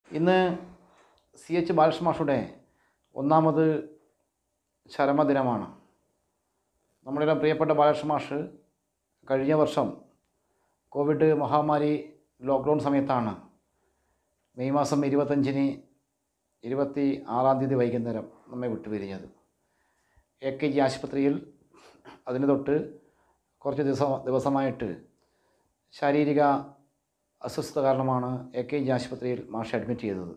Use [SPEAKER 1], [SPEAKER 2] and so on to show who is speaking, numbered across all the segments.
[SPEAKER 1] ഇന്ന് C H Balakrishna മാഷുടെ ഒന്നാമത് ചരമദിനമാണ് നമ്മുടെ പ്രിയപ്പെട്ട ബാലകൃഷ്ണ മാഷ് കഴിഞ്ഞ വർഷം കോവിഡ് മഹാമാരി ലോക്ക്ഡൗൺ സമയത്താണ് മെയ് മാസം ഇരുപത്തഞ്ചിന് ഇരുപത്തി ആറാം തീയതി വൈകുന്നേരം നമ്മെ വിട്ടുപിരിഞ്ഞത് എ കെ ജി ആശുപത്രിയിൽ അതിന് തൊട്ട് കുറച്ച് ദിവസം ദിവസമായിട്ട് ശാരീരിക അസ്വസ്ഥത കാരണമാണ് എ കെ ജി ആശുപത്രിയിൽ മാഷ് അഡ്മിറ്റ് ചെയ്തത്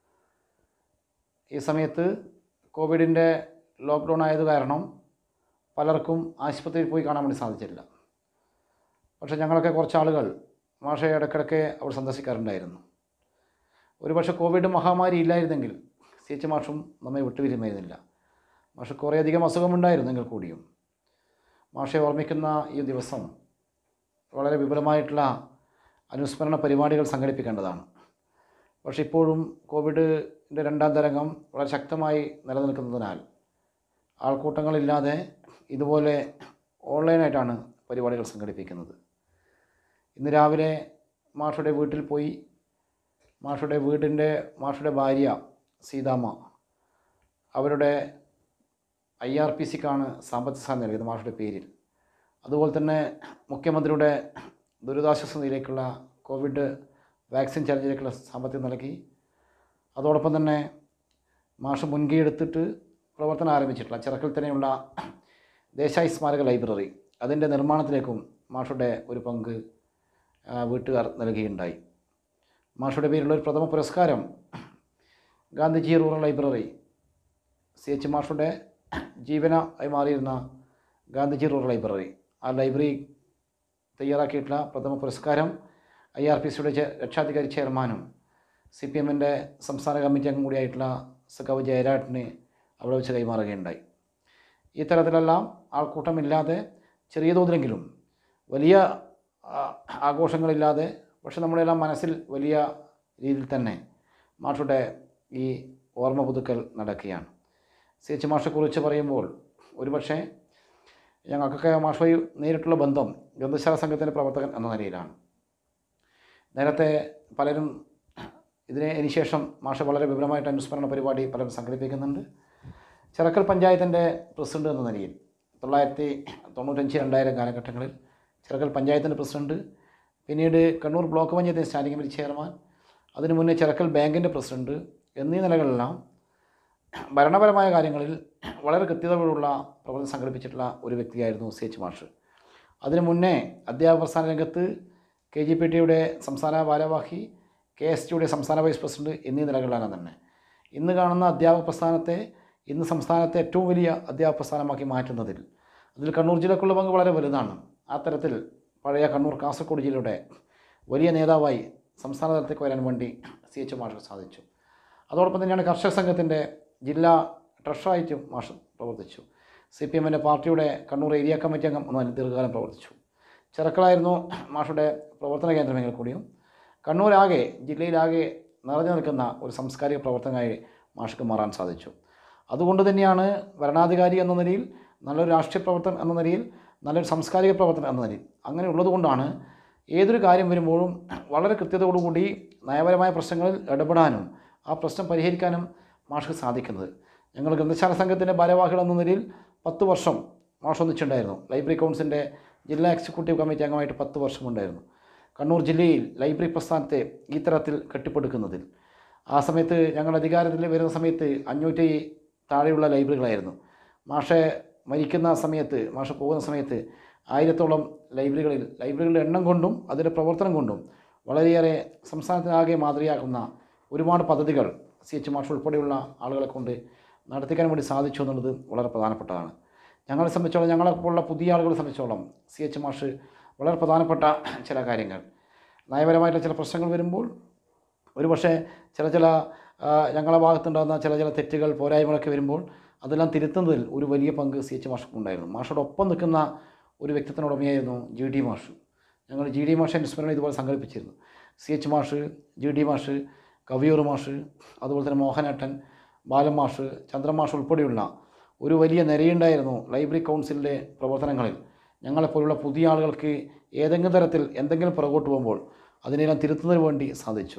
[SPEAKER 1] ഈ സമയത്ത് കോവിഡിൻ്റെ ലോക്ക്ഡൗൺ ആയത് കാരണം പലർക്കും ആശുപത്രിയിൽ പോയി കാണാൻ വേണ്ടി സാധിച്ചില്ല പക്ഷേ ഞങ്ങളൊക്കെ കുറച്ച് ആളുകൾ മാഷെ ഇടയ്ക്കിടയ്ക്ക് അവിടെ സന്ദർശിക്കാറുണ്ടായിരുന്നു ഒരുപക്ഷെ കോവിഡ് മഹാമാരി ഇല്ലായിരുന്നെങ്കിൽ സി എച്ച് മാഷും നമ്മെ വിട്ടുപിരിയുമായിരുന്നില്ല മാഷ് കുറേയധികം അസുഖമുണ്ടായിരുന്നെങ്കിൽ കൂടിയും മാഷെ ഓർമ്മിക്കുന്ന ഈ ദിവസം വളരെ വിപുലമായിട്ടുള്ള അനുസ്മരണ പരിപാടികൾ സംഘടിപ്പിക്കേണ്ടതാണ് പക്ഷേ ഇപ്പോഴും കോവിഡിൻ്റെ രണ്ടാം തരംഗം വളരെ ശക്തമായി നിലനിൽക്കുന്നതിനാൽ ആൾക്കൂട്ടങ്ങളില്ലാതെ ഇതുപോലെ ഓൺലൈനായിട്ടാണ് പരിപാടികൾ സംഘടിപ്പിക്കുന്നത് ഇന്ന് രാവിലെ മാഷുടെ വീട്ടിൽ പോയി മാഷുടെ വീടിൻ്റെ മാഷുടെ ഭാര്യ സീതാമ്മ അവരുടെ ഐ ആർ പി സിക്കാണ് സാമ്പത്തിക സഹായം നൽകിയത് മാഷുടെ പേരിൽ അതുപോലെ തന്നെ മുഖ്യമന്ത്രിയുടെ ദുരിതാശ്വാസ നിധിയിലേക്കുള്ള കോവിഡ് വാക്സിൻ ചലഞ്ചിലേക്കുള്ള സാമ്പത്തികം നൽകി അതോടൊപ്പം തന്നെ മാഷ് മുൻകൈ എടുത്തിട്ട് പ്രവർത്തനം ആരംഭിച്ചിട്ടുള്ള ചിറക്കിൽ തന്നെയുള്ള ദേശായി സ്മാരക ലൈബ്രറി അതിൻ്റെ നിർമ്മാണത്തിലേക്കും മാഷുടെ ഒരു പങ്ക് ആ, വീട്ടുകാർ നൽകുകയുണ്ടായി മാഷുടെ പേരിലുള്ള ഒരു പ്രഥമ പുരസ്കാരം Gandhiji rural library C H മാഷുടെ ജീവന ആയി മാറിയിരുന്ന ഗാന്ധിജി റൂറൽ ലൈബ്രറി ആ ലൈബ്രറി തയ്യാറാക്കിയിട്ടുള്ള പ്രഥമ പുരസ്കാരം ഐ ആർ പി സിയുടെ രക്ഷാധികാരി ചെയർമാനും സി പി എമ്മിൻ്റെ സംസ്ഥാന കമ്മിറ്റി അംഗം കൂടിയായിട്ടുള്ള സഖാവ് ജയരാട്ടിന് അവിടെ വെച്ച് കൈമാറുകയുണ്ടായി ഈ തരത്തിലെല്ലാം ആൾക്കൂട്ടമില്ലാതെ ചെറിയ തോതിലെങ്കിലും വലിയ ആ, ആഘോഷങ്ങളില്ലാതെ പക്ഷെ നമ്മുടെയെല്ലാം മനസ്സിൽ വലിയ രീതിയിൽ തന്നെ മാഷുടെ ഈ ഓർമ്മ പുതുക്കൽ നടക്കുകയാണ് സി എച്ച് മാഷെക്കുറിച്ച് പറയുമ്പോൾ ഒരുപക്ഷെ ഞങ്ങൾക്കൊക്കെ മാഷുമായി നേരിട്ടുള്ള ബന്ധം ഗ്രന്ഥശാല സംഘത്തിൻ്റെ പ്രവർത്തകൻ എന്ന നിലയിലാണ് നേരത്തെ പലരും ഇതിന് ഇതിന് ശേഷം മാഷ വളരെ വിപുലമായിട്ട് അനുസ്മരണ പരിപാടി പലരും സംഘടിപ്പിക്കുന്നുണ്ട് ചിറക്കൽ പഞ്ചായത്തിൻ്റെ പ്രസിഡന്റ് എന്ന നിലയിൽ തൊള്ളായിരത്തി തൊണ്ണൂറ്റഞ്ച് രണ്ടായിരം കാലഘട്ടങ്ങളിൽ ചിറക്കൽ പഞ്ചായത്തിൻ്റെ പ്രസിഡന്റ് പിന്നീട് Kannur block panchayat standing committee chairman അതിനു മുന്നേ ചിറക്കൽ ബാങ്കിൻ്റെ പ്രസിഡന്റ് എന്നീ നിലകളിലെല്ലാം ഭരണപരമായ കാര്യങ്ങളിൽ വളരെ കൃത്യതയോടുള്ള പ്രവർത്തനം സംഘടിപ്പിച്ചിട്ടുള്ള ഒരു വ്യക്തിയായിരുന്നു സി എച്ച് മാഷ് അതിനു മുന്നേ അധ്യാപക പ്രസ്ഥാന രംഗത്ത് കെ ജി പി ടിയുടെ സംസ്ഥാന ഭാരവാഹി കെ എസ് ടിയുടെ സംസ്ഥാന വൈസ് പ്രസിഡന്റ് എന്നീ നിലകളിലാണ് തന്നെ ഇന്ന് കാണുന്ന അധ്യാപക പ്രസ്ഥാനത്തെ ഇന്ന് സംസ്ഥാനത്തെ ഏറ്റവും വലിയ അധ്യാപക പ്രസ്ഥാനമാക്കി മാറ്റുന്നതിൽ അതിൽ കണ്ണൂർ ജില്ലക്കുള്ള പങ്ക് വളരെ വലുതാണ് ആ തരത്തിൽ പഴയ കണ്ണൂർ കാസർഗോഡ് ജില്ലയുടെ വലിയ നേതാവായി സംസ്ഥാന തലത്തേക്ക് വരാൻ വേണ്ടി സി എച്ച് മാഷ് സാധിച്ചു അതോടൊപ്പം തന്നെയാണ് കർഷക സംഘത്തിൻ്റെ ജില്ലാ ട്രഷറായിട്ടും മാഷ് പ്രവർത്തിച്ചു സി പി എമ്മിൻ്റെ പാർട്ടിയുടെ കണ്ണൂർ ഏരിയ കമ്മിറ്റി അംഗം ഒന്ന് ദീർഘകാലം പ്രവർത്തിച്ചു ചിറക്കളായിരുന്നു മാഷുടെ പ്രവർത്തന കേന്ദ്രമെങ്കിൽ കൂടിയും കണ്ണൂരാകെ ജില്ലയിലാകെ നിറഞ്ഞു നിൽക്കുന്ന ഒരു സാംസ്കാരിക പ്രവർത്തനമായി മാഷക്ക് മാറാൻ സാധിച്ചു അതുകൊണ്ട് തന്നെയാണ് ഭരണാധികാരി എന്ന നിലയിൽ നല്ലൊരു രാഷ്ട്രീയ പ്രവർത്തനം എന്ന നിലയിൽ നല്ലൊരു സാംസ്കാരിക പ്രവർത്തനം എന്ന നിലയിൽ അങ്ങനെ ഉള്ളതുകൊണ്ടാണ് ഏതൊരു കാര്യം വരുമ്പോഴും വളരെ കൃത്യതയോടുകൂടി നയപരമായ പ്രശ്നങ്ങളിൽ ഇടപെടാനും ആ പ്രശ്നം പരിഹരിക്കാനും മാഷ്ക്ക് സാധിക്കുന്നത് ഞങ്ങൾ ഗ്രന്ഥശാല സംഘത്തിൻ്റെ ഭാരവാഹികൾ എന്ന നിലയിൽ പത്ത് വർഷം മാഷ് ഒന്നിച്ചുണ്ടായിരുന്നു ലൈബ്രറി കൗൺസിലിൻ്റെ ജില്ലാ എക്സിക്യൂട്ടീവ് കമ്മിറ്റി അംഗമായിട്ട് പത്ത് വർഷമുണ്ടായിരുന്നു കണ്ണൂർ ജില്ലയിൽ ലൈബ്രറി പ്രസ്ഥാനത്തെ ഈ തരത്തിൽ കെട്ടിപ്പടുക്കുന്നതിൽ ആ സമയത്ത് ഞങ്ങൾ അധികാരത്തിൽ വരുന്ന സമയത്ത് അഞ്ഞൂറ്റി താഴെയുള്ള ലൈബ്രറികളായിരുന്നു മാഷെ മരിക്കുന്ന സമയത്ത് മാഷ പോകുന്ന സമയത്ത് ആയിരത്തോളം ലൈബ്രറികളിൽ ലൈബ്രറികളുടെ എണ്ണം കൊണ്ടും അതിൻ്റെ പ്രവർത്തനം കൊണ്ടും വളരെയേറെ സംസ്ഥാനത്തിനാകെ മാതൃകയാക്കുന്ന ഒരുപാട് പദ്ധതികൾ സി എച്ച് മാഷ് ഉൾപ്പെടെയുള്ള ആളുകളെ കൊണ്ട് നടത്തിക്കാൻ വേണ്ടി സാധിച്ചു എന്നുള്ളത് വളരെ പ്രധാനപ്പെട്ടതാണ് ഞങ്ങളെ സംബന്ധിച്ചോളം ഞങ്ങളെപ്പോലുള്ള പുതിയ ആളുകളെ സംബന്ധിച്ചോളം സി എച്ച് മാഷ് വളരെ പ്രധാനപ്പെട്ട ചില കാര്യങ്ങൾ നയപരമായിട്ടുള്ള ചില പ്രശ്നങ്ങൾ വരുമ്പോൾ ഒരുപക്ഷെ ചില ചില ആ, ഞങ്ങളുടെ ഭാഗത്തുണ്ടാകുന്ന ചില ചില തെറ്റുകൾ പോരായ്മകളൊക്കെ വരുമ്പോൾ അതെല്ലാം തിരുത്തുന്നതിൽ ഒരു വലിയ പങ്ക് സി എച്ച് മാഷക്കുണ്ടായിരുന്നു മാഷോട് ഒപ്പം നിൽക്കുന്ന ഒരു വ്യക്തിത്വത്തിനുടമയായിരുന്നു ജി ഡി മാഷ് ഞങ്ങൾ ജി ഡി മാഷ് അനുസ്മരണം ഇതുപോലെ സംഘടിപ്പിച്ചിരുന്നു സി എച്ച് മാഷ് ജി ഡി മാഷ് കവിയൂർ മാഷ് അതുപോലെ തന്നെ മോഹനേട്ടൻ ബാലൻ മാഷ് ചന്ദ്രൻ മാഷ് ഉൾപ്പെടെയുള്ള ഒരു വലിയ നിരയുണ്ടായിരുന്നു ലൈബ്രറി കൗൺസിലിൻ്റെ പ്രവർത്തനങ്ങളിൽ ഞങ്ങളെപ്പോലുള്ള പുതിയ ആളുകൾക്ക് ഏതെങ്കിലും തരത്തിൽ എന്തെങ്കിലും പുറകോട്ട് പോകുമ്പോൾ അതിനെല്ലാം തിരുത്തുന്നതിന് വേണ്ടി സാധിച്ചു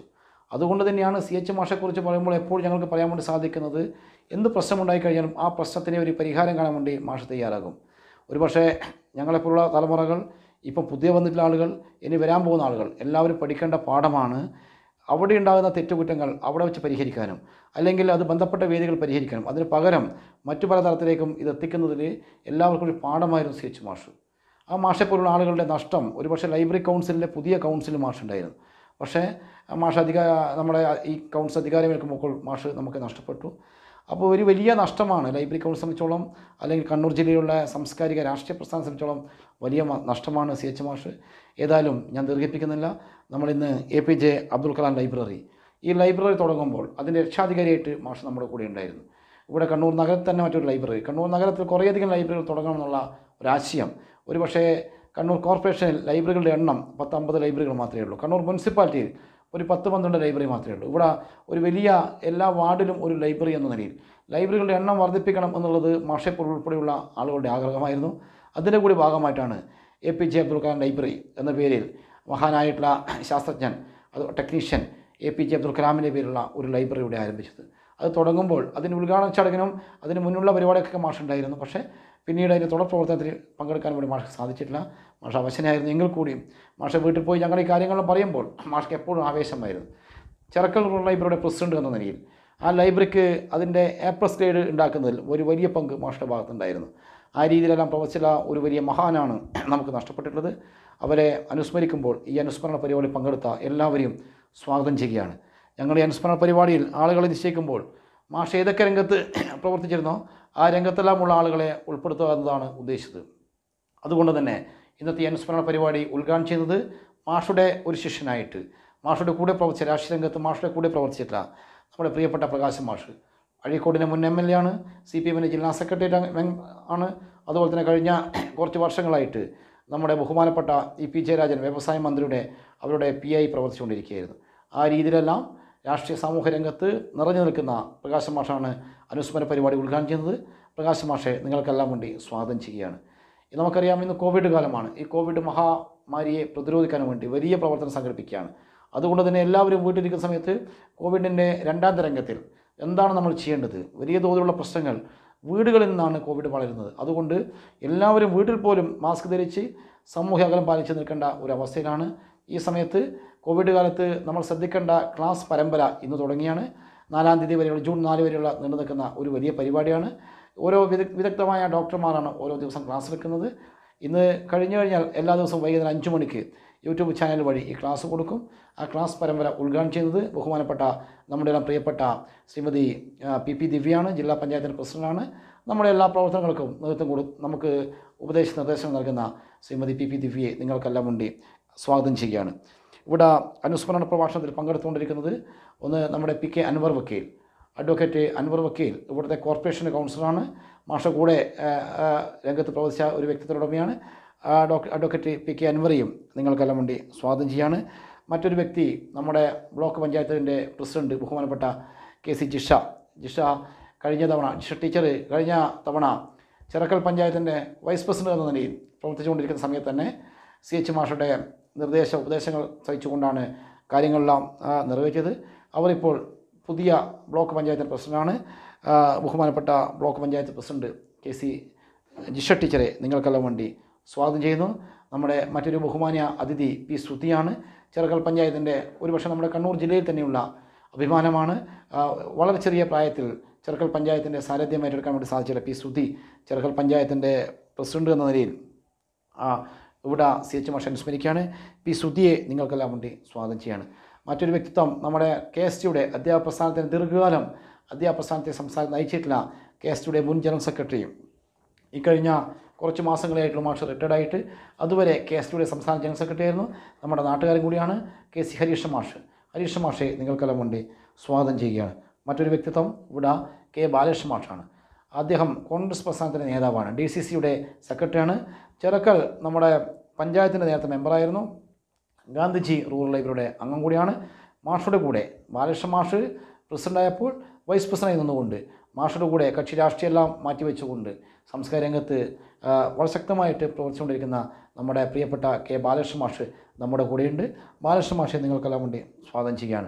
[SPEAKER 1] അതുകൊണ്ട് തന്നെയാണ് സി എച്ച് മാഷെക്കുറിച്ച് പറയുമ്പോൾ എപ്പോഴും ഞങ്ങൾക്ക് പറയാൻ വേണ്ടി സാധിക്കുന്നത് എന്ത് പ്രശ്നമുണ്ടായി കഴിഞ്ഞാലും ആ പ്രശ്നത്തിന് ഒരു പരിഹാരം കാണാൻ വേണ്ടി മാഷ് തയ്യാറാകും ഒരുപക്ഷേ ഞങ്ങളെപ്പോലുള്ള തലമുറകൾ ഇപ്പം പുതിയ വന്നിട്ടുള്ള ആളുകൾ ഇനി വരാൻ പോകുന്ന ആളുകൾ എല്ലാവരും പഠിക്കേണ്ട പാഠമാണ് അവിടെ ഉണ്ടാകുന്ന തെറ്റുകുറ്റങ്ങൾ അവിടെ വെച്ച് പരിഹരിക്കാനും അല്ലെങ്കിൽ അത് ബന്ധപ്പെട്ട വേദികൾ പരിഹരിക്കാനും അതിന് പകരം മറ്റു പല തരത്തിലേക്കും ഇത് എത്തിക്കുന്നതിൽ എല്ലാവർക്കും ഒരു പാഠമായിരുന്നു സി എച്ച് മാഷ് ആ മാഷെപ്പോലുള്ള ആളുകളുടെ നഷ്ടം ഒരുപക്ഷെ ലൈബ്രറി കൗൺസിലിൻ്റെ പുതിയ കൗൺസിൽ മാഷുണ്ടായിരുന്നു പക്ഷേ ആ മാഷ് അധിക നമ്മുടെ ഈ കൗൺസിൽ അധികാരമേൽക്കുമ്പോൾ മാഷ് നമുക്ക് നഷ്ടപ്പെട്ടു അപ്പോൾ ഒരു വലിയ നഷ്ടമാണ് ലൈബ്രറി കൗൺസിൽ സംബന്ധിച്ചോളം അല്ലെങ്കിൽ കണ്ണൂർ ജില്ലയിലുള്ള സാംസ്കാരിക രാഷ്ട്രീയ പ്രസ്ഥാനം സംബന്ധിച്ചോളം വലിയ മ- നഷ്ടമാണ് സി എച്ച് മാഷ് ഏതായാലും ഞാൻ ദീർഘിപ്പിക്കുന്നില്ല നമ്മളിന്ന് A P J Abdul Kalam library ഈ ലൈബ്രറി തുടങ്ങുമ്പോൾ അതിൻ്റെ രക്ഷാധികാരിയായിട്ട് മാഷ് നമ്മുടെ കൂടെ ഉണ്ടായിരുന്നു ഇവിടെ കണ്ണൂർ നഗരത്തിൽ തന്നെ മറ്റൊരു ലൈബ്രറി കണ്ണൂർ നഗരത്തിൽ കുറേയധികം ലൈബ്രറികൾ തുടങ്ങണമെന്നുള്ള ഒരാശയം ഒരുപക്ഷേ കണ്ണൂർ കോർപ്പറേഷനിൽ ലൈബ്രറികളുടെ എണ്ണം പത്ത് അമ്പത് ലൈബ്രറികൾ മാത്രമേ ഉള്ളൂ കണ്ണൂർ മുനിസിപ്പാലിറ്റിയിൽ ഒരു പത്ത് പന്ത്രണ്ട് ലൈബ്രറി മാത്രമേ ഉള്ളൂ ഇവിടെ ഒരു വലിയ എല്ലാ വാർഡിലും ഒരു ലൈബ്രറി എന്ന നിലയിൽ ലൈബ്രറികളുടെ എണ്ണം വർദ്ധിപ്പിക്കണം എന്നുള്ളത് മാഷെപ്പോൾ ഉൾപ്പെടെയുള്ള ആളുകളുടെ ആഗ്രഹമായിരുന്നു അതിൻ്റെ കൂടി ഭാഗമായിട്ടാണ് A P J Abdul Kalam library എന്ന പേരിൽ മഹാനായിട്ടുള്ള ശാസ്ത്രജ്ഞൻ അത് technician A P J Abdul കലാമിൻ്റെ പേരുള്ള ഒരു ലൈബ്രറി ഇവിടെ ആരംഭിച്ചത് അത് തുടങ്ങുമ്പോൾ അതിന് ഉദ്ഘാടന ചടങ്ങിനും അതിന് മുന്നുള്ള പരിപാടിയൊക്കെ മാഷുണ്ടായിരുന്നു പക്ഷേ പിന്നീട് അതിൻ്റെ തുടർ പ്രവർത്തനത്തിൽ പങ്കെടുക്കാൻ വേണ്ടി മാഷ് സാധിച്ചിട്ടില്ല മാഷ് അവശനായിരുന്നു എങ്കിൽ കൂടിയും മാഷ വീട്ടിൽ പോയി ഞങ്ങൾ ഈ കാര്യങ്ങൾ പറയുമ്പോൾ മാഷ്ക്ക് എപ്പോഴും ആവേശമായിരുന്നു ചെറക്കൽ റൂറൽ ലൈബ്രറിയുടെ പ്രസിഡന്റ് എന്ന നിലയിൽ ആ ലൈബ്രറിക്ക് അതിൻ്റെ എ പ്ലസ് ഗ്രേഡ് ഉണ്ടാക്കുന്നതിൽ ഒരു വലിയ പങ്ക് മാഷയുടെ ഭാഗത്തുണ്ടായിരുന്നു ആ രീതിയിലെല്ലാം പ്രവർത്തിച്ച ഒരു വലിയ മഹാനാണ് നമുക്ക് നഷ്ടപ്പെട്ടിട്ടുള്ളത് അവരെ അനുസ്മരിക്കുമ്പോൾ ഈ അനുസ്മരണ പരിപാടി പങ്കെടുത്ത എല്ലാവരെയും സ്വാഗതം ചെയ്യുകയാണ് ഞങ്ങൾ ഈ അനുസ്മരണ പരിപാടിയിൽ ആളുകളെ നിശ്ചയിക്കുമ്പോൾ മാഷ് ഏതൊക്കെ രംഗത്ത് പ്രവർത്തിച്ചിരുന്നോ ആ രംഗത്തെല്ലാമുള്ള ആളുകളെ ഉൾപ്പെടുത്തുക എന്നതാണ് ഉദ്ദേശിച്ചത് അതുകൊണ്ട് തന്നെ ഇന്നത്തെ ഈ അനുസ്മരണ പരിപാടി ഉദ്ഘാടനം ചെയ്യുന്നത് മാഷുടെ ഒരു ശിഷ്യനായിട്ട് മാഷുടെ കൂടെ പ്രവർത്തിച്ച രാഷ്ട്രീയ രംഗത്ത് മാഷുടെ കൂടെ പ്രവർത്തിച്ചിട്ടുള്ള നമ്മുടെ പ്രിയപ്പെട്ട പ്രകാശ് മാഷ് അഴീക്കോടിൻ്റെ മുൻ എം എൽ എ ആണ് സി പി എമ്മിൻ്റെ ജില്ലാ സെക്രട്ടറി ആണ് അതുപോലെ തന്നെ കഴിഞ്ഞ കുറച്ച് വർഷങ്ങളായിട്ട് നമ്മുടെ ബഹുമാനപ്പെട്ട ഇ പി ജയരാജൻ വ്യവസായ മന്ത്രിയുടെ അവരുടെ പി ആയി പ്രവർത്തിച്ചുകൊണ്ടിരിക്കുകയായിരുന്നു ആ രീതിയിലെല്ലാം രാഷ്ട്രീയ സാമൂഹ്യ രംഗത്ത് നിറഞ്ഞു നിൽക്കുന്ന പ്രകാശ് മാഷാണ് അനുസ്മരണ പരിപാടി ഉദ്ഘാടനം ചെയ്യുന്നത് പ്രകാശ് മാഷെ നിങ്ങൾക്കെല്ലാം വേണ്ടി സ്വാഗതം ചെയ്യുകയാണ് ഇത് നമുക്കറിയാം ഇന്ന് കോവിഡ് കാലമാണ് ഈ കോവിഡ് മഹാമാരിയെ പ്രതിരോധിക്കാൻ വേണ്ടി വലിയ പ്രവർത്തനം സംഘടിപ്പിക്കുകയാണ് അതുകൊണ്ട് തന്നെ എല്ലാവരും വീട്ടിലിരിക്കുന്ന സമയത്ത് കോവിഡിൻ്റെ രണ്ടാം തരംഗത്തിൽ എന്താണ് നമ്മൾ ചെയ്യേണ്ടത് വലിയ തോതിലുള്ള പ്രശ്നങ്ങൾ വീടുകളിൽ നിന്നാണ് കോവിഡ് വളരുന്നത് അതുകൊണ്ട് എല്ലാവരും വീട്ടിൽ പോലും മാസ്ക് ധരിച്ച് സാമൂഹ്യ അകലം പാലിച്ച് നിൽക്കേണ്ട ഒരു അവസ്ഥയിലാണ് ഈ സമയത്ത് കോവിഡ് കാലത്ത് നമ്മൾ ശ്രദ്ധിക്കേണ്ട ക്ലാസ് പരമ്പര ഇന്ന് തുടങ്ങിയാണ് നാലാം തീയതി വരെയുള്ള ജൂൺ നാല് വരെയുള്ള നീണ്ടു നിൽക്കുന്ന ഒരു വലിയ പരിപാടിയാണ് ഓരോ വിദഗ് വിദഗ്ധമായ ഡോക്ടർമാരാണ് ഓരോ ദിവസം ക്ലാസ് എടുക്കുന്നത് ഇന്ന് കഴിഞ്ഞു കഴിഞ്ഞാൽ എല്ലാ ദിവസവും വൈകുന്നേരം അഞ്ച് മണിക്ക് യൂട്യൂബ് ചാനൽ വഴി ഈ ക്ലാസ് കൊടുക്കും ആ ക്ലാസ് പരമ്പര ഉദ്ഘാടനം ചെയ്യുന്നത് ബഹുമാനപ്പെട്ട നമ്മുടെ എല്ലാം പ്രിയപ്പെട്ട ശ്രീമതി ആ, പി പി ദിവ്യയാണ് ജില്ലാ പഞ്ചായത്തിൻ്റെ പ്രസിഡന്റാണ് നമ്മുടെ എല്ലാ പ്രവർത്തനങ്ങൾക്കും നേതൃത്വം കൊടു നമുക്ക് ഉപദേശ നിർദ്ദേശങ്ങൾ നൽകുന്ന ശ്രീമതി പി പി ദിവ്യയെ നിങ്ങൾക്കെല്ലാം വേണ്ടി സ്വാഗതം ചെയ്യുകയാണ് ഇവിടെ അനുസ്മരണ പ്രഭാഷണത്തിൽ പങ്കെടുത്തുകൊണ്ടിരിക്കുന്നത് ഒന്ന് നമ്മുടെ പി കെ അൻവർ വക്കീൽ അഡ്വക്കേറ്റ് അൻവർ വക്കീൽ ഇവിടുത്തെ കോർപ്പറേഷൻ കൗൺസിലറാണ് മാഷ കൂടെ ആ, ആ, രംഗത്ത് പ്രവർത്തിച്ച ഒരു വ്യക്തിത്വമുടമയാണ് ആ, ഡോക്ടർ അഡ്വക്കേറ്റ് പി കെ അൻവറയും നിങ്ങൾക്കെല്ലാം വേണ്ടി സ്വാഗതം ചെയ്യാണ് മറ്റൊരു വ്യക്തി നമ്മുടെ ബ്ലോക്ക് പഞ്ചായത്തിൻ്റെ പ്രസിഡന്റ് ബഹുമാനപ്പെട്ട കെ സി ജിഷ ജിഷ കഴിഞ്ഞ തവണ ജിഷ ടീച്ചർ കഴിഞ്ഞ തവണ ചിറക്കൽ പഞ്ചായത്തിൻ്റെ വൈസ് പ്രസിഡന്റ് എന്ന നിലയിൽ പ്രവർത്തിച്ചുകൊണ്ടിരിക്കുന്ന സമയത്ത് തന്നെ സി എച്ച് മാഷയുടെ നിർദ്ദേശ ഉപദേശങ്ങൾ സഹിച്ചുകൊണ്ടാണ് കാര്യങ്ങളെല്ലാം ആ, നിറവേറ്റിയത് അവരിപ്പോൾ പുതിയ ബ്ലോക്ക് പഞ്ചായത്തിൻ്റെ പ്രസിഡന്റാണ് ആ, ബഹുമാനപ്പെട്ട block panchayat president K C Jisha ടീച്ചറെ നിങ്ങൾക്കെല്ലാം വേണ്ടി സ്വാഗതം ചെയ്യുന്നു നമ്മുടെ മറ്റൊരു ബഹുമാന്യ അതിഥി പി ശ്രുതിയാണ് ചിറക്കൽ പഞ്ചായത്തിൻ്റെ ഒരുപക്ഷെ നമ്മുടെ കണ്ണൂർ ജില്ലയിൽ തന്നെയുള്ള അഭിമാനമാണ് ആ, വളരെ ചെറിയ പ്രായത്തിൽ ചെറുക്കൽ പഞ്ചായത്തിൻ്റെ സാരഥ്യം ഏറ്റെടുക്കാൻ വേണ്ടി സാധിച്ചില്ല പി ശ്രുതി ചെറുക്കൽ പഞ്ചായത്തിൻ്റെ പ്രസിഡന്റ് എന്ന നിലയിൽ ആ, ഇവിടെ സി എച്ച് മാഷ അനുസ്മരിക്കുകയാണ് പി ശ്രുതിയെ നിങ്ങൾക്കെല്ലാം വേണ്ടി സ്വാഗതം ചെയ്യാണ് മറ്റൊരു വ്യക്തിത്വം നമ്മുടെ കെ എസ് ടിയുടെ അധ്യാപക പ്രസ്ഥാനത്തിന് ദീർഘകാലം അധ്യാപക പ്രസ്ഥാനത്തെ സംസ്ഥാനം നയിച്ചിട്ടുള്ള കെ എസ് ടിയുടെ മുൻ ജനറൽ സെക്രട്ടറിയും ഇക്കഴിഞ്ഞ കുറച്ച് മാസങ്ങളായിട്ടുള്ള മാഷ് റിട്ടയർഡ് ആയിട്ട് അതുവരെ കെ എസ് ടിയുടെ സംസ്ഥാന ജനറൽ സെക്രട്ടറി ആയിരുന്നു നമ്മുടെ നാട്ടുകാരൻ കൂടിയാണ് കെ സി ഹരീഷ മാഷ് ഹരീഷ മാഷെ നിങ്ങൾക്കെല്ലാം വേണ്ടി സ്വാഗതം ചെയ്യുകയാണ് മറ്റൊരു വ്യക്തിത്വം ഇവിടെ കെ ബാലകൃഷ്ണ മാഷാണ് അദ്ദേഹം കോൺഗ്രസ് പ്രസ്ഥാനത്തിൻ്റെ നേതാവാണ് ഡി സി സിയുടെ സെക്രട്ടറിയാണ് ചെറുക്കൽ നമ്മുടെ പഞ്ചായത്തിൻ്റെ നേരത്തെ മെമ്പറായിരുന്നു ഗാന്ധിജി റൂറൽ ലൈബ്രറിയുടെ അംഗം കൂടിയാണ് മാഷുടെ കൂടെ ബാലകൃഷ്ണ മാഷ് പ്രസിഡൻ്റായപ്പോൾ വൈസ് പ്രസിഡൻ്റായി നിന്നുകൊണ്ട് മാഷുടെ കൂടെ കക്ഷി രാഷ്ട്രീയമെല്ലാം മാറ്റിവെച്ചുകൊണ്ട് സംസ്കാര രംഗത്ത് ആ, വളരെ ശക്തമായിട്ട് പ്രവർത്തിച്ചുകൊണ്ടിരിക്കുന്ന നമ്മുടെ പ്രിയപ്പെട്ട കെ ബാലകൃഷ്ണ മാഷ് നമ്മുടെ കൂടെയുണ്ട് ബാലകൃഷ്ണ മാഷെ നിങ്ങൾക്കെല്ലാം വേണ്ടി സ്വാഗതം ചെയ്യുകയാണ്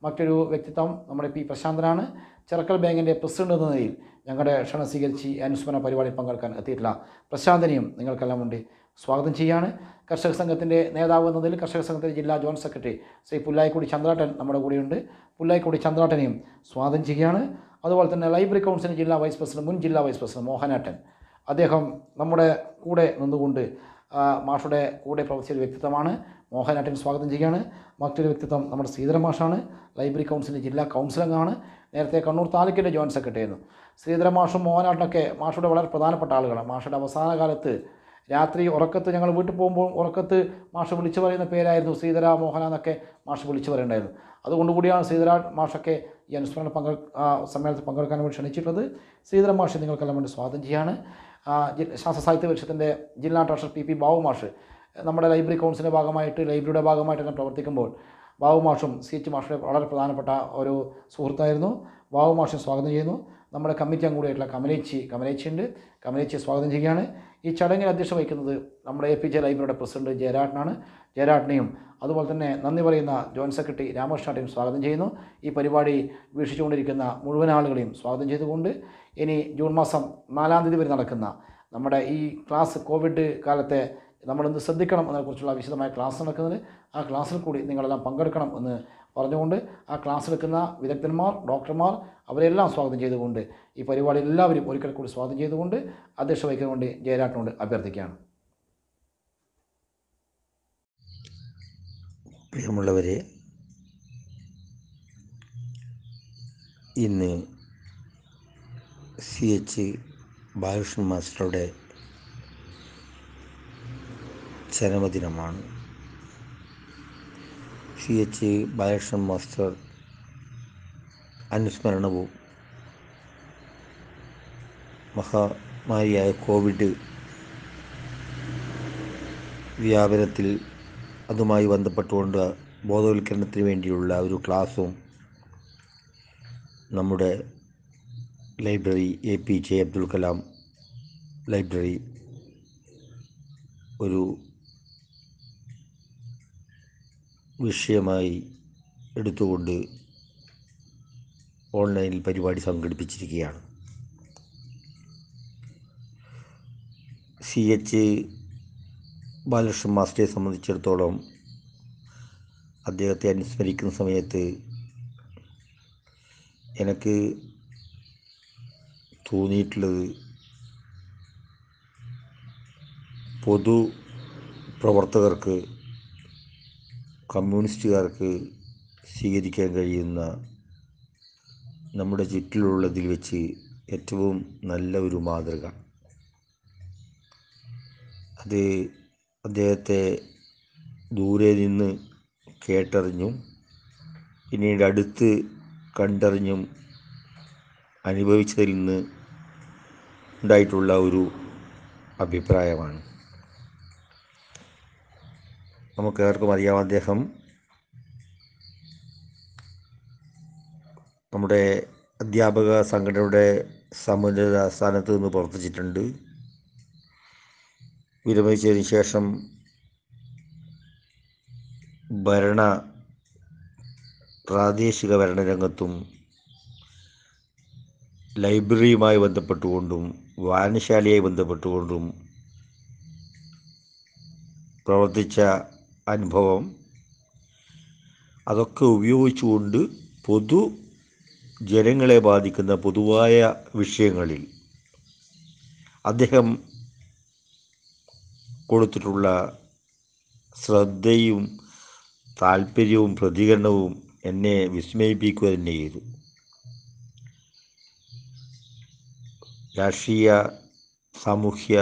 [SPEAKER 1] മറ്റൊരു വ്യക്തിത്വം നമ്മുടെ പി പ്രശാന്തനാണ് ചെറുക്കൽ ബാങ്കിൻ്റെ പ്രസിഡന്റ് എന്ന നിലയിൽ ഞങ്ങളുടെ ക്ഷണം സ്വീകരിച്ച് ഈ അനുസ്മരണ പരിപാടിയിൽ പങ്കെടുക്കാൻ എത്തിയിട്ടുള്ള പ്രശാന്തനെയും നിങ്ങൾക്കെല്ലാം വേണ്ടി സ്വാഗതം ചെയ്യാണ് കർഷക സംഘത്തിൻ്റെ നേതാവ് എന്ന നിലയിൽ കർഷക സംഘത്തിൻ്റെ ജില്ലാ ജോയിൻറ്റ് സെക്രട്ടറി ശ്രീ പുല്ലായിക്കുടി ചന്ദ്രാട്ടൻ നമ്മുടെ കൂടെയുണ്ട് പുല്ലായിക്കുടി ചന്ദ്രാട്ടനെയും സ്വാഗതം ചെയ്യുകയാണ് അതുപോലെ തന്നെ ലൈബ്രറി കൗൺസിൽ ജില്ലാ വൈസ് പ്രസിഡന്റ് മുൻ ജില്ലാ വൈസ് പ്രസിഡന്റ് മോഹനാട്ടൻ അദ്ദേഹം നമ്മുടെ കൂടെ നിന്നുകൊണ്ട് ആ, മാഷുടെ കൂടെ പ്രവർത്തിച്ച ഒരു വ്യക്തിത്വമാണ് മോഹനാട്ടൻ സ്വാഗതം ചെയ്യുകയാണ് മറ്റൊരു വ്യക്തിത്വം നമ്മുടെ ശ്രീധര മാഷാണ് ലൈബ്രറി കൗൺസിലിൻ്റെ ജില്ലാ കൗൺസിലംഗമാണ് നേരത്തെ കണ്ണൂർ താലൂക്കിൻ്റെ ജോയിൻറ്റ് സെക്രട്ടറി ആയിരുന്നു ശ്രീധര മാഷും മോഹനാട്ടനൊക്കെ മാഷുടെ വളരെ പ്രധാനപ്പെട്ട ആളുകളാണ് മാഷുടെ അവസാന കാലത്ത് രാത്രി ഉറക്കത്ത് ഞങ്ങൾ വീട്ടിൽ പോകുമ്പോൾ ഉറക്കത്ത് മാഷ് വിളിച്ചു പറയുന്ന പേരായിരുന്നു ശ്രീധര മോഹന എന്നൊക്കെ മാഷ് വിളിച്ചു പറയേണ്ടായിരുന്നു അതുകൊണ്ട് കൂടിയാണ് ശ്രീധര മാഷൊക്കെ ഈ അനുസ്മരണ പങ്കെ ആ, സമ്മേളനത്തിൽ പങ്കെടുക്കാൻ വേണ്ടി ക്ഷണിച്ചിട്ടുള്ളത് ശ്രീധര മാഷ് നിങ്ങൾക്കെല്ലാം വേണ്ടി സ്വാഗതം ചെയ്യാണ് ആ, ജി- ശാസ്ത്ര സാഹിത്യ പരിഷത്തിൻ്റെ ജില്ലാ ട്രഷറർ പി പി ബാബു മാഷ് നമ്മുടെ ലൈബ്രറി കൗൺസിലിൻ്റെ ഭാഗമായിട്ട് ലൈബ്രറിയുടെ ഭാഗമായിട്ട് തന്നെ പ്രവർത്തിക്കുമ്പോൾ ബാബു മാഷും സി എച്ച് മാഷുടെ വളരെ പ്രധാനപ്പെട്ട ഒരു സുഹൃത്തായിരുന്നു ബാബു മാഷും സ്വാഗതം ചെയ്യുന്നു നമ്മുടെ കമ്മിറ്റി അംഗൂടെയായിട്ടുള്ള കമലേച്ചി കമലേച്ചി ഉണ്ട് കമലേച്ചിയെ സ്വാഗതം ചെയ്യുകയാണ് ഈ ചടങ്ങിൽ അധ്യക്ഷം വഹിക്കുന്നത് നമ്മുടെ എ പി ജെ ലൈബ്രറിയുടെ പ്രസിഡന്റ് ജയരാട്ടനാണ് ജയരാട്ടനെയും അതുപോലെ തന്നെ നന്ദി പറയുന്ന ജോയിൻറ്റ് സെക്രട്ടറി രാമകൃഷ്ണനെയും സ്വാഗതം ചെയ്യുന്നു ഈ പരിപാടി വീക്ഷിച്ചുകൊണ്ടിരിക്കുന്ന മുഴുവൻ ആളുകളെയും സ്വാഗതം ചെയ്തുകൊണ്ട് ഇനി ജൂൺ മാസം നാലാം തീയതി വരെ നടക്കുന്ന നമ്മുടെ ഈ ക്ലാസ് കോവിഡ് കാലത്തെ നമ്മളെന്ത് ശ്രദ്ധിക്കണം എന്നതിനെക്കുറിച്ചുള്ള വിശദമായ ക്ലാസ് നടക്കുന്നത് ആ ക്ലാസ്സിൽ കൂടി നിങ്ങളെല്ലാം പങ്കെടുക്കണം എന്ന് പറഞ്ഞുകൊണ്ട് ആ ക്ലാസ് എടുക്കുന്ന വിദഗ്ധന്മാർ ഡോക്ടർമാർ അവരെല്ലാം സ്വാഗതം ചെയ്തുകൊണ്ട് ഈ പരിപാടി എല്ലാവരും ഒരിക്കൽ കൂടി സ്വാഗതം ചെയ്തുകൊണ്ട് അധ്യക്ഷ വഹിക്കാൻ വേണ്ടി ജയരാട്ടിനോട് അഭ്യർത്ഥിക്കുകയാണ്
[SPEAKER 2] പ്രിയമുള്ളവരെ ഇന്ന് സി എച്ച് ബാലകൃഷ്ണൻ മാസ്റ്ററുടെ ചരമദിനമാണ് സി എച്ച് ബാലകൃഷ്ണൻ മാസ്റ്റർ അനുസ്മരണവും മഹാമാരിയായ കോവിഡ് വ്യാപനത്തിൽ അതുമായി ബന്ധപ്പെട്ടുകൊണ്ട് ബോധവൽക്കരണത്തിന് വേണ്ടിയുള്ള ഒരു ക്ലാസ്സും നമ്മുടെ library A P J Abdul Kalam library ഒരു വിഷയമായി എടുത്തുകൊണ്ട് ഓൺലൈനിൽ പരിപാടി സംഘടിപ്പിച്ചിരിക്കുകയാണ് സി എച്ച് ബാലകൃഷ്ണൻ മാസ്റ്ററെ സംബന്ധിച്ചിടത്തോളം അദ്ദേഹത്തെ അനുസ്മരിക്കുന്ന സമയത്ത് എനിക്ക് തോന്നിയിട്ടുള്ളത് പൊതു പ്രവർത്തകർക്ക് കമ്മ്യൂണിസ്റ്റുകാർക്ക് സ്വീകരിക്കാൻ കഴിയുന്ന നമ്മുടെ ചുറ്റിലുള്ളതിൽ വെച്ച് ഏറ്റവും നല്ല ഒരു മാതൃക അത് അദ്ദേഹത്തെ ദൂരെ നിന്ന് കേട്ടറിഞ്ഞും പിന്നീട് അടുത്ത് കണ്ടറിഞ്ഞും അനുഭവിച്ചതിൽ നിന്ന് ഉണ്ടായിട്ടുള്ള ഒരു അഭിപ്രായമാണ് നമുക്കേവർക്കും അറിയാം അദ്ദേഹം നമ്മുടെ അധ്യാപക സംഘടനയുടെ സമുന്നത സ്ഥാനത്ത് നിന്ന് പ്രവർത്തിച്ചിട്ടുണ്ട് വിരമിച്ചതിന് ശേഷം ഭരണ പ്രാദേശിക ഭരണരംഗത്തും ലൈബ്രറിയുമായി ബന്ധപ്പെട്ടുകൊണ്ടും വായനശാലയുമായി ബന്ധപ്പെട്ടുകൊണ്ടും പ്രവർത്തിച്ച അനുഭവം അതൊക്കെ ഉപയോഗിച്ചുകൊണ്ട് പൊതു ജനങ്ങളെ ബാധിക്കുന്ന പൊതുവായ വിഷയങ്ങളിൽ അദ്ദേഹം കൊടുത്തിട്ടുള്ള ശ്രദ്ധയും താല്പര്യവും പ്രതികരണവും എന്നെ വിസ്മയിപ്പിക്കുക തന്നെ ചെയ്തു രാഷ്ട്രീയ സാമൂഹ്യ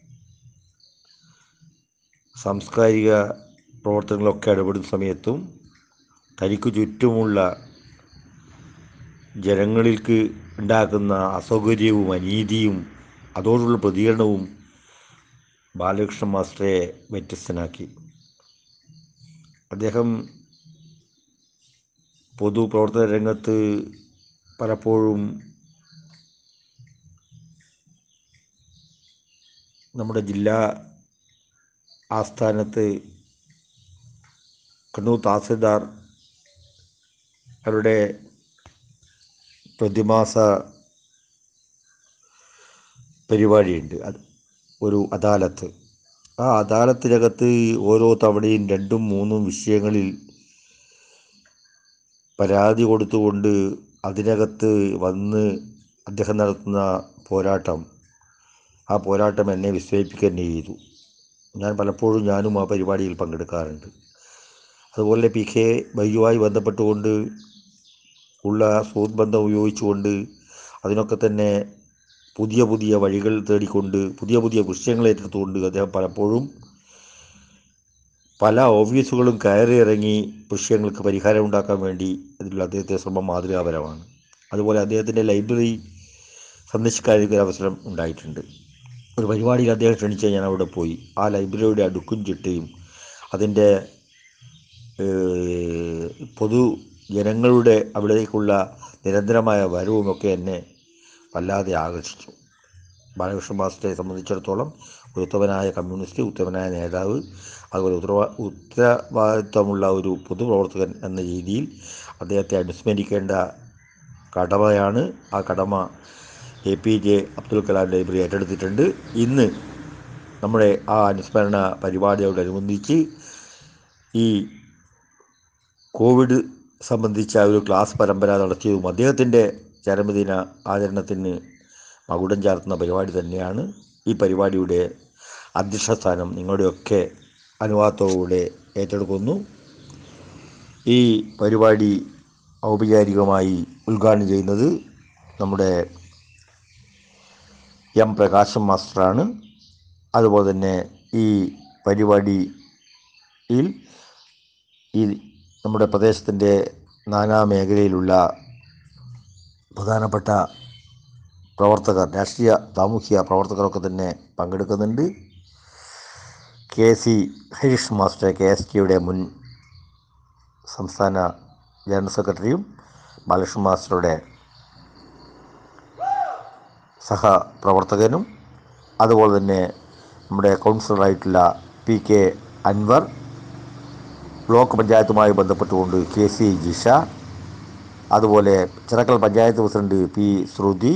[SPEAKER 2] സാംസ്കാരിക പ്രവർത്തനങ്ങളൊക്കെ ഇടപെടുന്ന സമയത്തും തനിക്ക് ചുറ്റുമുള്ള ജനങ്ങൾക്ക് ഉണ്ടാക്കുന്ന അസൗകര്യവും അനീതിയും അതോടുള്ള പ്രതികരണവും ബാലകൃഷ്ണ മാസ്റ്ററെ വ്യത്യസ്തനാക്കി അദ്ദേഹം പൊതുപ്രവർത്തന രംഗത്ത് പലപ്പോഴും നമ്മുടെ ജില്ലാ ആസ്ഥാനത്ത് കണ്ണൂർ തഹസിൽദാർ അവരുടെ പ്രതിമാസ പരിപാടിയുണ്ട് അത് ഒരു അദാലത്ത് ആ അദാലത്തിനകത്ത് ഓരോ തവണയും രണ്ടും മൂന്നും വിഷയങ്ങളിൽ പരാതി കൊടുത്തുകൊണ്ട് അതിനകത്ത് വന്ന് അദ്ദേഹം നടത്തുന്ന പോരാട്ടം ആ പോരാട്ടം എന്നെ വിസ്മയിപ്പിക്കുക തന്നെ ചെയ്തു ഞാൻ പലപ്പോഴും ഞാനും ആ പരിപാടിയിൽ പങ്കെടുക്കാറുണ്ട് അതുപോലെ പി കെ ബൈജുവായി ബന്ധപ്പെട്ടുകൊണ്ട് ഉള്ള സുഹൃത്ത് ബന്ധം ഉപയോഗിച്ചുകൊണ്ട് അതിനൊക്കെ തന്നെ പുതിയ പുതിയ വഴികൾ തേടിക്കൊണ്ട് പുതിയ പുതിയ വിഷയങ്ങൾ ഏറ്റെടുത്തുകൊണ്ട് അദ്ദേഹം പലപ്പോഴും പല ഓഫീസുകളും കയറി ഇറങ്ങി വിഷയങ്ങൾക്ക് പരിഹാരം ഉണ്ടാക്കാൻ വേണ്ടി അതിലുള്ള അദ്ദേഹത്തെ ശ്രമം മാതൃകാപരമാണ് അതുപോലെ അദ്ദേഹത്തിൻ്റെ ലൈബ്രറി സന്ദർശിക്കാൻ എനിക്കൊരു അവസരം ഉണ്ടായിട്ടുണ്ട് ഒരു പരിപാടിയിൽ അദ്ദേഹം ക്ഷണിച്ചാൽ ഞാൻ അവിടെ പോയി ആ ലൈബ്രറിയുടെ അടുക്കും ചിട്ടയും അതിൻ്റെ ഏഹ്, പൊതു ജനങ്ങളുടെ അവിടേക്കുള്ള നിരന്തരമായ വരവുമൊക്കെ എന്നെ വല്ലാതെ ആകർഷിച്ചു ബാലകൃഷ്ണ മാസ്റ്ററെ സംബന്ധിച്ചിടത്തോളം ഒരു ഉത്തമനായ കമ്മ്യൂണിസ്റ്റ് ഉത്തമനായ നേതാവ് അതുപോലെ ഉത്തരവാ ഉത്തരവാദിത്വമുള്ള ഒരു പൊതുപ്രവർത്തകൻ എന്ന രീതിയിൽ അദ്ദേഹത്തെ അനുസ്മരിക്കേണ്ട കടമയാണ് ആ കടമ A P J Abdul Kalam library ഏറ്റെടുത്തിട്ടുണ്ട് ഇന്ന് നമ്മുടെ ആ അനുസ്മരണ പരിപാടിയോടനുബന്ധിച്ച് ഈ കോവിഡ് സംബന്ധിച്ച ഒരു ക്ലാസ് പരമ്പര നടത്തിയതും അദ്ദേഹത്തിൻ്റെ ചരമദിന ആചരണത്തിന് മകുടം ചാർത്തുന്ന പരിപാടി തന്നെയാണ് ഈ പരിപാടിയുടെ അധ്യക്ഷ സ്ഥാനം നിങ്ങളുടെയൊക്കെ അനുവാദത്തോടുകൂടെ ഏറ്റെടുക്കുന്നു ഈ പരിപാടി ഔപചാരികമായി ഉദ്ഘാടനം ചെയ്യുന്നത് നമ്മുടെ എം പ്രകാശം മാസ്റ്ററാണ് അതുപോലെ തന്നെ ഈ പരിപാടിയിൽ ഈ നമ്മുടെ പ്രദേശത്തിൻ്റെ നാനാ മേഖലയിലുള്ള പ്രധാനപ്പെട്ട പ്രവർത്തകർ രാഷ്ട്രീയ സാമൂഹ്യ പ്രവർത്തകരൊക്കെ തന്നെ പങ്കെടുക്കുന്നുണ്ട് K C Harish master K S ടിയുടെ മുൻ സംസ്ഥാന ജനറൽ സെക്രട്ടറിയും ബാലകൃഷ്ണ മാസ്റ്ററുടെ സഹപ്രവർത്തകനും അതുപോലെ തന്നെ നമ്മുടെ കൗൺസിലറായിട്ടുള്ള പി കെ അൻവർ ബ്ലോക്ക് പഞ്ചായത്തുമായി ബന്ധപ്പെട്ടുകൊണ്ട് കെ സി ജിഷ അതുപോലെ Chirakkal panchayat president P Shruthi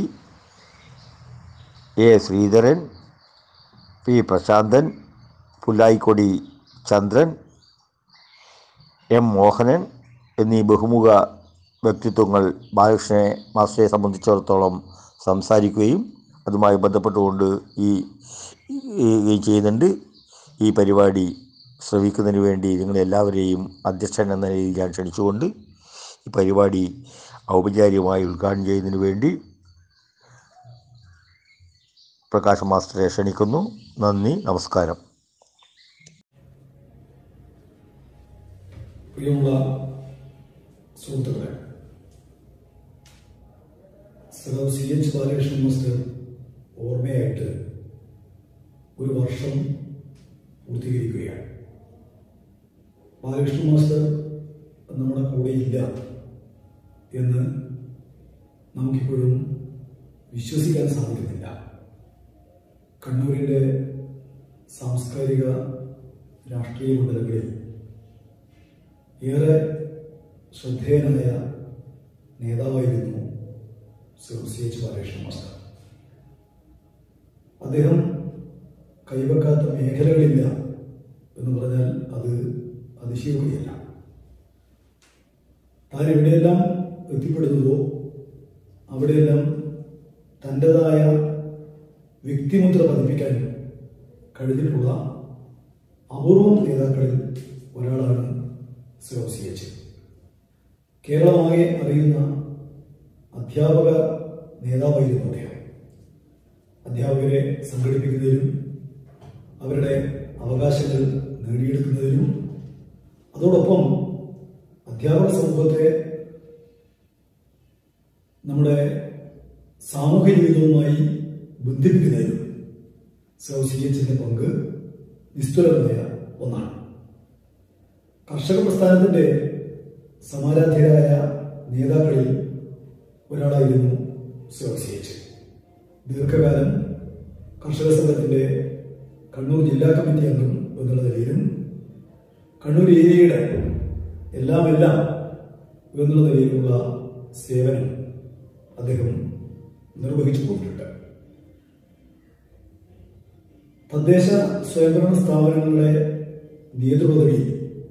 [SPEAKER 2] A Sreedharan P Prashanthan Pullayikkodi Chandran M Mohanan എന്നീ ബഹുമുഖ വ്യക്തിത്വങ്ങൾ ബാലകൃഷ്ണനെ മാസ്റ്ററെ സംബന്ധിച്ചിടത്തോളം സംസാരിക്കുകയും അതുമായി ബന്ധപ്പെട്ടുകൊണ്ട് ഈ ഈ- ഈ ചെയ്യുന്നുണ്ട് ഈ പരിപാടി ശ്രവിക്കുന്നതിന് വേണ്ടി നിങ്ങളെല്ലാവരെയും അധ്യക്ഷൻ എന്ന നിലയിൽ ഞാൻ ക്ഷണിച്ചുകൊണ്ട് ഈ പരിപാടി ഔപചാരികമായി ഉദ്ഘാടനം ചെയ്യുന്നതിന് വേണ്ടി പ്രകാശ് മാസ്റ്ററെ ക്ഷണിക്കുന്നു നന്ദി നമസ്കാരം
[SPEAKER 3] പ്രിയമുള്ള സുഹൃത്തുക്കളെ sir C H Balakrishnan master ഓർമ്മയായിട്ട് ഒരു വർഷം പൂർത്തീകരിക്കുകയാണ് ബാലകൃഷ്ണൻ മാസ്റ്റർ നമ്മുടെ കൂടെ ഇല്ല എന്ന് നമുക്കിപ്പോഴും വിശ്വസിക്കാൻ സാധിക്കുന്നില്ല കണ്ണൂരിൻ്റെ സാംസ്കാരിക രാഷ്ട്രീയ മണ്ഡലങ്ങളിൽ ഏറെ ശ്രദ്ധേയനായ നേതാവായിരുന്നു sir C H Balakrishnan master അദ്ദേഹം കൈവെക്കാത്ത മേഖലകളില്ല എന്ന് പറഞ്ഞാൽ അത് അതിശയോക്തിയല്ല താൻ എവിടെയെല്ലാം എത്തിപ്പെടുന്നുവോ അവിടെയെല്ലാം തൻ്റെതായ വ്യക്തിമുദ്ര പതിപ്പിക്കാൻ കഴിഞ്ഞിട്ടുള്ള അപൂർവം നേതാക്കളിൽ ഒരാളാണ് സർ സി എച്ച് കേരളമാകെ അറിയുന്ന അധ്യാപക നേതാവായിരുന്നു അദ്ദേഹം അധ്യാപകരെ സംഘടിപ്പിക്കുന്നതിലും അവരുടെ അവകാശങ്ങൾ നേടിയെടുക്കുന്നതിലും അതോടൊപ്പം അധ്യാപക സമൂഹത്തെ നമ്മുടെ സാമൂഹ്യ ജീവിതവുമായി ബന്ധിപ്പിക്കുന്നതിലും സർ സി എച്ചിന്റെ പങ്ക് നിസ്തുലമായ ഒന്നാണ് കർഷക പ്രസ്ഥാനത്തിന്റെ സമാരാധ്യരായ നേതാക്കളിൽ ഒരാളായിരുന്നു സർ സി എച്ച് ദീർഘകാലം കർഷക സംഘത്തിന്റെ കണ്ണൂർ ജില്ലാ കമ്മിറ്റി അംഗം എന്നുള്ള നിലയിലും കണ്ണൂർ ഏരിയയുടെ എല്ലാം എല്ലാം എന്നുള്ള നിലയിലുള്ള സേവനം അദ്ദേഹം നിർവഹിച്ചു പോയിട്ടുണ്ട് തദ്ദേശ സ്വയംഭരണ സ്ഥാപനങ്ങളുടെ നേതൃപദവിയിൽ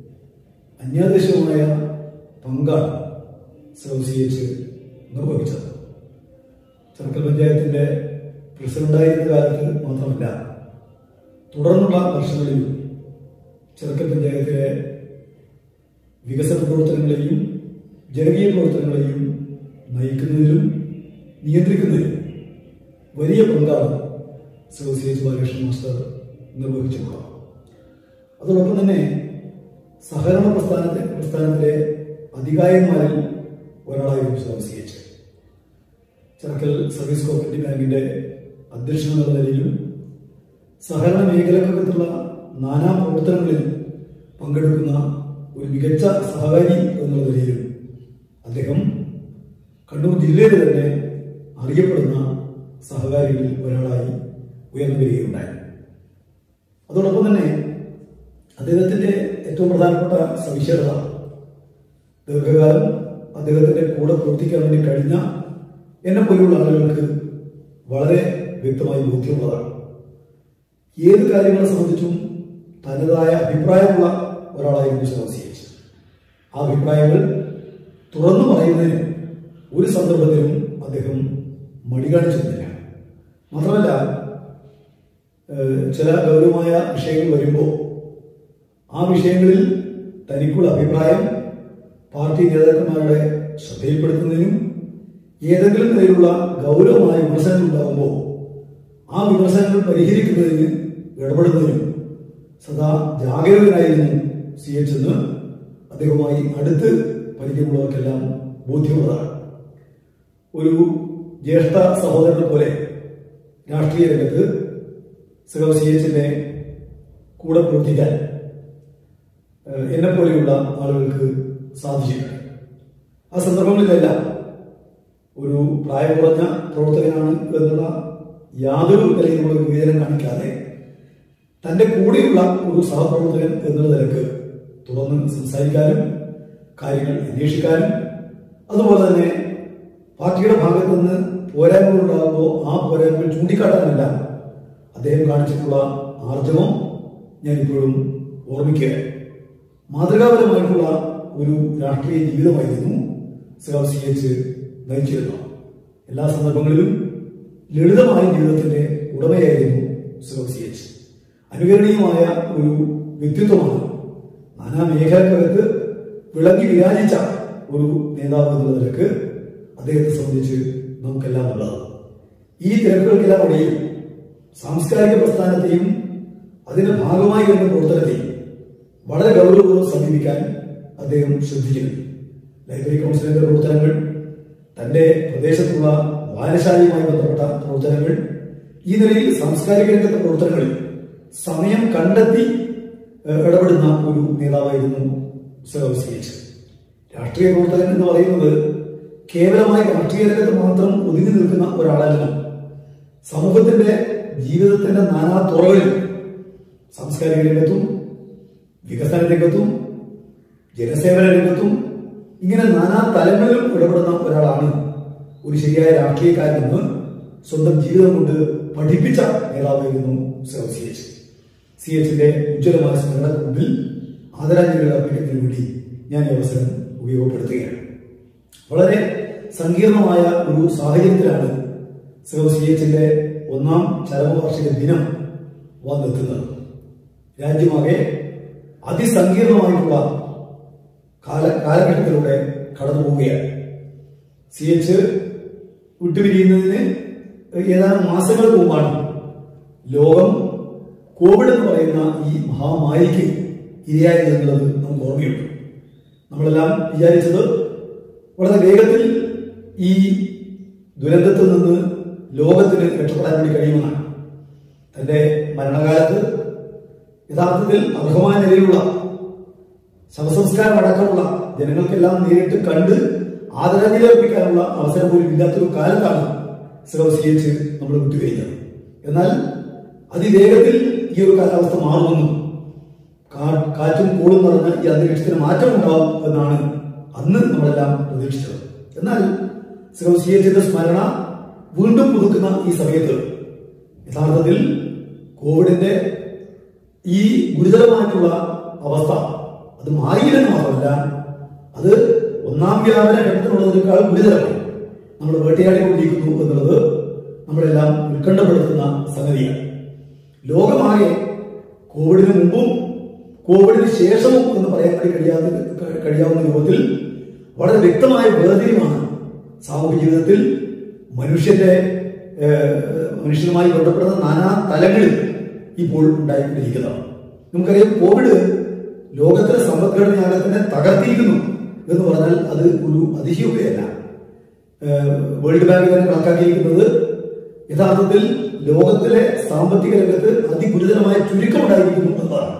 [SPEAKER 3] അന്യാദേശമായ പങ്കാണ് സി എച്ച് നിർവഹിച്ചത് ചെറുക്കൽ പഞ്ചായത്തിന്റെ പ്രസിഡന്റായിരുന്ന കാലത്ത് മാത്രമല്ല തുടർന്നുള്ള വർഷങ്ങളിൽ ചെറുക്കൽ പഞ്ചായത്തിലെ വികസന പ്രവർത്തനങ്ങളെയും ജനകീയ പ്രവർത്തനങ്ങളെയും നയിക്കുന്നതിലും നിയന്ത്രിക്കുന്നതിലും വലിയ പങ്കാണ് സി എച്ച് ബാലകൃഷ്ണൻ മാസ്റ്റർ നിർവഹിച്ചിട്ടുള്ളത് അതോടൊപ്പം തന്നെ സഹകരണ പ്രസ്ഥാനത്തെ പ്രസ്ഥാനത്തിലെ അധികായന്മാരിൽ ഒരാളായിരുന്നു C H Cherukkal service cooperative ബാങ്കിന്റെ അധ്യക്ഷൻ എന്ന നിലയിലും സഹകരണ മേഖലക്കകത്തുള്ള നാനാ പ്രവർത്തനങ്ങളിൽ പങ്കെടുക്കുന്ന ഒരു മികച്ച സഹകാരി എന്നുള്ള നിലയിലും അദ്ദേഹം കണ്ണൂർ ജില്ലയിൽ തന്നെ അറിയപ്പെടുന്ന സഹകാരികളിൽ ഒരാളായി ഉയർന്നു വരികയുണ്ടായി അതോടൊപ്പം തന്നെ അദ്ദേഹത്തിന്റെ ഏറ്റവും പ്രധാനപ്പെട്ട സവിശേഷത ദീർഘകാലം അദ്ദേഹത്തിന്റെ കൂടെ പ്രവർത്തിക്കാൻ വേണ്ടി കഴിഞ്ഞ എന്നെ പോലുള്ള ആളുകൾക്ക് വളരെ വ്യക്തമായി ബോധ്യമുള്ളതാണ് ഏത് കാര്യങ്ങളെ സംബന്ധിച്ചും തനതായ അഭിപ്രായമുള്ള ഒരാളായിരുന്നു സി എച്ച് ആ അഭിപ്രായങ്ങൾ തുറന്നു പറയുന്നതിന് ഒരു സന്ദർഭത്തിലും അദ്ദേഹം മടി കാണിച്ചിരുന്നില്ല മാത്രമല്ല ഏഹ്, ചില ഗൗരവമായ വിഷയങ്ങൾ വരുമ്പോൾ ആ വിഷയങ്ങളിൽ തനിക്കുള്ള അഭിപ്രായം പാർട്ടി നേതാക്കന്മാരുടെ ശ്രദ്ധയിൽപ്പെടുത്തുന്നതിനും ഏതെങ്കിലും നിലയിലുള്ള ഗൗരവമായ വിമർശനങ്ങൾ ഉണ്ടാകുമ്പോൾ ആ വിമർശനങ്ങൾ പരിഹരിക്കുന്നതിന് ഇടപെടുന്നതിനും സദാ ജാഗരൂകനായിരുന്നു സി എച്ച് എന്ന് അദ്ദേഹവുമായി അടുത്ത് പരിചയമുള്ളവർക്കെല്ലാം ബോധ്യമുള്ളതാണ് ഒരു ജ്യേഷ്ഠ സഹോദരനെ പോലെ രാഷ്ട്രീയ രംഗത്ത് സഹോ സി എച്ചിന്റെ കൂടെ പ്രവർത്തിക്കാൻ എന്നെ പോലെയുള്ള ആളുകൾക്ക് സാധിച്ചിട്ടുണ്ട് ആ സന്ദർഭങ്ങളിലെല്ലാം ഒരു പ്രായം കുറഞ്ഞ പ്രവർത്തകനാണ് എന്നുള്ള യാതൊരു നിലയിലുള്ള ഒരു വിവേചനം കാണിക്കാതെ തന്റെ കൂടെയുള്ള ഒരു സഹപ്രവർത്തകൻ എന്നുള്ള നിലക്ക് തുറന്ന് സംസാരിക്കാനും കാര്യങ്ങൾ അന്വേഷിക്കാനും അതുപോലെ തന്നെ പാർട്ടിയുടെ ഭാഗത്തു നിന്ന് പോരായ്മകൾ ഉണ്ടാകുമ്പോൾ ആ പോരായ്മകൾ ചൂണ്ടിക്കാട്ടാനല്ല അദ്ദേഹം കാണിച്ചിട്ടുള്ള ആർജവം ഞാൻ ഇപ്പോഴും ഓർമ്മിക്കുകയാണ് മാതൃകാപരമായിട്ടുള്ള ഒരു രാഷ്ട്രീയ ജീവിതമായിരുന്നു സഖാവ് സി എച്ച് നയിച്ചിരുന്നത് എല്ലാ സന്ദർഭങ്ങളിലും ലളിതമായ ജീവിതത്തിന്റെ ഉടമയായിരുന്നു സഖാവ് സി എച്ച് അനുകരണീയമായ ഒരു വ്യക്തിത്വമാണ് നാനാ മേഖലകൾക്ക് വിളങ്ങി വിരാജിച്ച ഒരു നേതാവ് എന്നുള്ള നിലക്ക് അദ്ദേഹത്തെ സംബന്ധിച്ച് നമുക്കെല്ലാം ഉള്ളതാണ് ഈ തിരക്കുകൾക്കെല്ലാം ഇടയിൽ സാംസ്കാരിക പ്രസ്ഥാനത്തെയും അതിന്റെ ഭാഗമായി വരുന്ന പ്രവർത്തനത്തെയും വളരെ ഗൗരവപൂർവ്വം സമീപിക്കാൻ അദ്ദേഹം ശ്രദ്ധിക്കുന്നു ലൈബ്രറി കൗൺസിലിന്റെ പ്രവർത്തനങ്ങൾ തന്റെ പ്രദേശത്തുള്ള വായനശാലയുമായി ബന്ധപ്പെട്ട പ്രവർത്തനങ്ങൾ ഈ നിലയിൽ സാംസ്കാരിക രംഗത്തെ പ്രവർത്തനങ്ങളിൽ സമയം കണ്ടെത്തി ഏഹ്, ഇടപെടുന്ന ഒരു നേതാവായിരുന്നു സർ സി എച്ച് രാഷ്ട്രീയ പ്രവർത്തകൻ എന്ന് പറയുന്നത് കേവലമായി രാഷ്ട്രീയ രംഗത്ത് മാത്രം ഒതുങ്ങി നിൽക്കുന്ന ഒരാളല്ല സമൂഹത്തിന്റെ ജീവിതത്തിന്റെ നാനാ തുറകളിൽ സാംസ്കാരിക രംഗത്തും വികസന രംഗത്തും ജനസേവന രംഗത്തും ഇങ്ങനെ നാനാ തലങ്ങളിലും ഇടപെടുന്ന ഒരാളാണ് ഒരു ശരിയായ രാഷ്ട്രീയക്കാരനെന്ന് സ്വന്തം ജീവിതം കൊണ്ട് പഠിപ്പിച്ച നേതാവായിരുന്നു സർ സി എച്ച് സി എച്ചിന്റെ ഉജ്ജ്വലമായ സ്മരണക്ക് മുമ്പിൽ ആദരാഞ്ജലികൾ അർപ്പിക്കുന്നതിന് വേണ്ടി ഞാൻ ഈ അവസരം ഉപയോഗപ്പെടുത്തുകയാണ് വളരെ സങ്കീർണമായ ഒരു സാഹചര്യത്തിലാണ് സർ സി എച്ചിന്റെ ഒന്നാം ചരമവാർഷിക ദിനം വന്നെത്തുന്നത് രാജ്യമാകെ അതിസങ്കീർണമായിട്ടുള്ള കാല കാലഘട്ടത്തിലൂടെ കടന്നു പോവുകയാണ് സി എച്ച് വിട്ടുപിരിയുന്നതിന് ഏതാനും മാസങ്ങൾക്ക് മുമ്പാണ് ലോകം കോവിഡ് എന്ന് പറയുന്ന ഈ മഹാമാരിക്ക് ഇരയായത് എന്നുള്ളത് നമുക്ക് ഓർമ്മയുണ്ട് നമ്മളെല്ലാം വിചാരിച്ചത് വളരെ വേഗത്തിൽ ഈ ദുരന്തത്തിൽ നിന്ന് ലോകത്തിന് രക്ഷപ്പെടാൻ വേണ്ടി കഴിയുമെന്നാണ് തന്റെ മരണകാലത്ത് യഥാർത്ഥത്തിൽ അർഹമായ നിലയിലുള്ള ശവസംസ്കാരം അടക്കമുള്ള ജനങ്ങൾക്കെല്ലാം നേരിട്ട് കണ്ട് ആദരാഞ്ജലി അർപ്പിക്കാനുള്ള അവസരം പോലും ഇല്ലാത്തൊരു കാലത്താണ് സി എച്ച് നമ്മൾ വിട്ടുകഴിഞ്ഞത് എന്നാൽ അതിവേഗത്തിൽ ഈ ഒരു കാലാവസ്ഥ മാറുമെന്നും കാ- കാറ്റും കോളും നിറഞ്ഞ ഈ അന്തരീക്ഷത്തിന് മാറ്റം ഉണ്ടാവും എന്നാണ് അന്ന് നമ്മളെല്ലാം പ്രതീക്ഷിച്ചത് എന്നാൽ സി എച്ചിന്റെ സ്മരണ വീണ്ടും പുതുക്കുന്ന ഈ സമയത്ത് യഥാർത്ഥത്തിൽ കോവിഡിന്റെ ഈ ഗുരുതരമായിട്ടുള്ള അവസ്ഥ അത് മാറിയില്ലെന്ന് മാത്രമല്ല അത് ഒന്നാം വ്യാപന ഘട്ടത്തിലുള്ളതിനേക്കാൾ ഗുരുതരമായി നമ്മൾ വേട്ടയാടിക്കൊണ്ടിരിക്കുന്നു എന്നുള്ളത് നമ്മളെല്ലാം ഉത്കണ്ഠപ്പെടുത്തുന്ന സംഗതിയാണ് ലോകമാകെ കോവിഡിന് മുമ്പും കോവിഡിന് ശേഷവും എന്ന് പറയാൻ വേണ്ടി കഴിയാത്ത കഴിയാവുന്ന രൂപത്തിൽ വളരെ വ്യക്തമായ വേർതിരിവാണ് സാമൂഹ്യ ജീവിതത്തിൽ മനുഷ്യന്റെ ഏഹ്, മനുഷ്യരുമായി ബന്ധപ്പെടുന്ന നാനാ തലങ്ങളിൽ ഇപ്പോൾ ഉണ്ടായിക്കൊണ്ടിരിക്കുന്നത് നമുക്കറിയാം കോവിഡ് ലോകത്തിലെ സമ്പദ്ഘടനയാകെ തന്നെ തകർത്തിരിക്കുന്നു എന്ന് പറഞ്ഞാൽ അത് ഒരു അതിശയോക്തിയല്ല ഏഹ്, വേൾഡ് ബാങ്ക് തന്നെ കണക്കാക്കിയിരിക്കുന്നത് യഥാർത്ഥത്തിൽ ലോകത്തിലെ സാമ്പത്തിക രംഗത്ത് അതിഗുരുതരമായ ചുരുക്കമുണ്ടായിരിക്കുന്നു എന്നതാണ്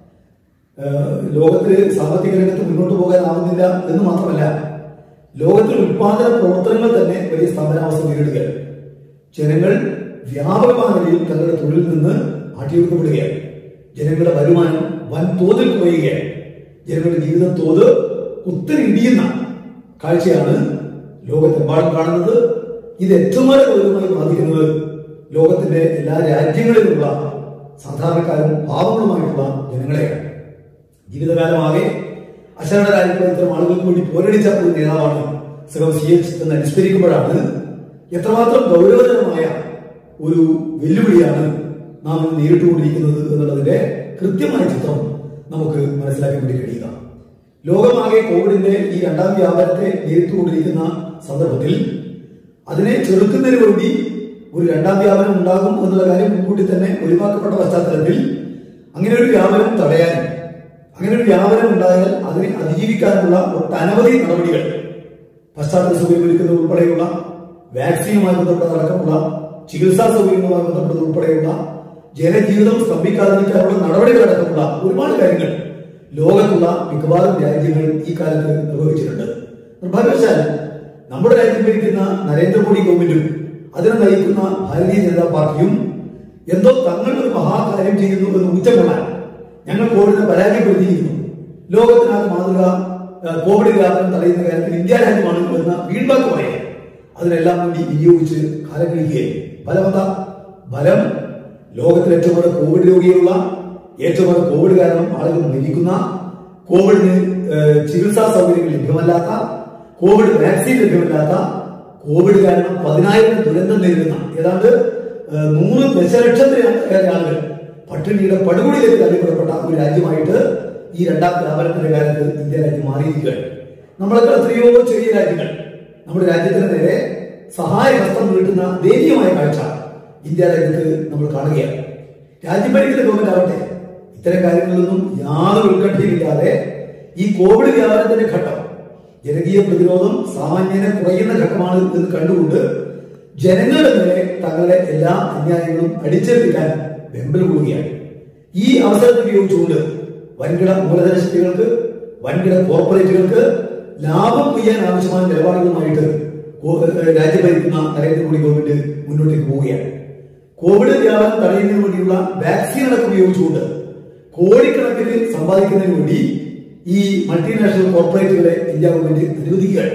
[SPEAKER 3] ഏഹ് ലോകത്തിൽ സാമ്പത്തിക രംഗത്ത് മുന്നോട്ട് പോകാനാവുന്നില്ല എന്ന് മാത്രമല്ല ലോകത്തിൽ ഉത്പാദന പ്രവർത്തനങ്ങൾ തന്നെ വലിയ സ്തംഭനാവസ്ഥ നേരിടുകയാണ് ജനങ്ങൾ വ്യാപകമായ നിലയിൽ തങ്ങളുടെ തൊഴിലിൽ നിന്ന് ആട്ടിയൊടുക്കപ്പെടുകയാണ് ജനങ്ങളുടെ വരുമാനം വൻതോതിൽ കുറയുകയാണ് ജനങ്ങളുടെ ജീവിത തോത് കുത്തരി ഇടിയുന്ന കാഴ്ചയാണ് ലോകത്തെമ്പാടും കാണുന്നത് ഇത് ഏറ്റവും വളരെ ഗൗരവമായി ബാധിക്കുന്നത് ലോകത്തിന്റെ എല്ലാ രാജ്യങ്ങളിലുള്ള സാധാരണക്കാരും പാവങ്ങളുമായിട്ടുള്ള ജനങ്ങളെയാണ് ജീവിതകാലമാകെ അശരണരായിട്ടുള്ള ഇത്തരം ആളുകൾക്ക് വേണ്ടി പോരടിച്ച ഒരു നേതാവാണ് സഹം സി എച്ച് എന്ന് അനുസ്മരിക്കുമ്പോഴാണ് എത്രമാത്രം ഗൗരവതരമായ ഒരു വെല്ലുവിളിയാണ് നാം ഇന്ന് നേരിട്ടുകൊണ്ടിരിക്കുന്നത് എന്നുള്ളതിന്റെ കൃത്യമായ ചിത്രം നമുക്ക് മനസ്സിലാക്കാൻ വേണ്ടി കഴിയുക ലോകമാകെ കോവിഡിന്റെ ഈ രണ്ടാം വ്യാപനത്തെ നേരിട്ടുകൊണ്ടിരിക്കുന്ന സന്ദർഭത്തിൽ അതിനെ ചെറുക്കുന്നതിന് വേണ്ടി ഒരു രണ്ടാം വ്യാപനം ഉണ്ടാകും എന്നുള്ള കാര്യം മുൻകൂട്ടി തന്നെ ഒഴിവാക്കപ്പെട്ട പശ്ചാത്തലത്തിൽ അങ്ങനെ ഒരു വ്യാപനം തടയാൻ അങ്ങനെ ഒരു വ്യാപനം ഉണ്ടായാൽ അതിനെ അതിജീവിക്കാനുള്ള ഒട്ടനവധി നടപടികൾ പശ്ചാത്തല സൗകര്യം ഒരുക്കുന്നത് ഉൾപ്പെടെയുള്ള വാക്സിനുമായി ബന്ധപ്പെട്ടതടക്കമുള്ള ചികിത്സാ സൗകര്യങ്ങളുമായി ബന്ധപ്പെട്ടത് ഉൾപ്പെടെയുള്ള ജനജീവിതം സ്തംഭിക്കാതിരിക്കാനുള്ള നടപടികളടക്കമുള്ള ഒരുപാട് കാര്യങ്ങൾ ലോകത്തുള്ള മിക്കവാറും രാജ്യങ്ങൾ ഈ കാലത്ത് നിർവഹിച്ചിട്ടുണ്ട് നിർഭാഗ്യവശാൽ നമ്മുടെ രാജ്യം ഭരിക്കുന്ന നരേന്ദ്രമോദി ഗവൺമെന്റും അതിനെ നയിക്കുന്ന ഭാരതീയ ജനതാ പാർട്ടിയും എന്തോ തങ്ങൾ ഒരു മഹാകാര്യം ചെയ്യുന്നു എന്ന് ഉച്ചകൊള്ളാൻ ഞങ്ങൾ കോവിഡിനെ പരാജയപ്പെടുത്തിയിരിക്കുന്നു ലോകത്തിനാകെ മാതൃക ആ, കോവിഡ് വ്യാപനം തടയുന്ന കാര്യത്തിൽ ഇന്ത്യ രാജ്യമാണ് എന്ന വീൺവാക്ക് പറയാൻ അതിനെല്ലാം വേണ്ടി വിനിയോഗിച്ച് കാലം കഴിക്കുകയായി ഫലമെന്ത ഫലം ലോകത്തിൽ ഏറ്റവും കൂടുതൽ കോവിഡ് രോഗികളുള്ള ഏറ്റവും കൂടുതൽ കോവിഡ് കാരണം ആളുകൾ മരിക്കുന്ന കോവിഡിന് ഏഹ്, ചികിത്സാ സൗകര്യങ്ങൾ ലഭ്യമല്ലാത്ത കോവിഡ് വാക്സിൻ ലഭ്യമല്ലാത്ത കോവിഡ് കാരണം പതിനായിരം ദുരന്തം നേരിടുന്ന ഏതാണ്ട് ഏഹ്, നൂറ് ദശലക്ഷത്തിലേറെ ആളുകൾ പട്ടിണിയുടെ പടുകുടിയിലേക്ക് തള്ളിപ്പെടപ്പെട്ട ഒരു രാജ്യമായിട്ട് ഈ രണ്ടാം വ്യാപനത്തിന്റെ കാലത്ത് ഇന്ത്യ രാജ്യം മാറിയിരിക്കുകയാണ് നമ്മളൊക്കെ എത്രയോ ചെറിയ രാജ്യങ്ങൾ നമ്മുടെ രാജ്യത്തിന് നേരെ സഹായഹസ്തം നീട്ടുന്ന ദയനീയമായ കാഴ്ച ഇന്ത്യ രാജ്യത്ത് നമ്മൾ കാണുകയാണ് രാജ്യം ഭരിക്കുന്ന ഗവൺമെന്റ് ആവട്ടെ ഇത്തരം കാര്യങ്ങളിലൊന്നും യാതൊരു ഉത്കണ്ഠയുമില്ലാതെ ഈ കോവിഡ് വ്യാപനത്തിന്റെ ഘട്ടം ജനകീയ പ്രതിരോധം സാമാന്യനെ കുറയുന്ന ഘട്ടമാണ് എന്ന് കണ്ടുകൊണ്ട് ജനങ്ങളുടെ നേരെ തങ്ങളുടെ എല്ലാ അന്യായങ്ങളും അടിച്ചേൽപ്പിക്കാൻ വെമ്പൽ കൂടുകയാണ് ഈ അവസരത്തെ ഉപയോഗിച്ചുകൊണ്ട് വൻകിട മൂലധന ശക്തികൾക്ക് വൻകിട കോർപ്പറേറ്റുകൾക്ക് ലാഭം കൊയ്യാൻ ആവശ്യമായ നിലപാടുകളുമായിട്ട് കോ- ഏഹ് രാജ്യം ഭരിക്കുന്ന നരേന്ദ്രമോദി ഗവൺമെന്റ് മുന്നോട്ടേക്ക് പോവുകയാണ് കോവിഡ് വ്യാപനം തടയുന്നതിന് വേണ്ടിയുള്ള വാക്സിൻ അടക്കം ഉപയോഗിച്ചുകൊണ്ട് കോടിക്കണക്കിന് സമ്പാദിക്കുന്നതിന് വേണ്ടി ഈ മൾട്ടിനാഷണൽ കോർപ്പറേറ്റുകളെ ഇന്ത്യ ഗവൺമെന്റ് അനുവദിക്കുകയാണ്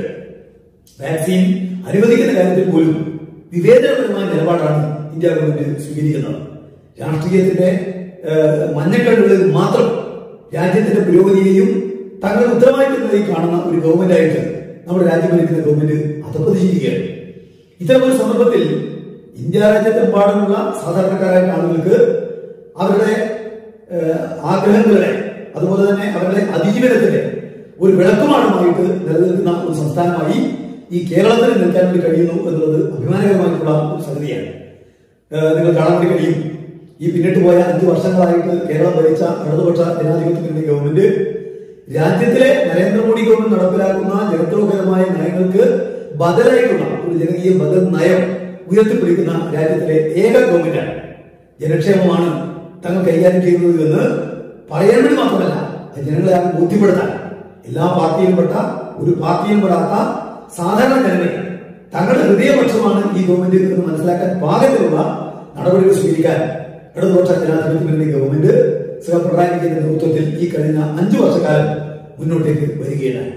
[SPEAKER 3] വാക്സിൻ അനുവദിക്കുന്ന കാര്യത്തിൽ പോലും വിവേചനപരമായ നിലപാടാണ് ഇന്ത്യ ഗവൺമെന്റ് സ്വീകരിക്കുന്നത് രാഷ്ട്രീയത്തിന്റെ ഏഹ്, മഞ്ഞക്കണ്ണുകളിൽ മാത്രം രാജ്യത്തിന്റെ പുരോഗതിയെയും തങ്ങളുടെ ഉത്തരവാദിത്തങ്ങളെയും കാണുന്ന ഒരു ഗവൺമെന്റായിട്ട് നമ്മുടെ രാജ്യം ഭരിക്കുന്ന ഗവൺമെന്റ് അധപ്പതിച്ചിരിക്കുകയാണ് ഇത്തരം ഒരു സന്ദർഭത്തിൽ ഇന്ത്യ രാജ്യത്തെമ്പാടുമുള്ള സാധാരണക്കാരായ ആളുകൾക്ക് അവരുടെ ഏഹ്, ആഗ്രഹങ്ങളുടെ അതുപോലെ തന്നെ അവരുടെ അതിജീവനത്തിന്റെ ഒരു വിളക്കുമാണമായിട്ട് നിലനിൽക്കുന്ന ഒരു സംസ്ഥാനമായി ഈ കേരളത്തിന് നിൽക്കാൻ വേണ്ടി കഴിയുന്നു എന്നുള്ളത് അഭിമാനകരമായിട്ടുള്ള ഒരു സംഗതിയാണ് ഏഹ്, നിങ്ങൾ കാണാൻ വേണ്ടി കഴിയും ഈ പിന്നിട്ട് പോയ അഞ്ചു വർഷങ്ങളായിട്ട് കേരളം ഭരിച്ച ഇടതുപക്ഷ ജനാധിപത്യത്തിന്റെ ഗവൺമെന്റ് രാജ്യത്തിലെ നരേന്ദ്രമോദി ഗവൺമെന്റ് നടപ്പിലാക്കുന്ന ജനദ്രോഹകരമായ നയങ്ങൾക്ക് ബദലായിട്ടുള്ള ഒരു ജനകീയ ബദൽ നയം ഉയർത്തിപ്പിടിക്കുന്ന രാജ്യത്തിലെ ഏക ഗവൺമെന്റാണ് ജനക്ഷേമമാണ് തങ്ങൾ കൈകാര്യം ചെയ്യുന്നത് എന്ന് പറയാൻ വേണ്ടി മാത്രമല്ല അത് ജനങ്ങളെ ആകെ ബോധ്യപ്പെടുത്താൻ എല്ലാ പാർട്ടിയിലും പെട്ട ഒരു പാർട്ടിയും പെടാത്ത സാധാരണ ജനങ്ങൾ തങ്ങളുടെ ഹൃദയപക്ഷമാണ് ഈ ഗവൺമെന്റ് എന്ന് മനസ്സിലാക്കാൻ പാകത്തിലുള്ള നടപടികൾ സ്വീകരിക്കാൻ ഇടതുപക്ഷ ജനാധിപത്യത്തിന്റെ ഗവൺമെന്റ് ശ്രീ പിണറായി വിജയന്റെ നേതൃത്വത്തിൽ ഈ കഴിഞ്ഞ അഞ്ചു വർഷക്കാലം മുന്നോട്ടേക്ക് വരികയാണ്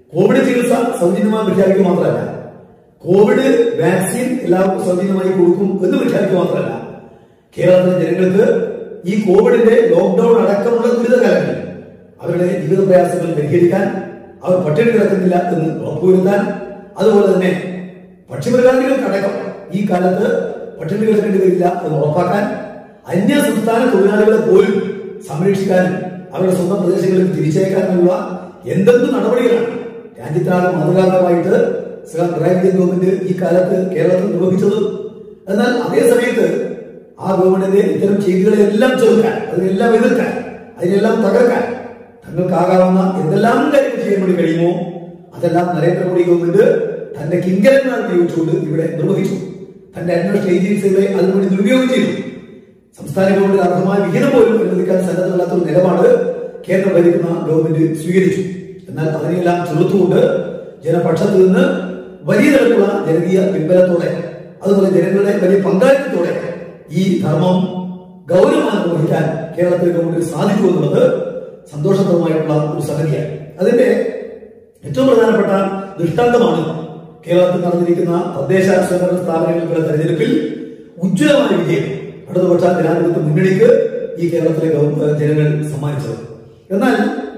[SPEAKER 3] കോവിഡ് ചികിത്സ സൗജന്യമായി പ്രഖ്യാപിക്കുക മാത്രമല്ല കോവിഡ് വാക്സിൻ എല്ലാവർക്കും സൗജന്യമായി കൊടുക്കും എന്ന് പ്രഖ്യാപിക്കുക മാത്രമല്ല കേരളത്തിലെ ജനങ്ങൾക്ക് ഈ കോവിഡിന്റെ ലോക്ക്ഡൌൺ അടക്കമുള്ള ദുരിതകാലങ്ങളിൽ അവരുടെ ജീവിത പ്രയാസങ്ങൾ പരിഹരിക്കാൻ അവർ പട്ടിണി കിടക്കുന്നില്ല എന്ന് ഉറപ്പുവരുത്താൻ അതുപോലെ തന്നെ പക്ഷിമൃഗാദികൾക്കടക്കം ഈ കാലത്ത് പട്ടിണി കിടക്കേണ്ടി വരില്ല എന്ന് ഉറപ്പാക്കാൻ അന്യ സംസ്ഥാന തൊഴിലാളികളെ പോലും സംരക്ഷിക്കാനും അവരുടെ സ്വന്തം പ്രദേശങ്ങളിൽ തിരിച്ചയക്കാനുമുള്ള എന്തെന്ത് നടപടികളാണ് രാജ്യത്താകെ മാതൃകാപരമായിട്ട് ശ്രീ പിണറായി വിജയൻ ഗവൺമെന്റ് ഈ കാലത്ത് കേരളത്തിൽ നിർവഹിച്ചത് എന്നാൽ അതേ സമയത്ത് ആ ഗവൺമെന്റിന്റെ ഇത്തരം ചെയ്തികളെ എല്ലാം ചെറുക്കാൻ അതിനെല്ലാം എതിർക്കാൻ അതിനെല്ലാം തകർക്കാൻ തങ്ങൾക്കാകാവുന്ന എന്തെല്ലാം കാര്യങ്ങൾ ചെയ്യാൻ വേണ്ടി കഴിയുമോ അതെല്ലാം നരേന്ദ്രമോദി ഗവൺമെന്റ് തന്റെ കിങ്കരന്മാർ ഉപയോഗിച്ചുകൊണ്ട് ഇവിടെ നിർവഹിച്ചു തന്റെ അന്വേഷണ ഏജൻസികളെ അതിനുവേണ്ടി ദുരുപയോഗം ചെയ്തു സംസ്ഥാന ഗവൺമെന്റ് അർഹമായ വിഹിതം പോലും അനുവദിക്കാൻ സന്നദ്ധമല്ലാത്ത ഒരു നിലപാട് കേന്ദ്രം ഭരിക്കുന്ന ഗവൺമെന്റ് സ്വീകരിച്ചു എന്നാൽ അതിനെല്ലാം ചെറുത്തുകൊണ്ട് ജനപക്ഷത്ത് നിന്ന് വലിയ തരത്തിലുള്ള ജനകീയ പിൻബലത്തോടെ അതുപോലെ ജനങ്ങളുടെ വലിയ പങ്കാളിത്തത്തോടെ ഈ ധർമ്മം ഗൗരവമായി നിർവഹിക്കാൻ കേരളത്തിലെ ഗവൺമെന്റിന് സാധിച്ചു എന്നുള്ളത് സന്തോഷപ്രദമായിട്ടുള്ള ഒരു സംഗതിയാണ് അതിന്റെ ഏറ്റവും പ്രധാനപ്പെട്ട ദൃഷ്ടാന്തമാണ് കേരളത്തിൽ നടന്നിരിക്കുന്ന തദ്ദേശ സ്വയംഭരണ സ്ഥാപനങ്ങളുടെ തെരഞ്ഞെടുപ്പിൽ ഉജ്ജ്വലമായ വിജയം ഇടതുപക്ഷ ജനാധിപത്യ മുന്നണിക്ക് ഈ കേരളത്തിലെ ഗവ- ജനങ്ങൾ സമ്മാനിച്ചത് എന്നാൽ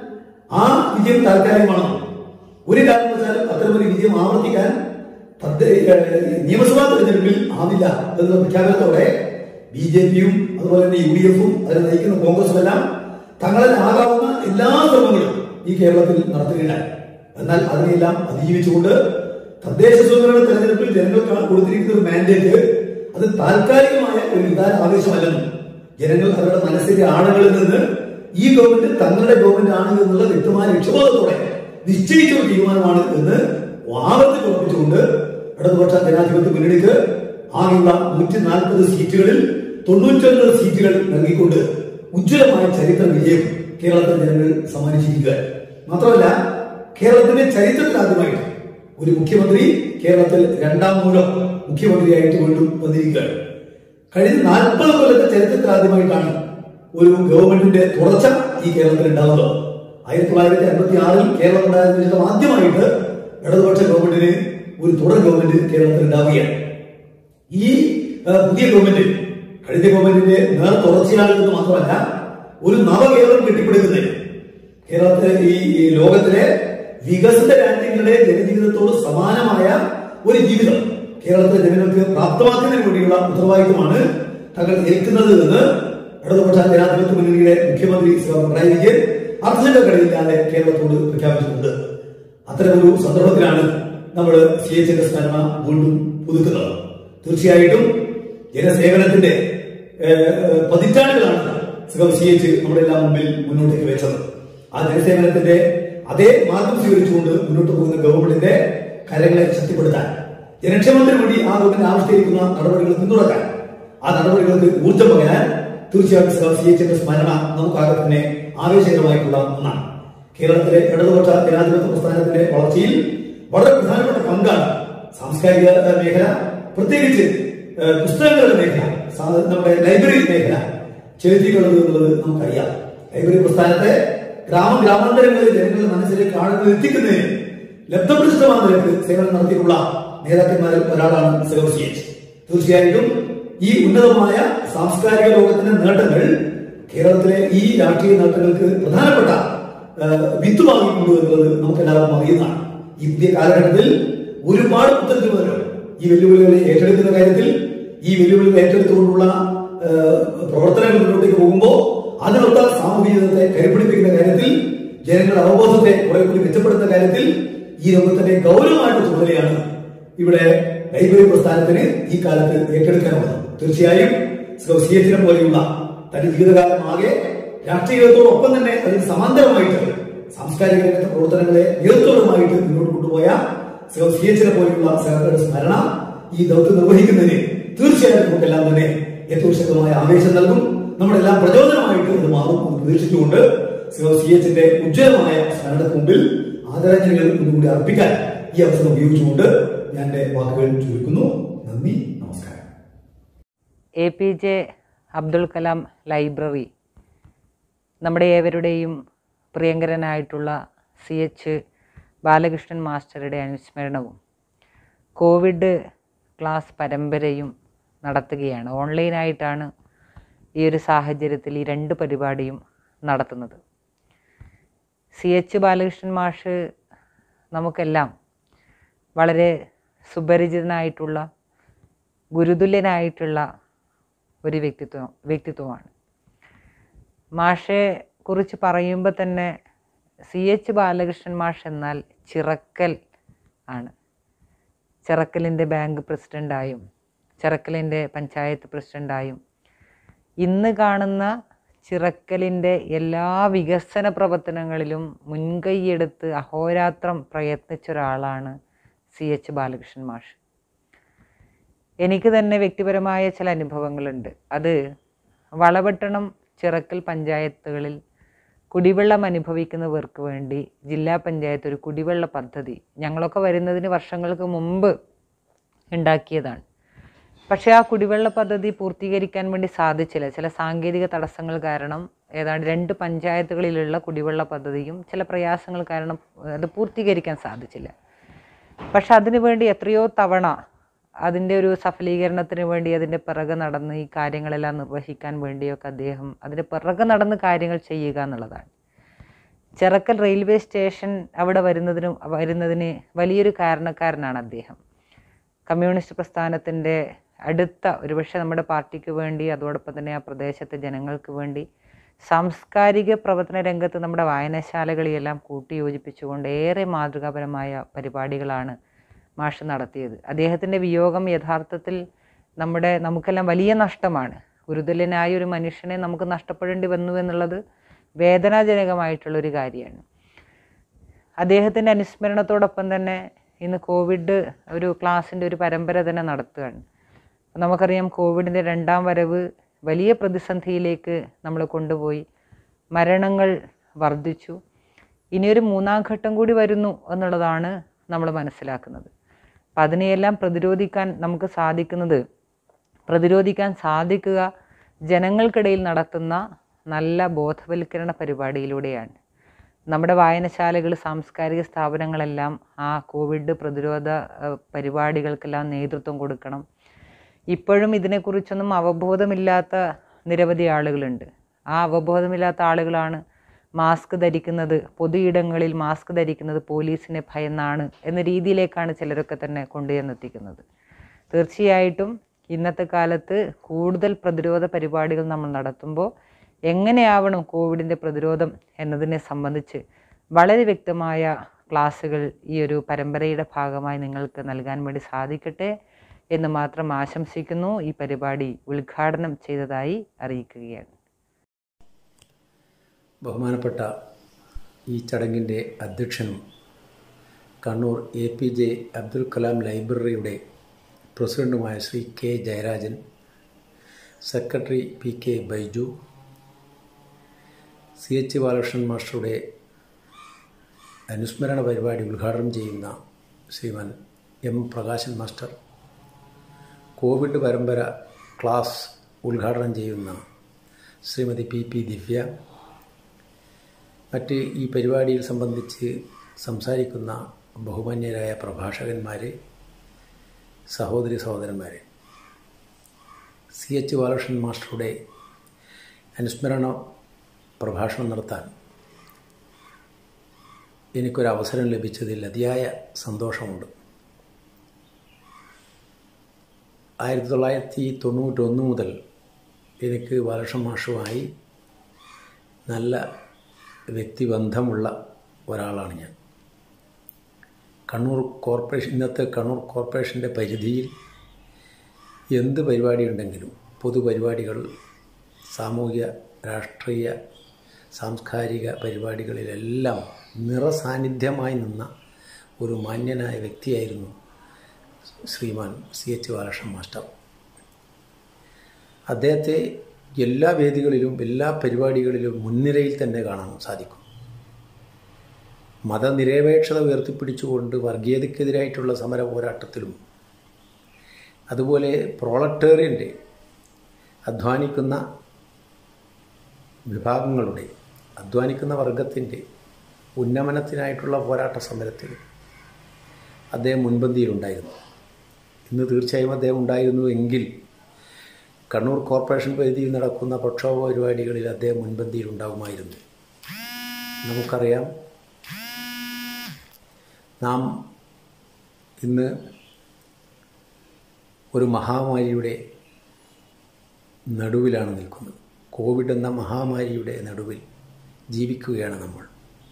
[SPEAKER 3] ആ വിജയം താൽക്കാലികമാണ് ഒരു കാരണവശാലും അത്തരമൊരു വിജയം ആവർത്തിക്കാൻ തദ്ദേ- ഏഹ് നിയമസഭാ തെരഞ്ഞെടുപ്പിൽ ആവില്ല എന്ന പ്രഖ്യാപനത്തോടെ ബി ജെ പിയും അതുപോലെ തന്നെ യു ഡി എഫും അതിനെ നയിക്കുന്ന കോൺഗ്രസും എല്ലാം തങ്ങളിൽ ആകാവുന്ന എല്ലാ ശ്രമങ്ങളും ഈ കേരളത്തിൽ നടത്തുകയുണ്ടായി എന്നാൽ അതിനെല്ലാം അതിജീവിച്ചുകൊണ്ട് തദ്ദേശ സ്വയംഭരണ തെരഞ്ഞെടുപ്പിൽ ജനങ്ങൾക്ക് കൊടുത്തിരിക്കുന്ന ഒരു മാൻഡേറ്റ് അത് താൽക്കാലികമായ ഒരു വികാര ആവേശമല്ലെന്നും ജനങ്ങൾ അവരുടെ മനസ്സിന്റെ ആഴങ്ങളിൽ നിന്ന് ഈ ഗവൺമെന്റ് തങ്ങളുടെ ഗവൺമെന്റ് ആണ് എന്നുള്ള വ്യക്തമായ ലക്ഷ്യബോധത്തോടെ നിശ്ചയിച്ച ഒരു തീരുമാനമാണ് എന്ന് ആവർത്തിച്ച് ഉറപ്പിച്ചുകൊണ്ട് ഇടതുപക്ഷ ജനാധിപത്യ മുന്നണിക്ക് ആകെയുള്ള നൂറ്റി നാൽപ്പത് സീറ്റുകളിൽ തൊണ്ണൂറ്റൊൻപത് സീറ്റുകൾ നൽകിക്കൊണ്ട് ഉജ്ജ്വലമായ ചരിത്ര വിജയം കേരളത്തിലെ ജനങ്ങൾ സമ്മാനിച്ചിരിക്കുക മാത്രമല്ല കേരളത്തിന്റെ ചരിത്രത്തിൽ ആദ്യമായിട്ട് ഒരു മുഖ്യമന്ത്രി കേരളത്തിൽ രണ്ടാം മൂലം മുഖ്യമന്ത്രിയായിട്ട് വീണ്ടും വന്നിരിക്കുകയാണ് കഴിഞ്ഞ നാൽപ്പത് കൊല്ലത്തെ ചരിത്രത്തിൽ ആദ്യമായിട്ടാണ് ഒരു ഗവൺമെന്റിന്റെ തുടർച്ച ഈ കേരളത്തിൽ ഉണ്ടാവുന്നത് ആയിരത്തി തൊള്ളായിരത്തി അൻപത്തി ആറിൽ കേരളം ഉണ്ടായതിനു ശേഷം ആദ്യമായിട്ട് ഇടതുപക്ഷ ഗവൺമെന്റിന് ഒരു തുടർ ഗവൺമെന്റ് കേരളത്തിൽ ഉണ്ടാവുകയാണ് ഈ ആ, പുതിയ ഗവൺമെന്റ് കഴിഞ്ഞ ഗവൺമെന്റിന്റെ നേർ തുടർച്ചയാണ് എന്ന് മാത്രമല്ല ഒരു നവകേരളം കെട്ടിപ്പടുക്കുന്നതിന് കേരളത്തിലെ ഈ ഈ ലോകത്തിലെ വികസിത രാജ്യങ്ങളുടെ ജനജീവിതത്തോട് സമാനമായ ഒരു ജീവിതം കേരളത്തിലെ ജനങ്ങൾക്ക് പ്രാപ്തമാക്കുന്നതിന് വേണ്ടിയുള്ള ഉത്തരവാദിത്വമാണ് തങ്ങൾ ഏൽക്കുന്നത് എന്ന് ഇടതുപക്ഷ ജനാധിപത്യ മുന്നണിയുടെ മുഖ്യമന്ത്രി ശ്രീ പിണറായി വിജയൻ അർത്ഥശങ്കകളില്ലാതെ കേരളത്തോട് പ്രഖ്യാപിച്ചിട്ടുണ്ട് അത്തരമൊരു സന്ദർഭത്തിലാണ് നമ്മൾ സി എച്ച് എന്റെ സ്മരണ വീണ്ടും പുതുക്കുന്നത് തീർച്ചയായിട്ടും ജനസേവനത്തിന്റെ ഏഹ്, ഏഹ്, പതിറ്റാണ്ടുകളാണ് സി എച്ച് നമ്മുടെ എല്ലാം മുമ്പിൽ മുന്നോട്ടേക്ക് വെച്ചത് ആ ജനസേവനത്തിന്റെ അതേ മാർഗം സ്വീകരിച്ചുകൊണ്ട് മുന്നോട്ട് പോകുന്ന ഗവൺമെന്റിന്റെ കരങ്ങളെ ശക്തിപ്പെടുത്താൻ ജനക്ഷേമത്തിന് വേണ്ടി ആ ഗവൺമെന്റ് ആവിഷ്കരിക്കുന്ന നടപടികൾ പിന്തുണക്കാൻ ആ നടപടികൾക്ക് ഊർജ്ജം പകരാൻ തീർച്ചയായിട്ടും സി എച്ചിന്റെ സ്മരണ നമുക്കാകെ തന്നെ ആവേശകരമായിട്ടുള്ള ഒന്നാണ് കേരളത്തിലെ ഇടതുപക്ഷ ജനാധിപത്യ പ്രസ്ഥാനത്തിന്റെ വളർച്ചയിൽ വളരെ പ്രധാനപ്പെട്ട പങ്കാണ് സാംസ്കാരിക ഏഹ്, മേഖല പ്രത്യേകിച്ച് ഏഹ്, പുസ്തകങ്ങളുടെ മേഖല സാ- നമ്മുടെ ലൈബ്രറി മേഖല ചെലുത്തിയിട്ടുള്ളത് എന്നുള്ളത് നമുക്കറിയാം ലൈബ്രറി പ്രസ്ഥാനത്തെ ഗ്രാമ ഗ്രാമാന്തരങ്ങളിൽ ജനങ്ങളുടെ മനസ്സിലേക്ക് ആളുകൾ എത്തിക്കുന്നതിന് ലബ്ധപ്രതിഷ്ഠമായ നിലക്ക് സേവനം നടത്തിയിട്ടുള്ള നേതാക്കന്മാരിൽ ഒരാളാണ് സെഗോ സി എച്ച് തീർച്ചയായിട്ടും ഈ ഉന്നതമായ സാംസ്കാരിക ലോകത്തിന്റെ നേട്ടങ്ങൾ കേരളത്തിലെ ഈ രാഷ്ട്രീയ നേട്ടങ്ങൾക്ക് പ്രധാനപ്പെട്ട ആ, വിത്തുവാങ്ങിക്കൊണ്ടു എന്നുള്ളത് നമുക്ക് എല്ലാവർക്കും അറിയുന്നതാണ് ഈ പുതിയ കാലഘട്ടത്തിൽ ഒരുപാട് പുത്തരിച്ചുമുതലുകൾ ഈ വെല്ലുവിളികളെ ഏറ്റെടുക്കുന്ന കാര്യത്തിൽ ഈ വെല്ലുവിളികൾ ഏറ്റെടുത്തുകൊണ്ടുള്ള ആ, പ്രവർത്തനങ്ങൾ മുന്നോട്ടേക്ക് പോകുമ്പോൾ അതിനൊത്ത സാമൂഹിക ജീവിതത്തെ കരുപിടിപ്പിക്കുന്ന കാര്യത്തിൽ ജനങ്ങളുടെ അവബോധത്തെ കുറെ കൂടി മെച്ചപ്പെടുത്തുന്ന കാര്യത്തിൽ ഈ രംഗത്തിന്റെ ഗൗരവമായിട്ട് ചുമതലയാണ് ഇവിടെ ലൈബ്രറി പ്രസ്ഥാനത്തിന് ഈ കാലത്ത് ഏറ്റെടുക്കാനുള്ളത് തീർച്ചയായും സി എച്ചിനെ പോലെയുള്ള തന്റെ ജീവിതകാലം ആകെ രാഷ്ട്രീയത്തോടൊപ്പം തന്നെ അതിന് സമാന്തരമായിട്ട് സാംസ്കാരിക രംഗത്തെ പ്രവർത്തനങ്ങളെ നേതൃത്വപരമായിട്ട് മുന്നോട്ട് കൊണ്ടുപോയ സി എച്ചിനെ പോലെയുള്ള സഹകരണ സ്മരണ ഈ ദൗത്യം നിർവഹിക്കുന്നതിന് തീർച്ചയായും നമുക്കെല്ലാം തന്നെ ഏറ്റവും ശക്തമായ ആവേശം നൽകും നമ്മുടെ എല്ലാം പ്രചോദനമായിട്ട് ഇത് മാറും എന്ന് പ്രതീക്ഷിച്ചുകൊണ്ട് സി എച്ചിന്റെ ഉജ്ജ്വലമായ സ്മരണക്ക് മുമ്പിൽ ആദരാഞ്ജലികൾ ഒന്നുകൂടി അർപ്പിക്കാൻ ഈ അവസരം ഉപയോഗിച്ചുകൊണ്ട് ഞാൻ എന്റെ വാക്കുകൾ ചുരുക്കുന്നു നന്ദി നമസ്കാരം
[SPEAKER 4] A P J Abdul Kalam library നമ്മുടെ ഏവരുടെയും പ്രിയങ്കരനായിട്ടുള്ള സി എച്ച് ബാലകൃഷ്ണൻ മാസ്റ്ററുടെ അനുസ്മരണവും കോവിഡ് ക്ലാസ് പരമ്പരയും നടത്തുകയാണ് ഓൺലൈനായിട്ടാണ് ഈ ഒരു സാഹചര്യത്തിൽ ഈ രണ്ട് പരിപാടിയും നടത്തുന്നത് സി എച്ച് ബാലകൃഷ്ണൻ മാഷ് നമുക്കെല്ലാം വളരെ സുപരിചിതനായിട്ടുള്ള ഗുരുതുല്യനായിട്ടുള്ള ഒരു വ്യക്തിത്വം വ്യക്തിത്വമാണ് മാഷെ കുറിച്ച് പറയുമ്പോൾ തന്നെ സി എച്ച് ബാലകൃഷ്ണൻ മാഷ് എന്നാൽ ചിറക്കൽ ആണ് ചിറക്കലിൻ്റെ ബാങ്ക് പ്രസിഡൻ്റായും ചിറക്കലിൻ്റെ പഞ്ചായത്ത് പ്രസിഡൻ്റായും ഇന്ന് കാണുന്ന ചിറക്കലിൻ്റെ എല്ലാ വികസന പ്രവർത്തനങ്ങളിലും മുൻകൈയെടുത്ത് അഹോരാത്രം പ്രയത്നിച്ച ഒരാളാണ് സി എച്ച് ബാലകൃഷ്ണൻ മാഷ് എനിക്ക് തന്നെ വ്യക്തിപരമായ ചില അനുഭവങ്ങളുണ്ട് അത് വളപട്ടണം ചിറക്കൽ പഞ്ചായത്തുകളിൽ കുടിവെള്ളം അനുഭവിക്കുന്നവർക്ക് വേണ്ടി ജില്ലാ പഞ്ചായത്ത് ഒരു കുടിവെള്ള പദ്ധതി ഞങ്ങളൊക്കെ വരുന്നതിന് വർഷങ്ങൾക്ക് മുമ്പ് ഉണ്ടാക്കിയതാണ് പക്ഷേ ആ കുടിവെള്ള പദ്ധതി പൂർത്തീകരിക്കാൻ വേണ്ടി സാധിച്ചില്ല ചില സാങ്കേതിക തടസ്സങ്ങൾ കാരണം ഏതാണ്ട് രണ്ട് പഞ്ചായത്തുകളിലുള്ള കുടിവെള്ള പദ്ധതിയും ചില പ്രയാസങ്ങൾ കാരണം അത് പൂർത്തീകരിക്കാൻ സാധിച്ചില്ല പക്ഷെ അതിനു വേണ്ടി എത്രയോ തവണ അതിൻ്റെ ഒരു സഫലീകരണത്തിന് വേണ്ടി അതിൻ്റെ പിറകെ നടന്ന് ഈ കാര്യങ്ങളെല്ലാം നിർവഹിക്കാൻ വേണ്ടിയൊക്കെ അദ്ദേഹം അതിൻ്റെ പിറകെ നടന്ന് കാര്യങ്ങൾ ചെയ്യുക എന്നുള്ളതാണ് ചിറക്കൽ റെയിൽവേ സ്റ്റേഷൻ അവിടെ വരുന്നതിന് വരുന്നതിന് വലിയൊരു കാരണക്കാരനാണ് അദ്ദേഹം കമ്മ്യൂണിസ്റ്റ് പ്രസ്ഥാനത്തിൻ്റെ അടുത്ത ഒരുപക്ഷെ നമ്മുടെ പാർട്ടിക്ക് വേണ്ടി അതോടൊപ്പം തന്നെ ആ പ്രദേശത്തെ ജനങ്ങൾക്ക് വേണ്ടി സാംസ്കാരിക പ്രവർത്തന രംഗത്ത് നമ്മുടെ വായനശാലകളെയെല്ലാം കൂട്ടിയോജിപ്പിച്ചുകൊണ്ട് ഏറെ മാതൃകാപരമായ പരിപാടികളാണ് മാഷ് നടത്തിയത് അദ്ദേഹത്തിൻ്റെ വിയോഗം യഥാർത്ഥത്തിൽ നമ്മുടെ നമുക്കെല്ലാം വലിയ നഷ്ടമാണ് ഗുരുതുല്യനായ ഒരു മനുഷ്യനെ നമുക്ക് നഷ്ടപ്പെടേണ്ടി വന്നു എന്നുള്ളത് വേദനാജനകമായിട്ടുള്ളൊരു കാര്യമാണ് അദ്ദേഹത്തിൻ്റെ അനുസ്മരണത്തോടൊപ്പം തന്നെ ഇന്ന് കോവിഡ് ഒരു ക്ലാസ്സിൻ്റെ ഒരു പരമ്പര തന്നെ നടത്തുകയാണ് നമുക്കറിയാം കോവിഡിൻ്റെ രണ്ടാം വരവ് വലിയ പ്രതിസന്ധിയിലേക്ക് നമ്മൾ കൊണ്ടുപോയി മരണങ്ങൾ വർദ്ധിച്ചു ഇനിയൊരു മൂന്നാം ഘട്ടം കൂടി വരുന്നു എന്നുള്ളതാണ് നമ്മൾ മനസ്സിലാക്കുന്നത് അപ്പം അതിനെയെല്ലാം പ്രതിരോധിക്കാൻ നമുക്ക് സാധിക്കുന്നത് പ്രതിരോധിക്കാൻ സാധിക്കുക ജനങ്ങൾക്കിടയിൽ നടത്തുന്ന നല്ല ബോധവൽക്കരണ പരിപാടിയിലൂടെയാണ് നമ്മുടെ വായനശാലകൾ സാംസ്കാരിക സ്ഥാപനങ്ങളെല്ലാം ആ കോവിഡ് പ്രതിരോധ ഏഹ്, പരിപാടികൾക്കെല്ലാം നേതൃത്വം കൊടുക്കണം ഇപ്പോഴും ഇതിനെക്കുറിച്ചൊന്നും അവബോധമില്ലാത്ത നിരവധി ആളുകളുണ്ട് ആ അവബോധമില്ലാത്ത ആളുകളാണ് മാസ്ക് ധരിക്കുന്നത് പൊതുയിടങ്ങളിൽ മാസ്ക് ധരിക്കുന്നത് പോലീസിനെ ഭയന്നാണ് എന്ന രീതിയിലേക്കാണ് ചിലരൊക്കെ തന്നെ കൊണ്ടുചെന്നെത്തിക്കുന്നത് തീർച്ചയായിട്ടും ഇന്നത്തെ കാലത്ത് കൂടുതൽ പ്രതിരോധ പരിപാടികൾ നമ്മൾ നടത്തുമ്പോൾ എങ്ങനെയാവണം കോവിഡിൻ്റെ പ്രതിരോധം എന്നതിനെ സംബന്ധിച്ച് വളരെ വ്യക്തമായ ക്ലാസ്സുകൾ ഈ ഒരു പരമ്പരയുടെ ഭാഗമായി നിങ്ങൾക്ക് നൽകാൻ വേണ്ടി സാധിക്കട്ടെ എന്ന് മാത്രം ആശംസിക്കുന്നു ഈ പരിപാടി ഉദ്ഘാടനം ചെയ്തതായി അറിയിക്കുകയാണ്
[SPEAKER 5] ബഹുമാനപ്പെട്ട ഈ ചടങ്ങിൻ്റെ അധ്യക്ഷനും Kannur A P J Abdul Kalam ലൈബ്രറിയുടെ പ്രസിഡന്റുമായ Shri K Jayarajan secretary P K Baiju C H Balakrishnan മാസ്റ്ററുടെ അനുസ്മരണ പരിപാടി ഉദ്ഘാടനം ചെയ്യുന്ന Shriman M Prakashan master covid പരമ്പര ക്ലാസ് ഉദ്ഘാടനം ചെയ്യുന്ന ശ്രീമതി പി പി ദിവ്യ മറ്റ് ഈ പരിപാടിയിൽ സംബന്ധിച്ച് സംസാരിക്കുന്ന ബഹുമാന്യരായ പ്രഭാഷകന്മാർ സഹോദരി സഹോദരന്മാർ സി എച്ച് ബാലകൃഷ്ണൻ മാസ്റ്ററുടെ അനുസ്മരണ പ്രഭാഷണം നടത്താൻ എനിക്കൊരവസരം ലഭിച്ചതിൽ അതിയായ സന്തോഷമുണ്ട് ആയിരത്തി തൊള്ളായിരത്തി തൊണ്ണൂറ്റൊന്ന് മുതൽ എനിക്ക് ബാലകൃഷ്ണൻ മാഷുമായി നല്ല വ്യക്തിബന്ധമുള്ള ഒരാളാണ് ഞാൻ കണ്ണൂർ കോർപ്പറേഷൻ ഇന്നത്തെ കണ്ണൂർ കോർപ്പറേഷൻ്റെ പരിധിയിൽ എന്ത് പരിപാടി ഉണ്ടെങ്കിലും പൊതുപരിപാടികൾ സാമൂഹിക രാഷ്ട്രീയ സാംസ്കാരിക പരിപാടികളിലെല്ലാം നിറസാന്നിധ്യമായി നിന്ന ഒരു മാന്യനായ വ്യക്തിയായിരുന്നു Shriman C H Balakrishnan master അദ്ദേഹത്തെ എല്ലാ വേദികളിലും എല്ലാ പരിപാടികളിലും മുൻനിരയിൽ തന്നെ കാണാൻ സാധിക്കും മതനിരപേക്ഷത ഉയർത്തിപ്പിടിച്ചുകൊണ്ട് വർഗീയതയ്ക്കെതിരായിട്ടുള്ള സമര പോരാട്ടത്തിലും അതുപോലെ പ്രോളട്ടേറിയൻ്റെ അധ്വാനിക്കുന്ന വിഭാഗങ്ങളുടെ അധ്വാനിക്കുന്ന വർഗത്തിൻ്റെ ഉന്നമനത്തിനായിട്ടുള്ള പോരാട്ട സമരത്തിൽ അദ്ദേഹം മുൻപന്തിയിലുണ്ടായിരുന്നു ഇന്ന് തീർച്ചയായും അദ്ദേഹം ഉണ്ടായിരുന്നു എങ്കിൽ കണ്ണൂർ കോർപ്പറേഷൻ പരിധിയിൽ നടക്കുന്ന പ്രക്ഷോഭ പരിപാടികളിൽ അദ്ദേഹം മുൻപന്തിയിൽ ഉണ്ടാകുമായിരുന്നു നമുക്കറിയാം നാം ഇന്ന് ഒരു മഹാമാരിയുടെ നടുവിലാണ് നിൽക്കുന്നത് കോവിഡ് എന്ന മഹാമാരിയുടെ നടുവിൽ ജീവിക്കുകയാണ് നമ്മൾ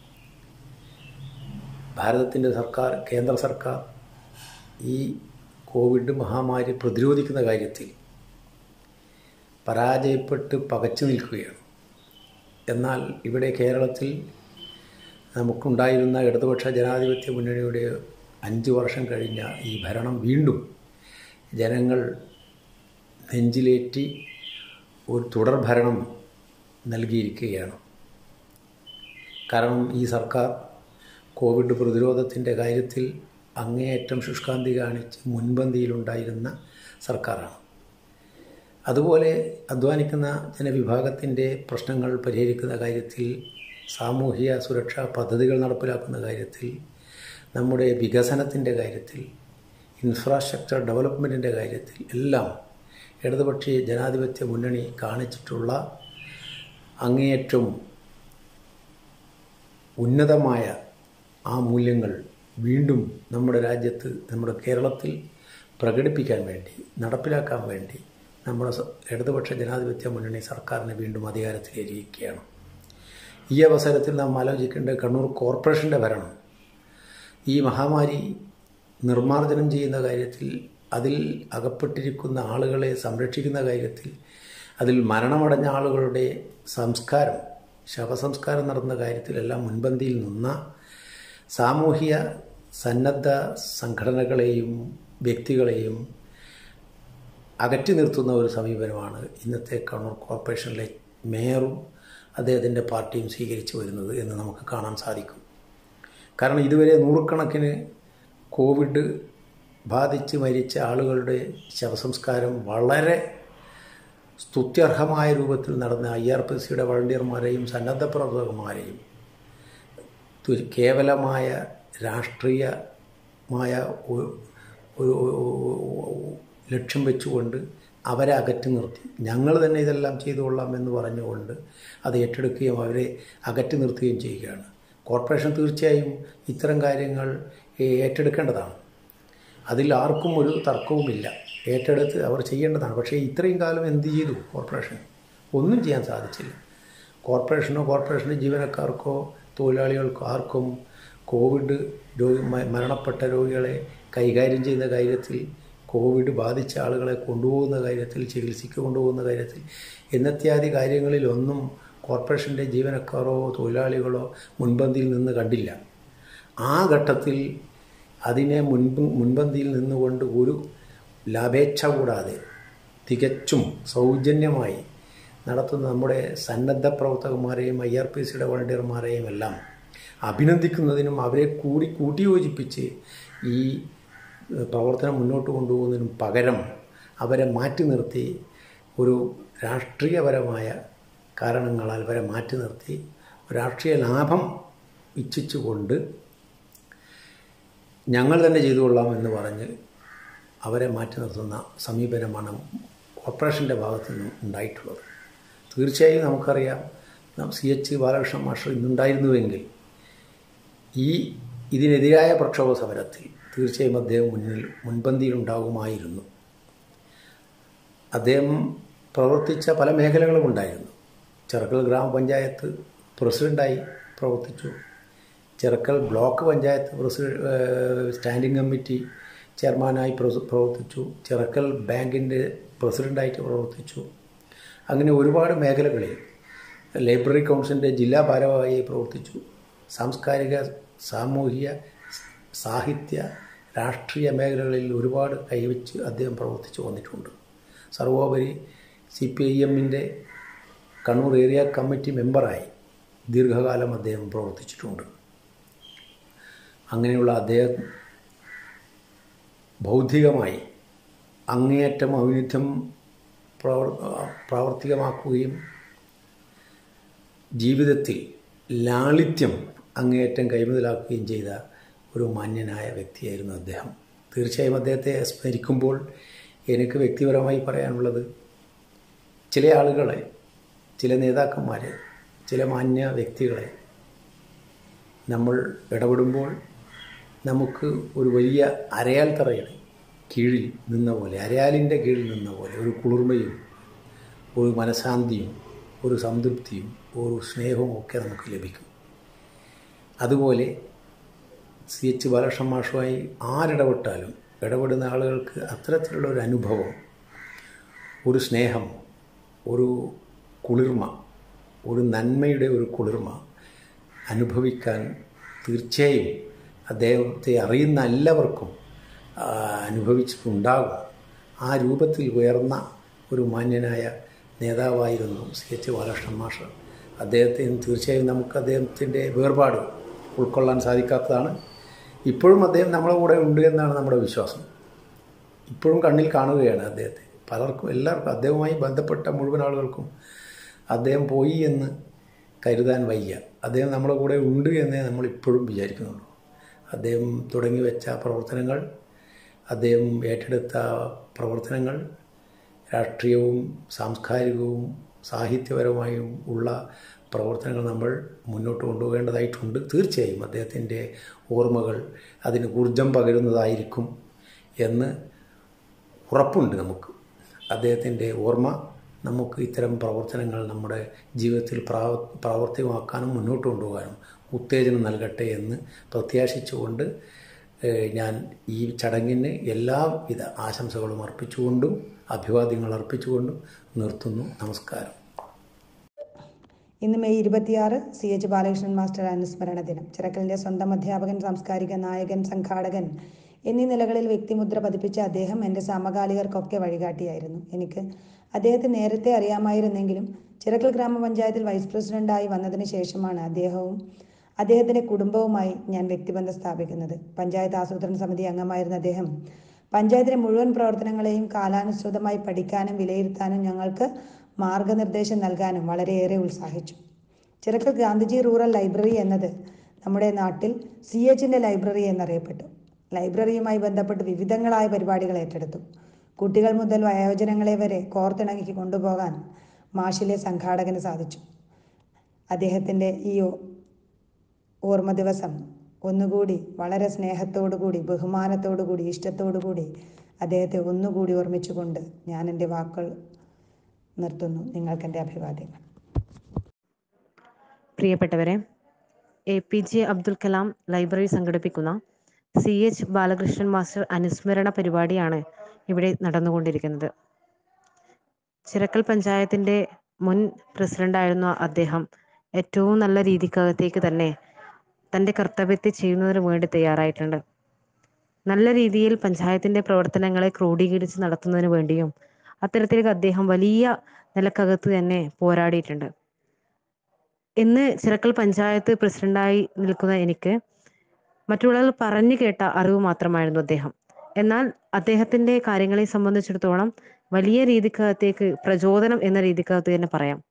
[SPEAKER 5] ഭാരതത്തിൻ്റെ സർക്കാർ കേന്ദ്ര സർക്കാർ ഈ കോവിഡ് മഹാമാരി പ്രതിരോധിക്കുന്ന കാര്യത്തിൽ പരാജയപ്പെട്ട് പകച്ചു നിൽക്കുകയാണ് എന്നാൽ ഇവിടെ കേരളത്തിൽ നമുക്കുണ്ടായിരുന്ന ഇടതുപക്ഷ ജനാധിപത്യ മുന്നണിയുടെ അഞ്ച് വർഷം കഴിഞ്ഞ ഈ ഭരണം വീണ്ടും ജനങ്ങൾ നെഞ്ചിലേറ്റി ഒരു തുടർ ഭരണം നൽകിയിരിക്കുകയാണ് കാരണം ഈ സർക്കാർ കോവിഡ് പ്രതിരോധത്തിൻ്റെ കാര്യത്തിൽ അങ്ങേയറ്റം ശുഷ്കാന്തി കാണിച്ച് മുൻപന്തിയിലുണ്ടായിരുന്ന സർക്കാരാണ് അതുപോലെ അധ്വാനിക്കുന്ന ജനവിഭാഗത്തിൻ്റെ പ്രശ്നങ്ങൾ പരിഹരിക്കുന്ന കാര്യത്തിൽ സാമൂഹിക സുരക്ഷാ പദ്ധതികൾ നടപ്പിലാക്കുന്ന കാര്യത്തിൽ നമ്മുടെ വികസനത്തിൻ്റെ കാര്യത്തിൽ ഇൻഫ്രാസ്ട്രക്ചർ ഡെവലപ്മെൻറ്റിൻ്റെ കാര്യത്തിൽ എല്ലാം ഇടതുപക്ഷീയ ജനാധിപത്യ മുന്നണി കാണിച്ചിട്ടുള്ള അങ്ങേയറ്റം ഉന്നതമായ ആ മൂല്യങ്ങൾ വീണ്ടും നമ്മുടെ രാജ്യത്ത് നമ്മുടെ കേരളത്തിൽ പ്രകടിപ്പിക്കാൻ വേണ്ടി നടപ്പിലാക്കാൻ വേണ്ടി നമ്മുടെ സ- ഇടതുപക്ഷ ജനാധിപത്യ മുന്നണി സർക്കാരിനെ വീണ്ടും അധികാരത്തിലിരിക്കുകയാണ് ഈ അവസരത്തിൽ നാം ആലോചിക്കേണ്ട കണ്ണൂർ കോർപ്പറേഷൻ്റെ ഭരണം ഈ മഹാമാരി നിർമ്മാർജ്ജനം ചെയ്യുന്ന കാര്യത്തിൽ അതിൽ അകപ്പെട്ടിരിക്കുന്ന ആളുകളെ സംരക്ഷിക്കുന്ന കാര്യത്തിൽ അതിൽ മരണമടഞ്ഞ ആളുകളുടെ സംസ്കാരം ശവസംസ്കാരം നടന്ന കാര്യത്തിലെല്ലാം മുൻപന്തിയിൽ നിന്ന സാമൂഹിക സന്നദ്ധ സംഘടനകളെയും വ്യക്തികളെയും അകറ്റി നിർത്തുന്ന ഒരു സമീപനമാണ് ഇന്നത്തെ കണ്ണൂർ കോർപ്പറേഷനിലെ മേയറും അദ്ദേഹത്തിൻ്റെ പാർട്ടിയും സ്വീകരിച്ചു വരുന്നത് എന്ന് നമുക്ക് കാണാൻ സാധിക്കും കാരണം ഇതുവരെ നൂറുകണക്കിന് കോവിഡ് ബാധിച്ച് മരിച്ച ആളുകളുടെ ശവസംസ്കാരം വളരെ സ്തുത്യർഹമായ രൂപത്തിൽ നടന്ന ഐ ആർ പി സിയുടെ വളണ്ടിയർമാരെയും സന്നദ്ധ പ്രവർത്തകന്മാരെയും തു- കേവലമായ രാഷ്ട്രീയമായ ഒരു ഒരു ലക്ഷ്യം വെച്ചുകൊണ്ട് അവരെ അകറ്റി നിർത്തി ഞങ്ങൾ തന്നെ ഇതെല്ലാം ചെയ്തുകൊള്ളാം എന്ന് പറഞ്ഞുകൊണ്ട് അത് ഏറ്റെടുക്കുകയും അവരെ അകറ്റി നിർത്തുകയും ചെയ്യുകയാണ് കോർപ്പറേഷൻ തീർച്ചയായും ഇത്തരം കാര്യങ്ങൾ ഏ- ഏറ്റെടുക്കേണ്ടതാണ് അതിൽ ആർക്കും ഒരു തർക്കവുമില്ല ഏറ്റെടുത്ത് അവർ ചെയ്യേണ്ടതാണ് പക്ഷേ ഇത്രയും കാലം എന്ത് ചെയ്തു കോർപ്പറേഷൻ ഒന്നും ചെയ്യാൻ സാധിച്ചില്ല കോർപ്പറേഷനോ കോർപ്പറേഷൻ്റെ ജീവനക്കാർക്കോ തൊഴിലാളികൾക്കോ ആർക്കും കോവിഡ് രോഗി മ- മരണപ്പെട്ട രോഗികളെ കൈകാര്യം ചെയ്യുന്ന കാര്യത്തിൽ കോവിഡ് ബാധിച്ച ആളുകളെ കൊണ്ടുപോകുന്ന കാര്യത്തിൽ ചികിത്സയ്ക്ക് കൊണ്ടുപോകുന്ന കാര്യത്തിൽ എന്നത്യാദി കാര്യങ്ങളിലൊന്നും കോർപ്പറേഷൻ്റെ ജീവനക്കാരോ തൊഴിലാളികളോ മുൻപന്തിയിൽ നിന്ന് കണ്ടില്ല ആ ഘട്ടത്തിൽ അതിനെ മുൻപ് മുൻപന്തിയിൽ നിന്നുകൊണ്ട് ഒരു ലാഭേച്ഛ കൂടാതെ തികച്ചും സൗജന്യമായി നടത്തുന്ന നമ്മുടെ സന്നദ്ധ പ്രവർത്തകന്മാരെയും ഐ ആർ പി സിയുടെ വളണ്ടിയർമാരെയും എല്ലാം അഭിനന്ദിക്കുന്നതിനും അവരെ കൂടി കൂട്ടിയോജിപ്പിച്ച് ഈ ഏഹ്, പ്രവർത്തനം മുന്നോട്ട് കൊണ്ടുപോകുന്നതിനും പകരം അവരെ മാറ്റി നിർത്തി ഒരു രാഷ്ട്രീയപരമായ കാരണങ്ങളാൽ അവരെ മാറ്റി നിർത്തി രാഷ്ട്രീയ ലാഭം ഇച്ഛിച്ചുകൊണ്ട് ഞങ്ങൾ തന്നെ ചെയ്തുകൊള്ളാം എന്ന് പറഞ്ഞ് അവരെ മാറ്റി നിർത്തുന്ന സമീപനമാണ് കോർപ്പറേഷൻ്റെ ഭാഗത്തു നിന്നും ഉണ്ടായിട്ടുള്ളത് തീർച്ചയായും നമുക്കറിയാം നാം സി എച്ച് ബാലകൃഷ്ണ മാസ്റ്റർ ഇന്നുണ്ടായിരുന്നുവെങ്കിൽ ഈ ഇതിനെതിരായ പ്രക്ഷോഭ സമരത്തിൽ തീർച്ചയായും അദ്ദേഹം മുന്നിൽ മുൻപന്തിയിലുണ്ടാകുമായിരുന്നു അദ്ദേഹം പ്രവർത്തിച്ച പല മേഖലകളും ഉണ്ടായിരുന്നു ചെറുക്കൽ ഗ്രാമപഞ്ചായത്ത് പ്രസിഡൻ്റായി പ്രവർത്തിച്ചു Cherukkal block panchayat president standing committee ചെയർമാനായി പ്രസ- പ്രവർത്തിച്ചു ചെറുക്കൽ ബാങ്കിൻ്റെ പ്രസിഡൻ്റായിട്ട് പ്രവർത്തിച്ചു അങ്ങനെ ഒരുപാട് മേഖലകളിൽ ലൈബ്രറി കൗൺസിലിൻ്റെ ജില്ലാ ഭാരവാഹിയായി പ്രവർത്തിച്ചു സാംസ്കാരിക സാമൂഹിക സാഹിത്യ രാഷ്ട്രീയ മേഖലകളിൽ ഒരുപാട് കൈവച്ച് അദ്ദേഹം പ്രവർത്തിച്ചു വന്നിട്ടുണ്ട് സർവോപരി സി പി ഐ എമ്മിൻ്റെ കണ്ണൂർ ഏരിയ കമ്മിറ്റി മെമ്പറായി ദീർഘകാലം അദ്ദേഹം പ്രവർത്തിച്ചിട്ടുണ്ട് അങ്ങനെയുള്ള അദ്ദേഹം ബൗദ്ധികമായി അങ്ങേയറ്റം ഔന്നിധ്യം പ്രവർ പ്രാവർത്തികമാക്കുകയും ജീവിതത്തിൽ ലാളിത്യം അങ്ങേയറ്റം കൈമുതലാക്കുകയും ചെയ്ത ഒരു മാന്യനായ വ്യക്തിയായിരുന്നു അദ്ദേഹം തീർച്ചയായും അദ്ദേഹത്തെ സ്മരിക്കുമ്പോൾ എനിക്ക് വ്യക്തിപരമായി പറയാനുള്ളത് ചില ആളുകളെ ചില നേതാക്കന്മാരെ ചില മാന്യ വ്യക്തികളെ നമ്മൾ ഇടപെടുമ്പോൾ നമുക്ക് ഒരു വലിയ അരയാൽ തറയുടെ കീഴിൽ നിന്ന പോലെ അരയാലിൻ്റെ കീഴിൽ നിന്ന പോലെ ഒരു കുളിർമയും ഒരു മനഃശാന്തിയും ഒരു സംതൃപ്തിയും ഒരു സ്നേഹവും ഒക്കെ നമുക്ക് ലഭിക്കും അതുപോലെ സി എച്ച് ബാലകൃഷ്ണ മാഷുമായി ആരിടപെട്ടാലും ഇടപെടുന്ന ആളുകൾക്ക് അത്തരത്തിലുള്ള ഒരു അനുഭവം ഒരു സ്നേഹം ഒരു കുളിർമ ഒരു നന്മയുടെ ഒരു കുളിർമ അനുഭവിക്കാൻ തീർച്ചയായും അദ്ദേഹത്തെ അറിയുന്ന എല്ലാവർക്കും ആ, അനുഭവിച്ചിട്ടുണ്ടാകും ആ രൂപത്തിൽ ഉയർന്ന ഒരു മാന്യനായ നേതാവായിരുന്നു സി എച്ച് ബാലകൃഷ്ണൻ മാഷ് അദ്ദേഹത്തെ തീർച്ചയായും നമുക്ക് അദ്ദേഹത്തിൻ്റെ വേർപാട് ഉൾക്കൊള്ളാൻ സാധിക്കാത്തതാണ് ഇപ്പോഴും അദ്ദേഹം നമ്മളെ കൂടെ ഉണ്ട് എന്നാണ് നമ്മുടെ വിശ്വാസം ഇപ്പോഴും കണ്ണിൽ കാണുകയാണ് അദ്ദേഹത്തെ പലർക്കും എല്ലാവർക്കും അദ്ദേഹവുമായി ബന്ധപ്പെട്ട മുഴുവൻ ആളുകൾക്കും അദ്ദേഹം പോയി എന്ന് കരുതാൻ വയ്യ അദ്ദേഹം നമ്മളെ കൂടെ ഉണ്ട് എന്നേ നമ്മൾ ഇപ്പോഴും വിചാരിക്കുന്നുള്ളൂ അദ്ദേഹം തുടങ്ങി വെച്ച പ്രവർത്തനങ്ങൾ അദ്ദേഹം ഏറ്റെടുത്ത പ്രവർത്തനങ്ങൾ രാഷ്ട്രീയവും സാംസ്കാരികവും സാഹിത്യപരമായും ഉള്ള പ്രവർത്തനങ്ങൾ നമ്മൾ മുന്നോട്ട് കൊണ്ടുപോകേണ്ടതായിട്ടുണ്ട് തീർച്ചയായും അദ്ദേഹത്തിൻ്റെ ഓർമ്മകൾ അതിന് ഊർജം പകരുന്നതായിരിക്കും എന്ന് ഉറപ്പുണ്ട് നമുക്ക് അദ്ദേഹത്തിൻ്റെ ഓർമ്മ നമുക്ക് ഇത്തരം പ്രവർത്തനങ്ങൾ നമ്മുടെ ജീവിതത്തിൽ പ്രാവ പ്രാവർത്തികമാക്കാനും മുന്നോട്ട് കൊണ്ടുപോകാനും ഉത്തേജനം നൽകട്ടെ എന്ന് പ്രത്യാശിച്ചുകൊണ്ട് ഏഹ്, ഞാൻ ഈ ചടങ്ങിന് എല്ലാവിധ ആശംസകളും അർപ്പിച്ചുകൊണ്ടും അഭിവാദ്യങ്ങൾ അർപ്പിച്ചുകൊണ്ടും നിർത്തുന്നു നമസ്കാരം
[SPEAKER 6] ഇന്ന് മെയ് ഇരുപത്തിയാറ് സി എച്ച് ബാലകൃഷ്ണൻ മാസ്റ്റർ അനുസ്മരണ ദിനം ചിറക്കലിന്റെ സ്വന്തം അധ്യാപകൻ സാംസ്കാരിക നായകൻ സംഘാടകൻ എന്നീ നിലകളിൽ വ്യക്തിമുദ്ര പതിപ്പിച്ച അദ്ദേഹം എൻ്റെ സമകാലികർക്കൊക്കെ വഴികാട്ടിയായിരുന്നു എനിക്ക് അദ്ദേഹത്തെ നേരത്തെ അറിയാമായിരുന്നെങ്കിലും ചിറക്കൽ ഗ്രാമപഞ്ചായത്തിൽ വൈസ് പ്രസിഡന്റായി വന്നതിന് ശേഷമാണ് അദ്ദേഹവും അദ്ദേഹത്തിൻ്റെ കുടുംബവുമായി ഞാൻ വ്യക്തിബന്ധം സ്ഥാപിക്കുന്നത് പഞ്ചായത്ത് ആസൂത്രണ സമിതി അംഗമായിരുന്ന അദ്ദേഹം പഞ്ചായത്തിലെ മുഴുവൻ പ്രവർത്തനങ്ങളെയും കാലാനുസൃതമായി പഠിക്കാനും വിലയിരുത്താനും ഞങ്ങൾക്ക് മാർഗനിർദ്ദേശം നൽകാനും വളരെയേറെ ഉത്സാഹിച്ചു ചിറക്കൽ ഗാന്ധിജി റൂറൽ ലൈബ്രറി എന്നത് നമ്മുടെ നാട്ടിൽ സി എച്ചിൻ്റെ ലൈബ്രറി എന്നറിയപ്പെട്ടു ലൈബ്രറിയുമായി ബന്ധപ്പെട്ട് വിവിധങ്ങളായ പരിപാടികൾ ഏറ്റെടുത്തു കുട്ടികൾ മുതൽ വയോജനങ്ങളെ വരെ കോർത്തിണക്കി കൊണ്ടുപോകാൻ മാഷിലെ സംഘാടകന് സാധിച്ചു അദ്ദേഹത്തിൻ്റെ ഈ ഓ- ഓർമ്മ ദിവസം ഒന്നുകൂടി വളരെ സ്നേഹത്തോടു കൂടി ബഹുമാനത്തോടു കൂടി ഇഷ്ടത്തോടു കൂടി അദ്ദേഹത്തെ ഒന്നുകൂടി ഓർമ്മിച്ചുകൊണ്ട് ഞാൻ എൻ്റെ വാക്കുകൾ നിർത്തുന്നു നിങ്ങൾക്കെൻ്റെ അഭിവാദ്യങ്ങൾ
[SPEAKER 7] പ്രിയപ്പെട്ടവരെ A P J Abdul Kalam library സംഘടിപ്പിക്കുന്ന സി എച്ച് ബാലകൃഷ്ണൻ മാസ്റ്റർ അനുസ്മരണ പരിപാടിയാണ് ഇവിടെ നടന്നുകൊണ്ടിരിക്കുന്നത് ചിറക്കൽ പഞ്ചായത്തിൻ്റെ മുൻ പ്രസിഡന്റായിരുന്ന അദ്ദേഹം ഏറ്റവും നല്ല രീതിക്കകത്തേക്ക് തന്നെ തൻ്റെ കർത്തവ്യത്തെ ചെയ്യുന്നതിന് വേണ്ടി തയ്യാറായിട്ടുണ്ട് നല്ല രീതിയിൽ പഞ്ചായത്തിൻ്റെ പ്രവർത്തനങ്ങളെ ക്രോഡീകരിച്ച് നടത്തുന്നതിന് വേണ്ടിയും അത്തരത്തിലേക്ക് അദ്ദേഹം വലിയ നിലക്കകത്ത് തന്നെ പോരാടിയിട്ടുണ്ട് ഇന്ന് ചിറക്കൽ പഞ്ചായത്ത് പ്രസിഡന്റായി നിൽക്കുന്ന എനിക്ക് മറ്റുള്ളവർ പറഞ്ഞു കേട്ട അറിവ് മാത്രമായിരുന്നു അദ്ദേഹം എന്നാൽ അദ്ദേഹത്തിന്റെ കാര്യങ്ങളെ സംബന്ധിച്ചിടത്തോളം വലിയ രീതിക്കകത്തേക്ക് പ്രചോദനം എന്ന രീതിക്കകത്ത് തന്നെ പറയാം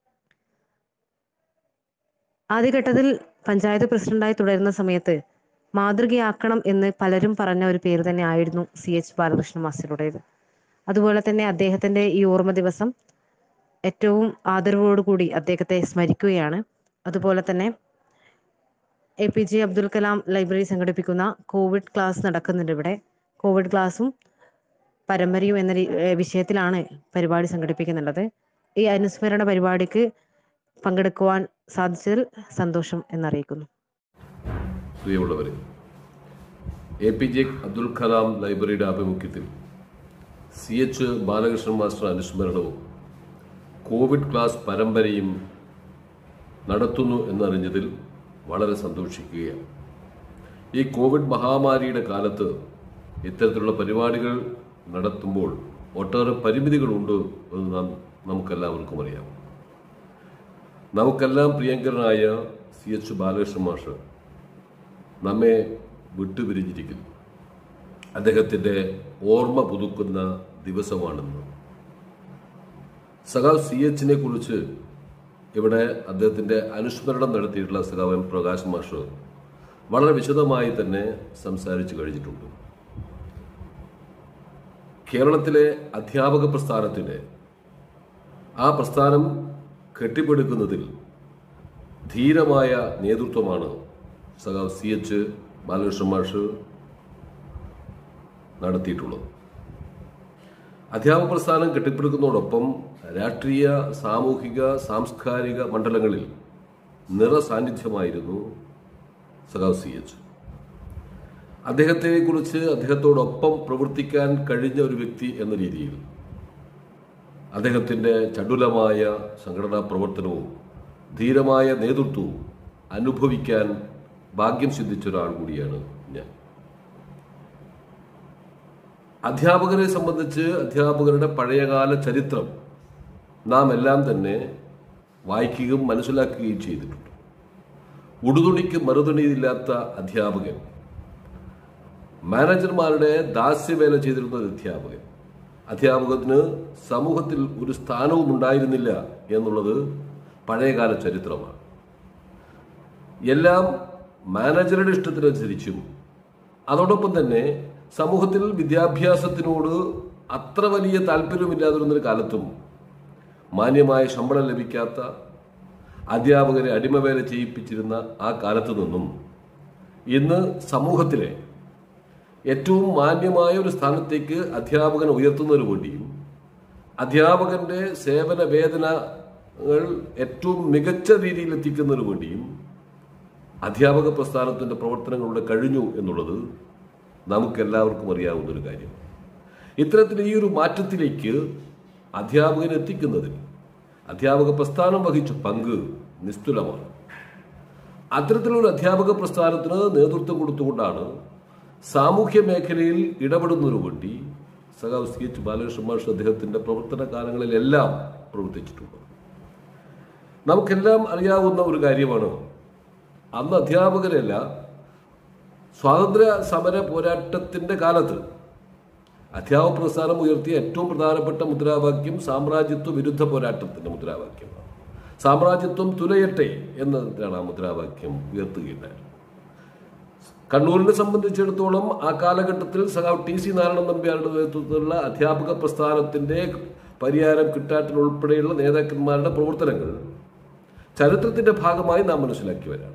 [SPEAKER 7] ആദ്യഘട്ടത്തിൽ പഞ്ചായത്ത് പ്രസിഡന്റായി തുടരുന്ന സമയത്ത് മാതൃകയാക്കണം എന്ന് പലരും പറഞ്ഞ ഒരു പേര് തന്നെ ആയിരുന്നു സി എച്ച് ബാലകൃഷ്ണൻ മാസ്റ്ററുടേത് അതുപോലെ തന്നെ അദ്ദേഹത്തിന്റെ ഈ ഓർമ്മ ദിവസം ഏറ്റവും ആദരവോടുകൂടി അദ്ദേഹത്തെ സ്മരിക്കുകയാണ് അതുപോലെ തന്നെ A P J Abdul Kalam library സംഘടിപ്പിക്കുന്ന കോവിഡ് ക്ലാസ് നടക്കുന്നുണ്ട് ഇവിടെ കോവിഡ് ക്ലാസ്സും പരമ്പരയും എന്ന രീ- ഏഹ് വിഷയത്തിലാണ് പരിപാടി സംഘടിപ്പിക്കുന്നുള്ളത് ഈ അനുസ്മരണ പരിപാടിക്ക് പങ്കെടുക്കുവാൻ സാധിച്ചതിൽ സന്തോഷം എന്നറിയിക്കുന്നു
[SPEAKER 8] പ്രിയമുള്ളവരെ A P J Abdul Kalam ലൈബ്രറിയുടെ ആഭിമുഖ്യത്തിൽ സി എച്ച് ബാലകൃഷ്ണൻ മാസ്റ്റർ അനുസ്മരണവും കോവിഡ് ക്ലാസ് പരമ്പരയും നടത്തുന്നു എന്നറിഞ്ഞതിൽ വളരെ സന്തോഷിക്കുകയാണ് ഈ കോവിഡ് മഹാമാരിയുടെ കാലത്ത് ഇത്തരത്തിലുള്ള പരിപാടികൾ നടത്തുമ്പോൾ ഒട്ടേറെ പരിമിതികളുണ്ട് എന്ന് നാം നമുക്കെല്ലാവർക്കും അറിയാം നമുക്കെല്ലാം പ്രിയങ്കരനായ സി എച്ച് ബാലകൃഷ്ണൻ മാഷ് നമ്മെ വിട്ടുപിരിഞ്ഞിരിക്കുന്നു അദ്ദേഹത്തിൻ്റെ ഓർമ്മ പുതുക്കുന്ന ദിവസമാണെന്ന് സഖാവ് സി എച്ചിനെ കുറിച്ച് ഇവിടെ അദ്ദേഹത്തിൻ്റെ അനുസ്മരണം നടത്തിയിട്ടുള്ള സഖാവ് എം പ്രകാശ് മാഷ് വളരെ വിശദമായി തന്നെ സംസാരിച്ചു കഴിഞ്ഞിട്ടുണ്ട് കേരളത്തിലെ അധ്യാപക പ്രസ്ഥാനത്തിൻ്റെ ആ പ്രസ്ഥാനം കെട്ടിപ്പടുക്കുന്നതിൽ ധീരമായ നേതൃത്വമാണ് സഖാവ് സി എച്ച് ബാലകൃഷ്ണ മാഷ് നടത്തിയിട്ടുള്ളത് അധ്യാപക പ്രസ്ഥാനം കെട്ടിപ്പടുക്കുന്നതോടൊപ്പം രാഷ്ട്രീയ സാമൂഹിക സാംസ്കാരിക മണ്ഡലങ്ങളിൽ നിറസാന്നിധ്യമായിരുന്നു സഖാവ് സി എച്ച് അദ്ദേഹത്തെക്കുറിച്ച് അദ്ദേഹത്തോടൊപ്പം പ്രവർത്തിക്കാൻ കഴിഞ്ഞ ഒരു വ്യക്തി എന്ന രീതിയിൽ അദ്ദേഹത്തിൻ്റെ ചടുലമായ സംഘടനാ പ്രവർത്തനവും ധീരമായ നേതൃത്വവും അനുഭവിക്കാൻ ഭാഗ്യം സിദ്ധിച്ച ഒരാൾ കൂടിയാണ് ഞാൻ അധ്യാപകരെ സംബന്ധിച്ച് അധ്യാപകരുടെ പഴയകാല ചരിത്രം നാം എല്ലാം തന്നെ വായിക്കുകയും മനസ്സിലാക്കുകയും ചെയ്തിട്ടുണ്ട് ഉടുതുണിക്ക് മറുതുണിയില്ലാത്ത അധ്യാപകൻ മാനേജർമാരുടെ ദാസ്യവേല ചെയ്തിരുന്ന ഒരു അധ്യാപകൻ അധ്യാപകത്തിന് സമൂഹത്തിൽ ഒരു സ്ഥാനവും ഉണ്ടായിരുന്നില്ല എന്നുള്ളത് പഴയകാല ചരിത്രമാണ് എല്ലാം മാനേജറുടെ ഇഷ്ടത്തിനനുസരിച്ചും അതോടൊപ്പം തന്നെ സമൂഹത്തിൽ വിദ്യാഭ്യാസത്തിനോട് അത്ര വലിയ താല്പര്യമില്ലാതിരുന്നൊരു കാലത്തും മാന്യമായ ശമ്പളം ലഭിക്കാത്ത അധ്യാപകരെ അടിമവേല ചെയ്യിപ്പിച്ചിരുന്ന ആ കാലത്തു നിന്നും ഇന്ന് സമൂഹത്തിലെ ഏറ്റവും മാന്യമായ ഒരു സ്ഥാനത്തേക്ക് അധ്യാപകനെ ഉയർത്തുന്നതിന് വേണ്ടിയും അധ്യാപകന്റെ സേവന വേതനങ്ങൾ ഏറ്റവും മികച്ച രീതിയിൽ എത്തിക്കുന്നതിന് വേണ്ടിയും അധ്യാപക പ്രസ്ഥാനത്തിന്റെ പ്രവർത്തനങ്ങളുടെ കഴിഞ്ഞു എന്നുള്ളത് നമുക്കെല്ലാവർക്കും അറിയാവുന്ന ഒരു കാര്യം ഇത്തരത്തിൽ ഈ ഒരു മാറ്റത്തിലേക്ക് അധ്യാപകനെ എത്തിക്കുന്നതിൽ അധ്യാപക പ്രസ്ഥാനം വഹിച്ച പങ്ക് നിസ്തുലമാണ് അത്തരത്തിലൊരു അധ്യാപക പ്രസ്ഥാനത്തിന് നേതൃത്വം കൊടുത്തുകൊണ്ടാണ് സാമൂഹ്യ മേഖലയിൽ ഇടപെടുന്നതിനു വേണ്ടി സഖാവ് സി എച്ച് ബാലകൃഷ്ണ മാഷ് അദ്ദേഹത്തിന്റെ പ്രവർത്തന കാലങ്ങളിലെല്ലാം പ്രവർത്തിച്ചിട്ടുണ്ട് നമുക്കെല്ലാം അറിയാവുന്ന ഒരു കാര്യമാണ് അന്ന് അധ്യാപകരല്ല സ്വാതന്ത്ര്യ സമര പോരാട്ടത്തിന്റെ കാലത്ത് അധ്യാപക പ്രസ്ഥാനം ഉയർത്തിയ ഏറ്റവും പ്രധാനപ്പെട്ട മുദ്രാവാക്യം സാമ്രാജ്യത്വ വിരുദ്ധ പോരാട്ടത്തിന്റെ മുദ്രാവാക്യമാണ് സാമ്രാജ്യത്വം തുലയട്ടെ എന്നതാണ് ആ മുദ്രാവാക്യം ഉയർത്തുകയുണ്ടായത് കണ്ണൂരിനെ സംബന്ധിച്ചിടത്തോളം ആ കാലഘട്ടത്തിൽ സഖാവ് ടി സി നാരായണൻ നമ്പ്യാരുടെ നേതൃത്വത്തിലുള്ള അധ്യാപക പ്രസ്ഥാനത്തിന്റെ പരിഹാരം കിട്ടാറ്റിനുൾപ്പെടെയുള്ള നേതാക്കന്മാരുടെ പ്രവർത്തനങ്ങൾ ചരിത്രത്തിന്റെ ഭാഗമായി നാം മനസ്സിലാക്കി വരാം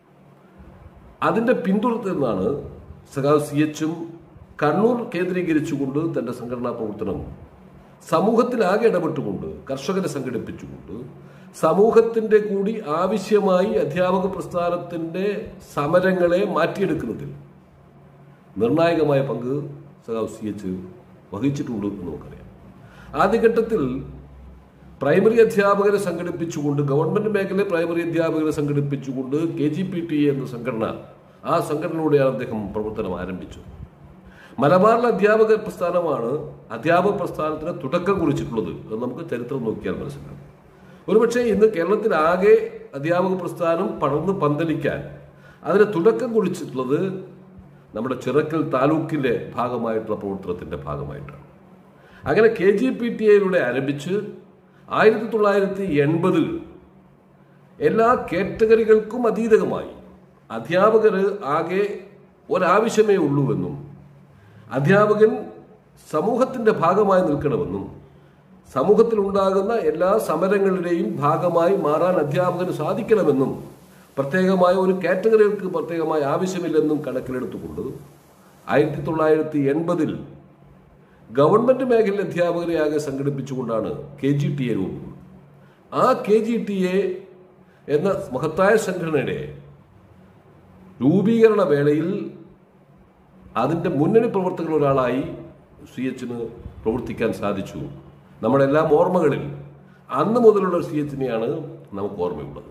[SPEAKER 8] അതിന്റെ പിന്തുടർന്നാണ് സഖാവ് സി എച്ചും കണ്ണൂർ കേന്ദ്രീകരിച്ചുകൊണ്ട് തന്റെ സംഘടനാ പ്രവർത്തനം സമൂഹത്തിലാകെ ഇടപെട്ടുകൊണ്ട് കർഷകരെ സംഘടിപ്പിച്ചുകൊണ്ട് സമൂഹത്തിന്റെ കൂടി ആവശ്യമായി അധ്യാപക പ്രസ്ഥാനത്തിന്റെ സമരങ്ങളെ മാറ്റിയെടുക്കുന്നതിൽ നിർണായകമായ പങ്ക് സഖാവ് സി എച്ച് വഹിച്ചിട്ടുണ്ട് എന്ന് നമുക്കറിയാം ആദ്യഘട്ടത്തിൽ പ്രൈമറി അധ്യാപകരെ സംഘടിപ്പിച്ചുകൊണ്ട് ഗവൺമെന്റ് മേഖലയിലെ പ്രൈമറി അധ്യാപകരെ സംഘടിപ്പിച്ചുകൊണ്ട് കെ ജി പി ടി എന്ന സംഘടന ആ സംഘടനയിലൂടെയാണ് അദ്ദേഹം പ്രവർത്തനം ആരംഭിച്ചത് മലബാറിലെ അധ്യാപക പ്രസ്ഥാനമാണ് അധ്യാപക പ്രസ്ഥാനത്തിന് തുടക്കം കുറിച്ചിട്ടുള്ളത് അത് നമുക്ക് ചരിത്രം നോക്കിയാൽ മനസ്സിലാവും ഒരുപക്ഷെ ഇന്ന് കേരളത്തിലാകെ അധ്യാപക പ്രസ്ഥാനം പടർന്ന് പന്തലിക്കാൻ അതിന് തുടക്കം കുറിച്ചിട്ടുള്ളത് നമ്മുടെ ചിറക്കൽ താലൂക്കിന്റെ ഭാഗമായിട്ടുള്ള പ്രവർത്തനത്തിന്റെ ഭാഗമായിട്ടാണ് അങ്ങനെ കെ ജി പി ടി എയിലൂടെ ആരംഭിച്ച് ആയിരത്തി തൊള്ളായിരത്തി എൺപതിൽ എല്ലാ കാറ്റഗറികൾക്കും അതീതകമായി അധ്യാപകർ ആകെ ഒരാവശ്യമേ ഉള്ളൂവെന്നും അധ്യാപകൻ സമൂഹത്തിന്റെ ഭാഗമായി നിൽക്കണമെന്നും സമൂഹത്തിൽ ഉണ്ടാകുന്ന എല്ലാ സമരങ്ങളുടെയും ഭാഗമായി മാറാൻ അധ്യാപകന് സാധിക്കണമെന്നും പ്രത്യേകമായ ഒരു കാറ്റഗറികൾക്ക് പ്രത്യേകമായ ആവശ്യമില്ലെന്നും കണക്കിലെടുത്തുകൊണ്ട് ആയിരത്തി തൊള്ളായിരത്തി എൺപതിൽ ഗവൺമെന്റ് മേഖലയിലെ അധ്യാപകരെ ആകെ സംഘടിപ്പിച്ചുകൊണ്ടാണ് കെ ജി ടി എ രൂപം ആ കെ ജി ടി എ എന്ന മഹത്തായ സംഘടനയുടെ രൂപീകരണ വേളയിൽ അതിൻ്റെ മുന്നണി പ്രവർത്തകർ ഒരാളായി സി എച്ചിന് പ്രവർത്തിക്കാൻ സാധിച്ചു നമ്മുടെ എല്ലാ ഓർമ്മകളിൽ അന്ന് മുതലുള്ള സി എച്ചിനെയാണ് നമുക്ക് ഓർമ്മയുള്ളത്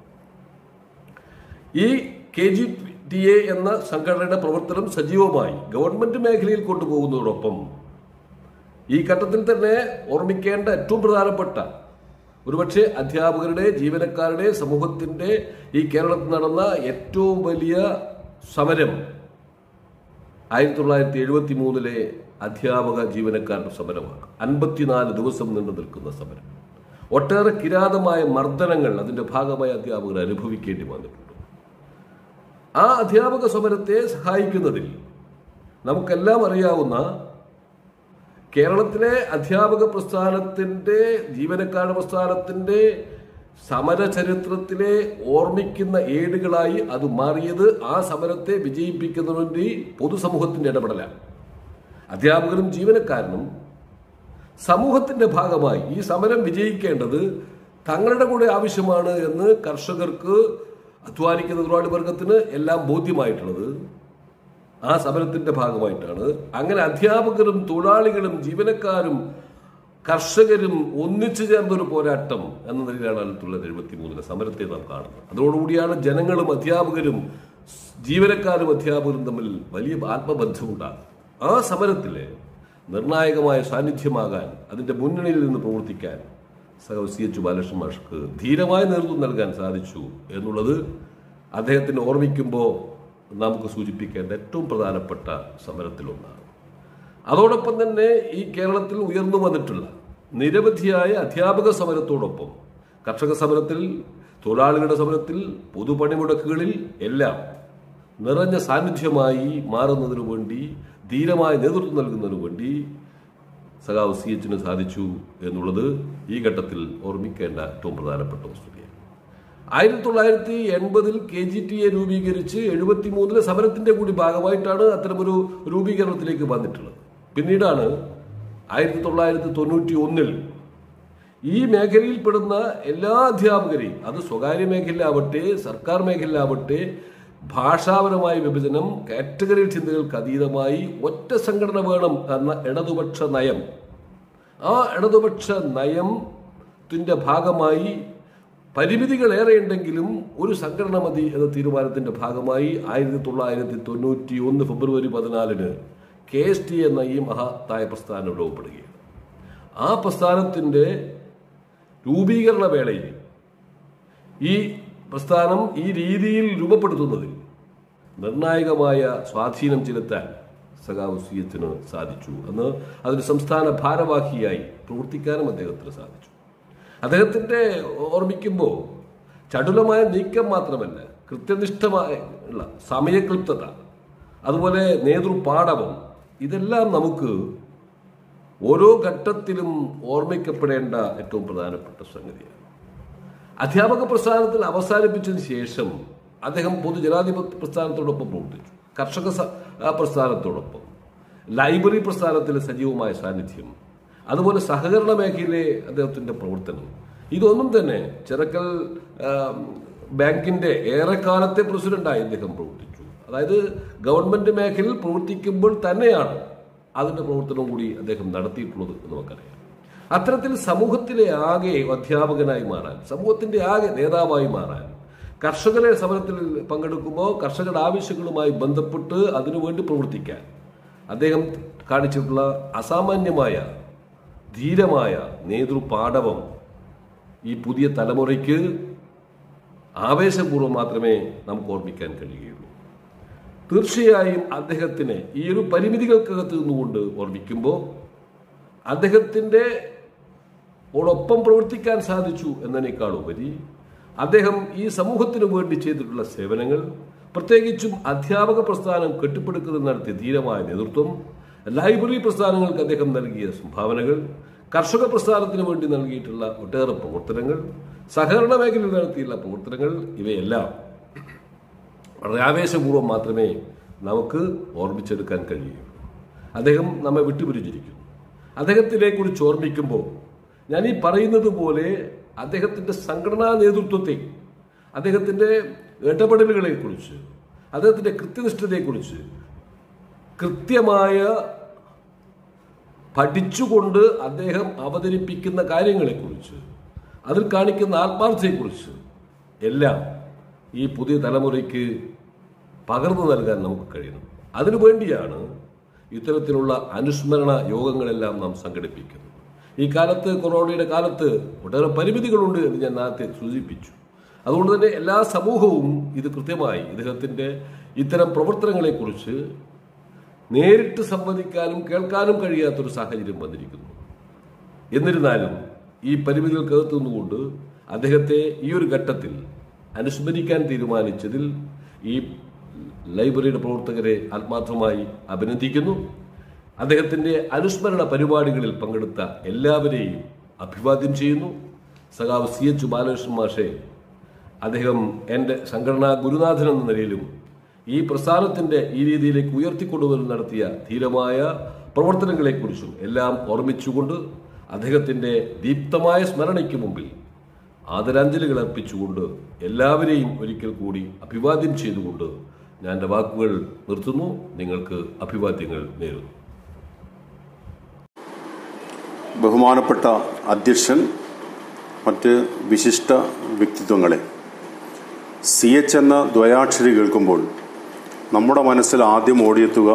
[SPEAKER 8] ഈ കെ ജി ടി എ എന്ന സംഘടനയുടെ പ്രവർത്തനം സജീവമായി ഗവൺമെന്റ് മേഖലയിൽ കൊണ്ടുപോകുന്നതോടൊപ്പം ഈ ഘട്ടത്തിൽ തന്നെ ഓർമ്മിക്കേണ്ട ഏറ്റവും പ്രധാനപ്പെട്ട ഒരുപക്ഷെ അധ്യാപകരുടെ ജീവനക്കാരുടെ സമൂഹത്തിന്റെ ഈ കേരളത്തിൽ നടന്ന ഏറ്റവും വലിയ സമരം ആയിരത്തി തൊള്ളായിരത്തി എഴുപത്തി മൂന്നിലെ അധ്യാപക ജീവനക്കാരുടെ സമരമാണ് അൻപത്തിനാല് ദിവസം നീണ്ടു നിൽക്കുന്ന സമരം ഒട്ടേറെ കിരാതമായ മർദ്ദനങ്ങൾ അതിന്റെ ഭാഗമായി അധ്യാപകർ അനുഭവിക്കേണ്ടി വന്നിട്ടുണ്ട് ആ അധ്യാപക സമരത്തെ സഹായിക്കുന്നതിൽ നമുക്കെല്ലാം അറിയാവുന്ന കേരളത്തിലെ അധ്യാപക പ്രസ്ഥാനത്തിന്റെ ജീവനക്കാരുടെ പ്രസ്ഥാനത്തിന്റെ സമര ചരിത്രത്തിലെ ഓർമ്മിക്കുന്ന ഏടുകളായി അത് മാറിയത് ആ സമരത്തെ വിജയിപ്പിക്കുന്നതിന് വേണ്ടി പൊതുസമൂഹത്തിന്റെ ഇടപെടലാണ് അധ്യാപകരും ജീവനക്കാരനും സമൂഹത്തിന്റെ ഭാഗമായി ഈ സമരം വിജയിക്കേണ്ടത് തങ്ങളുടെ കൂടെ ആവശ്യമാണ് എന്ന് കർഷകർക്ക് അധ്വാനിക്കുന്ന തൊഴിലാളി വർഗത്തിന് എല്ലാം ബോധ്യമായിട്ടുള്ളത് ആ സമരത്തിന്റെ ഭാഗമായിട്ടാണ് അങ്ങനെ അധ്യാപകരും തൊഴിലാളികളും ജീവനക്കാരും കർഷകരും ഒന്നിച്ചു ചേർന്നൊരു പോരാട്ടം എന്ന നിലയിലാണ് ആയിരത്തി തൊള്ളായിരത്തി എഴുപത്തി മൂന്നിലെ സമരത്തെ നാം കാണുന്നത് അതോടുകൂടിയാണ് ജനങ്ങളും അധ്യാപകരും ജീവനക്കാരും അധ്യാപകരും തമ്മിൽ വലിയ ആത്മബന്ധമുണ്ടാകുന്നത് ആ സമരത്തിലെ നിർണായകമായ സാന്നിധ്യമാകാൻ അതിന്റെ മുന്നണിയിൽ നിന്ന് പ്രവർത്തിക്കാൻ സഹ സി എച്ച് ബാലകൃഷ്ണൻ മാഷ്ക്ക് ധീരമായ നേതൃത്വം നൽകാൻ സാധിച്ചു എന്നുള്ളത് അദ്ദേഹത്തിന് ഓർമ്മിക്കുമ്പോൾ നമുക്ക് സൂചിപ്പിക്കേണ്ട ഏറ്റവും പ്രധാനപ്പെട്ട സമരത്തിലൊന്നാണ് അതോടൊപ്പം തന്നെ ഈ കേരളത്തിൽ ഉയർന്നു വന്നിട്ടുള്ള നിരവധിയായ അധ്യാപക സമരത്തോടൊപ്പം കർഷക സമരത്തിൽ തൊഴിലാളികളുടെ സമരത്തിൽ പൊതുപണിമുടക്കുകളിൽ എല്ലാം നിറഞ്ഞ സാന്നിധ്യമായി മാറുന്നതിനു വേണ്ടി ധീരമായ നേതൃത്വം നൽകുന്നതിനു വേണ്ടി സഖാവ് സി എച്ചിന് സാധിച്ചു എന്നുള്ളത് ഈ ഘട്ടത്തിൽ ഓർമ്മിക്കേണ്ട ഏറ്റവും പ്രധാനപ്പെട്ട വസ്തുതയാണ് ആയിരത്തി തൊള്ളായിരത്തി എൺപതിൽ കെ ജി ടി എ രൂപീകരിച്ച് എഴുപത്തി മൂന്നിലെ സമരത്തിന്റെ കൂടി ഭാഗമായിട്ടാണ് അത്തരമൊരു രൂപീകരണത്തിലേക്ക് വന്നിട്ടുള്ളത് പിന്നീടാണ് ആയിരത്തി തൊള്ളായിരത്തി തൊണ്ണൂറ്റി ഒന്നിൽ ഈ മേഖലയിൽപ്പെടുന്ന എല്ലാ അധ്യാപകരെയും അത് സ്വകാര്യ മേഖലയിലാവട്ടെ സർക്കാർ മേഖലയിലാവട്ടെ ഭാഷാപരമായ വിഭജനം കാറ്റഗറി ചിന്തകൾക്ക് അതീതമായി ഒറ്റ സംഘടന വേണം എന്ന ഇടതുപക്ഷ നയം ആ ഇടതുപക്ഷ നയത്തിന്റെ ഭാഗമായി പരിമിതികൾ ഏറെയുണ്ടെങ്കിലും ഒരു സംഘടന മതി എന്ന തീരുമാനത്തിന്റെ ഭാഗമായി ആയിരത്തി തൊള്ളായിരത്തി തൊണ്ണൂറ്റി ഒന്ന് ഫെബ്രുവരി പതിനാലിന് കെ എസ് ടി എന്ന ഈ മഹത്തായ പ്രസ്ഥാനം രൂപപ്പെടുകയാണ് ആ പ്രസ്ഥാനത്തിന്റെ രൂപീകരണ വേളയിൽ ഈ പ്രസ്ഥാനം ഈ രീതിയിൽ രൂപപ്പെടുത്തുന്നതിൽ നിർണായകമായ സ്വാധീനം ചെലുത്താൻ സഖാവ് സി എച്ചിന് സാധിച്ചു അന്ന് അതിന് സംസ്ഥാന ഭാരവാഹിയായി പ്രവർത്തിക്കാനും അദ്ദേഹത്തിന് സാധിച്ചു അദ്ദേഹത്തിന്റെ ഓർമ്മിക്കുമ്പോൾ ചടുലമായ നീക്കം മാത്രമല്ല കൃത്യനിഷ്ഠമായ ഉള്ള സമയക്ലിപ്തത അതുപോലെ നേതൃപാടവം ഇതെല്ലാം നമുക്ക് ഓരോ ഘട്ടത്തിലും ഓർമ്മിക്കപ്പെടേണ്ട ഏറ്റവും പ്രധാനപ്പെട്ട സംഗതിയാണ് അധ്യാപക പ്രസ്ഥാനത്തിൽ അവസാനിപ്പിച്ചതിന് ശേഷം അദ്ദേഹം പൊതുജനാധിപത്യ പ്രസ്ഥാനത്തോടൊപ്പം പ്രവർത്തിച്ചു കർഷക സ- ആ പ്രസ്ഥാനത്തോടൊപ്പം ലൈബ്രറി പ്രസ്ഥാനത്തിലെ സജീവമായ സാന്നിധ്യം അതുപോലെ സഹകരണ മേഖലയിലെ അദ്ദേഹത്തിന്റെ പ്രവർത്തനം ഇതൊന്നും തന്നെ ചിറക്കൽ ആ, ബാങ്കിന്റെ ഏറെക്കാലത്തെ പ്രസിഡന്റായി അദ്ദേഹം പ്രവർത്തിച്ചു അതായത് ഗവൺമെന്റ് മേഖലയിൽ പ്രവർത്തിക്കുമ്പോൾ തന്നെയാണ് അതിന്റെ പ്രവർത്തനം കൂടി അദ്ദേഹം നടത്തിയിട്ടുള്ളത് എന്ന് നമുക്കറിയാം അത്തരത്തിൽ സമൂഹത്തിലെ ആകെ അധ്യാപകനായി മാറാൻ സമൂഹത്തിന്റെ ആകെ നേതാവായി മാറാൻ കർഷകരെ സമരത്തിൽ പങ്കെടുക്കുമ്പോൾ കർഷകരുടെ ആവശ്യങ്ങളുമായി ബന്ധപ്പെട്ട് അതിനുവേണ്ടി പ്രവർത്തിക്കാൻ അദ്ദേഹം കാണിച്ചിട്ടുള്ള അസാമാന്യമായ ധീരമായ നേതൃപാടവം ഈ പുതിയ തലമുറയ്ക്ക് ആവേശപൂർവ്വം മാത്രമേ നമുക്ക് ഓർമ്മിക്കാൻ കഴിയുകയുള്ളൂ തീർച്ചയായും അദ്ദേഹത്തിന് ഈ ഒരു പരിമിതികൾക്കകത്ത് നിന്നുകൊണ്ട് ഓർമ്മിക്കുമ്പോൾ അദ്ദേഹത്തിന്റെ ഓടൊപ്പം പ്രവർത്തിക്കാൻ സാധിച്ചു എന്നതിനേക്കാൾ ഉപരി അദ്ദേഹം ഈ സമൂഹത്തിനു വേണ്ടി ചെയ്തിട്ടുള്ള സേവനങ്ങൾ പ്രത്യേകിച്ചും അധ്യാപക പ്രസ്ഥാനം കെട്ടിപ്പടുക്കുന്നതിന് നടത്തിയ ധീരമായ നേതൃത്വം ലൈബ്രറി പ്രസ്ഥാനങ്ങൾക്ക് അദ്ദേഹം നൽകിയ സംഭാവനകൾ കർഷക പ്രസ്ഥാനത്തിന് വേണ്ടി നൽകിയിട്ടുള്ള ഒട്ടേറെ പ്രവർത്തനങ്ങൾ സഹകരണ മേഖലയിൽ നടത്തിയുള്ള പ്രവർത്തനങ്ങൾ ഇവയെല്ലാം വളരെ ആവേശപൂർവ്വം മാത്രമേ നമുക്ക് ഓർമ്മിച്ചെടുക്കാൻ കഴിയുകയുള്ളൂ അദ്ദേഹം നമ്മെ വിട്ടുപിരിഞ്ഞിരിക്കുന്നു അദ്ദേഹത്തിനെ കുറിച്ച് ഓർമ്മിക്കുമ്പോൾ ഞാൻ ഈ പറയുന്നത് പോലെ അദ്ദേഹത്തിന്റെ സംഘടനാ നേതൃത്വത്തെ അദ്ദേഹത്തിന്റെ ഇടപെടലുകളെ കുറിച്ച് അദ്ദേഹത്തിന്റെ കൃത്യനിഷ്ഠതയെക്കുറിച്ച് കൃത്യമായ പഠിച്ചുകൊണ്ട് അദ്ദേഹം അവതരിപ്പിക്കുന്ന കാര്യങ്ങളെക്കുറിച്ച് അതിൽ കാണിക്കുന്ന ആത്മാർത്ഥതയെക്കുറിച്ച് എല്ലാം ഈ പുതിയ തലമുറയ്ക്ക് പകർന്നു നൽകാൻ നമുക്ക് കഴിയണം അതിനുവേണ്ടിയാണ് ഇത്തരത്തിലുള്ള അനുസ്മരണ യോഗങ്ങളെല്ലാം നാം സംഘടിപ്പിക്കുന്നത് ഈ കാലത്ത് കൊറോണയുടെ കാലത്ത് ഒട്ടേറെ പരിമിതികളുണ്ട് എന്ന് ഞാൻ നേരത്തെ സൂചിപ്പിച്ചു അതുകൊണ്ട് തന്നെ എല്ലാ സമൂഹവും ഇത് കൃത്യമായി ഇദ്ദേഹത്തിന്റെ ഇത്തരം പ്രവർത്തനങ്ങളെക്കുറിച്ച് നേരിട്ട് സംവദിക്കാനും കേൾക്കാനും കഴിയാത്തൊരു സാഹചര്യം വന്നിരിക്കുന്നു എന്നിരുന്നാലും ഈ പരിമിതികൾക്കകത്തു നിന്നുകൊണ്ട് അദ്ദേഹത്തെ ഈ ഒരു ഘട്ടത്തിൽ അനുസ്മരിക്കാൻ തീരുമാനിച്ചതിൽ ഈ ലൈബ്രറിയുടെ പ്രവർത്തകരെ ആത്മാർത്ഥമായി അഭിനന്ദിക്കുന്നു അദ്ദേഹത്തിന്റെ അനുസ്മരണ പരിപാടികളിൽ പങ്കെടുത്ത എല്ലാവരെയും അഭിവാദ്യം ചെയ്യുന്നു സഖാവ് സി എച്ച് ബാലകൃഷ്ണൻ മാഷെ അദ്ദേഹം എൻ്റെ സംഘടനാ ഗുരുനാഥൻ എന്ന നിലയിലും ഈ പ്രസ്ഥാനത്തിന്റെ ഈ രീതിയിലേക്ക് ഉയർത്തിക്കൊണ്ടുവരൽ നടത്തിയ ധീരമായ പ്രവർത്തനങ്ങളെക്കുറിച്ചും എല്ലാം ഓർമ്മിച്ചുകൊണ്ട് അദ്ദേഹത്തിന്റെ ദീപ്തമായ സ്മരണയ്ക്ക് മുമ്പിൽ ആദരാഞ്ജലികൾ അർപ്പിച്ചുകൊണ്ട് എല്ലാവരെയും ഒരിക്കൽ കൂടി അഭിവാദ്യം ചെയ്തുകൊണ്ട് ഞാൻ എൻ്റെ വാക്കുകൾ നിർത്തുന്നു നിങ്ങൾക്ക് അഭിവാദ്യങ്ങൾ നേരുന്നു
[SPEAKER 9] ബഹുമാനപ്പെട്ട അധ്യക്ഷൻ മറ്റ് വിശിഷ്ട വ്യക്തിത്വങ്ങളെ സി എച്ച് എന്ന ദ്വയാക്ഷരി കേൾക്കുമ്പോൾ നമ്മുടെ മനസ്സിൽ ആദ്യം ഓടിയെത്തുക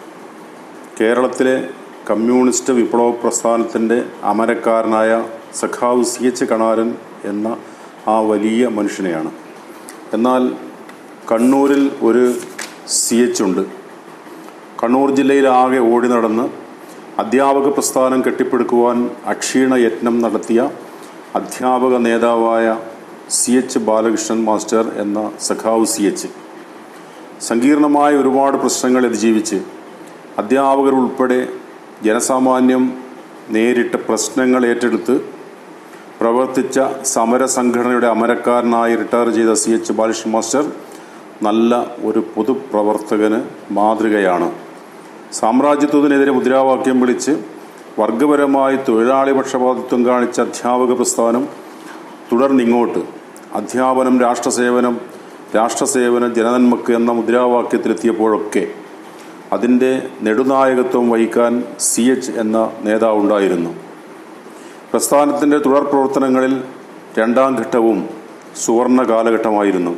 [SPEAKER 9] കേരളത്തിലെ കമ്മ്യൂണിസ്റ്റ് വിപ്ലവ പ്രസ്ഥാനത്തിൻ്റെ അമരക്കാരനായ സഖാവ് സി എച്ച് കണാരൻ എന്ന ആ വലിയ മനുഷ്യനെയാണ് എന്നാൽ കണ്ണൂരിൽ ഒരു സി എച്ച് ഉണ്ട് കണ്ണൂർ ജില്ലയിലാകെ ഓടി നടന്ന് അധ്യാപക പ്രസ്ഥാനം കെട്ടിപ്പടുക്കുവാൻ അക്ഷീണ യത്നം നടത്തിയ അധ്യാപക നേതാവായ സി എച്ച് ബാലകൃഷ്ണൻ മാസ്റ്റർ എന്ന സഖാവ് സി എച്ച് സങ്കീർണമായ ഒരുപാട് പ്രശ്നങ്ങൾ അതിജീവിച്ച് അധ്യാപകർ ഉൾപ്പെടെ ജനസാമാന്യം നേരിട്ട പ്രശ്നങ്ങൾ ഏറ്റെടുത്ത് പ്രവർത്തിച്ച സമര സംഘടനയുടെ അമരക്കാരനായി റിട്ടയർ ചെയ്ത സി എച്ച് ബാലകൃഷ്ണൻ മാസ്റ്റർ നല്ല ഒരു പൊതുപ്രവർത്തകന് മാതൃകയാണ് സാമ്രാജ്യത്വത്തിനെതിരെ മുദ്രാവാക്യം വിളിച്ച് വർഗപരമായി തൊഴിലാളി പക്ഷപാതിത്വം കാണിച്ച അധ്യാപക പ്രസ്ഥാനം തുടർന്നിങ്ങോട്ട് അധ്യാപനം രാഷ്ട്രസേവനം രാഷ്ട്രസേവനം ജനനന്മക്ക് എന്ന മുദ്രാവാക്യത്തിലെത്തിയപ്പോഴൊക്കെ അതിൻ്റെ നെടുനായകത്വം വഹിക്കാൻ സി എച്ച് എന്ന നേതാവുണ്ടായിരുന്നു പ്രസ്ഥാനത്തിൻ്റെ തുടർ പ്രവർത്തനങ്ങളിൽ രണ്ടാം ഘട്ടവും സുവർണ കാലഘട്ടമായിരുന്നു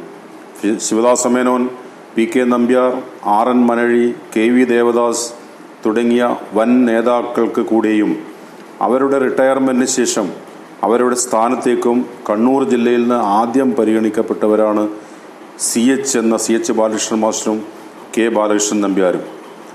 [SPEAKER 9] Sivadasa Menon P K Nambiar R N Manazhi K V Devadas തുടങ്ങിയ വൻ നേതാക്കൾക്ക് കൂടെയും അവരുടെ റിട്ടയർമെന്റിന് ശേഷം അവരുടെ സ്ഥാനത്തേക്കും കണ്ണൂർ ജില്ലയിൽ നിന്ന് ആദ്യം പരിഗണിക്കപ്പെട്ടവരാണ് സി എച്ച് എന്ന സി എച്ച് ബാലകൃഷ്ണൻ മാസ്റ്ററും കെ ബാലകൃഷ്ണൻ നമ്പ്യാരും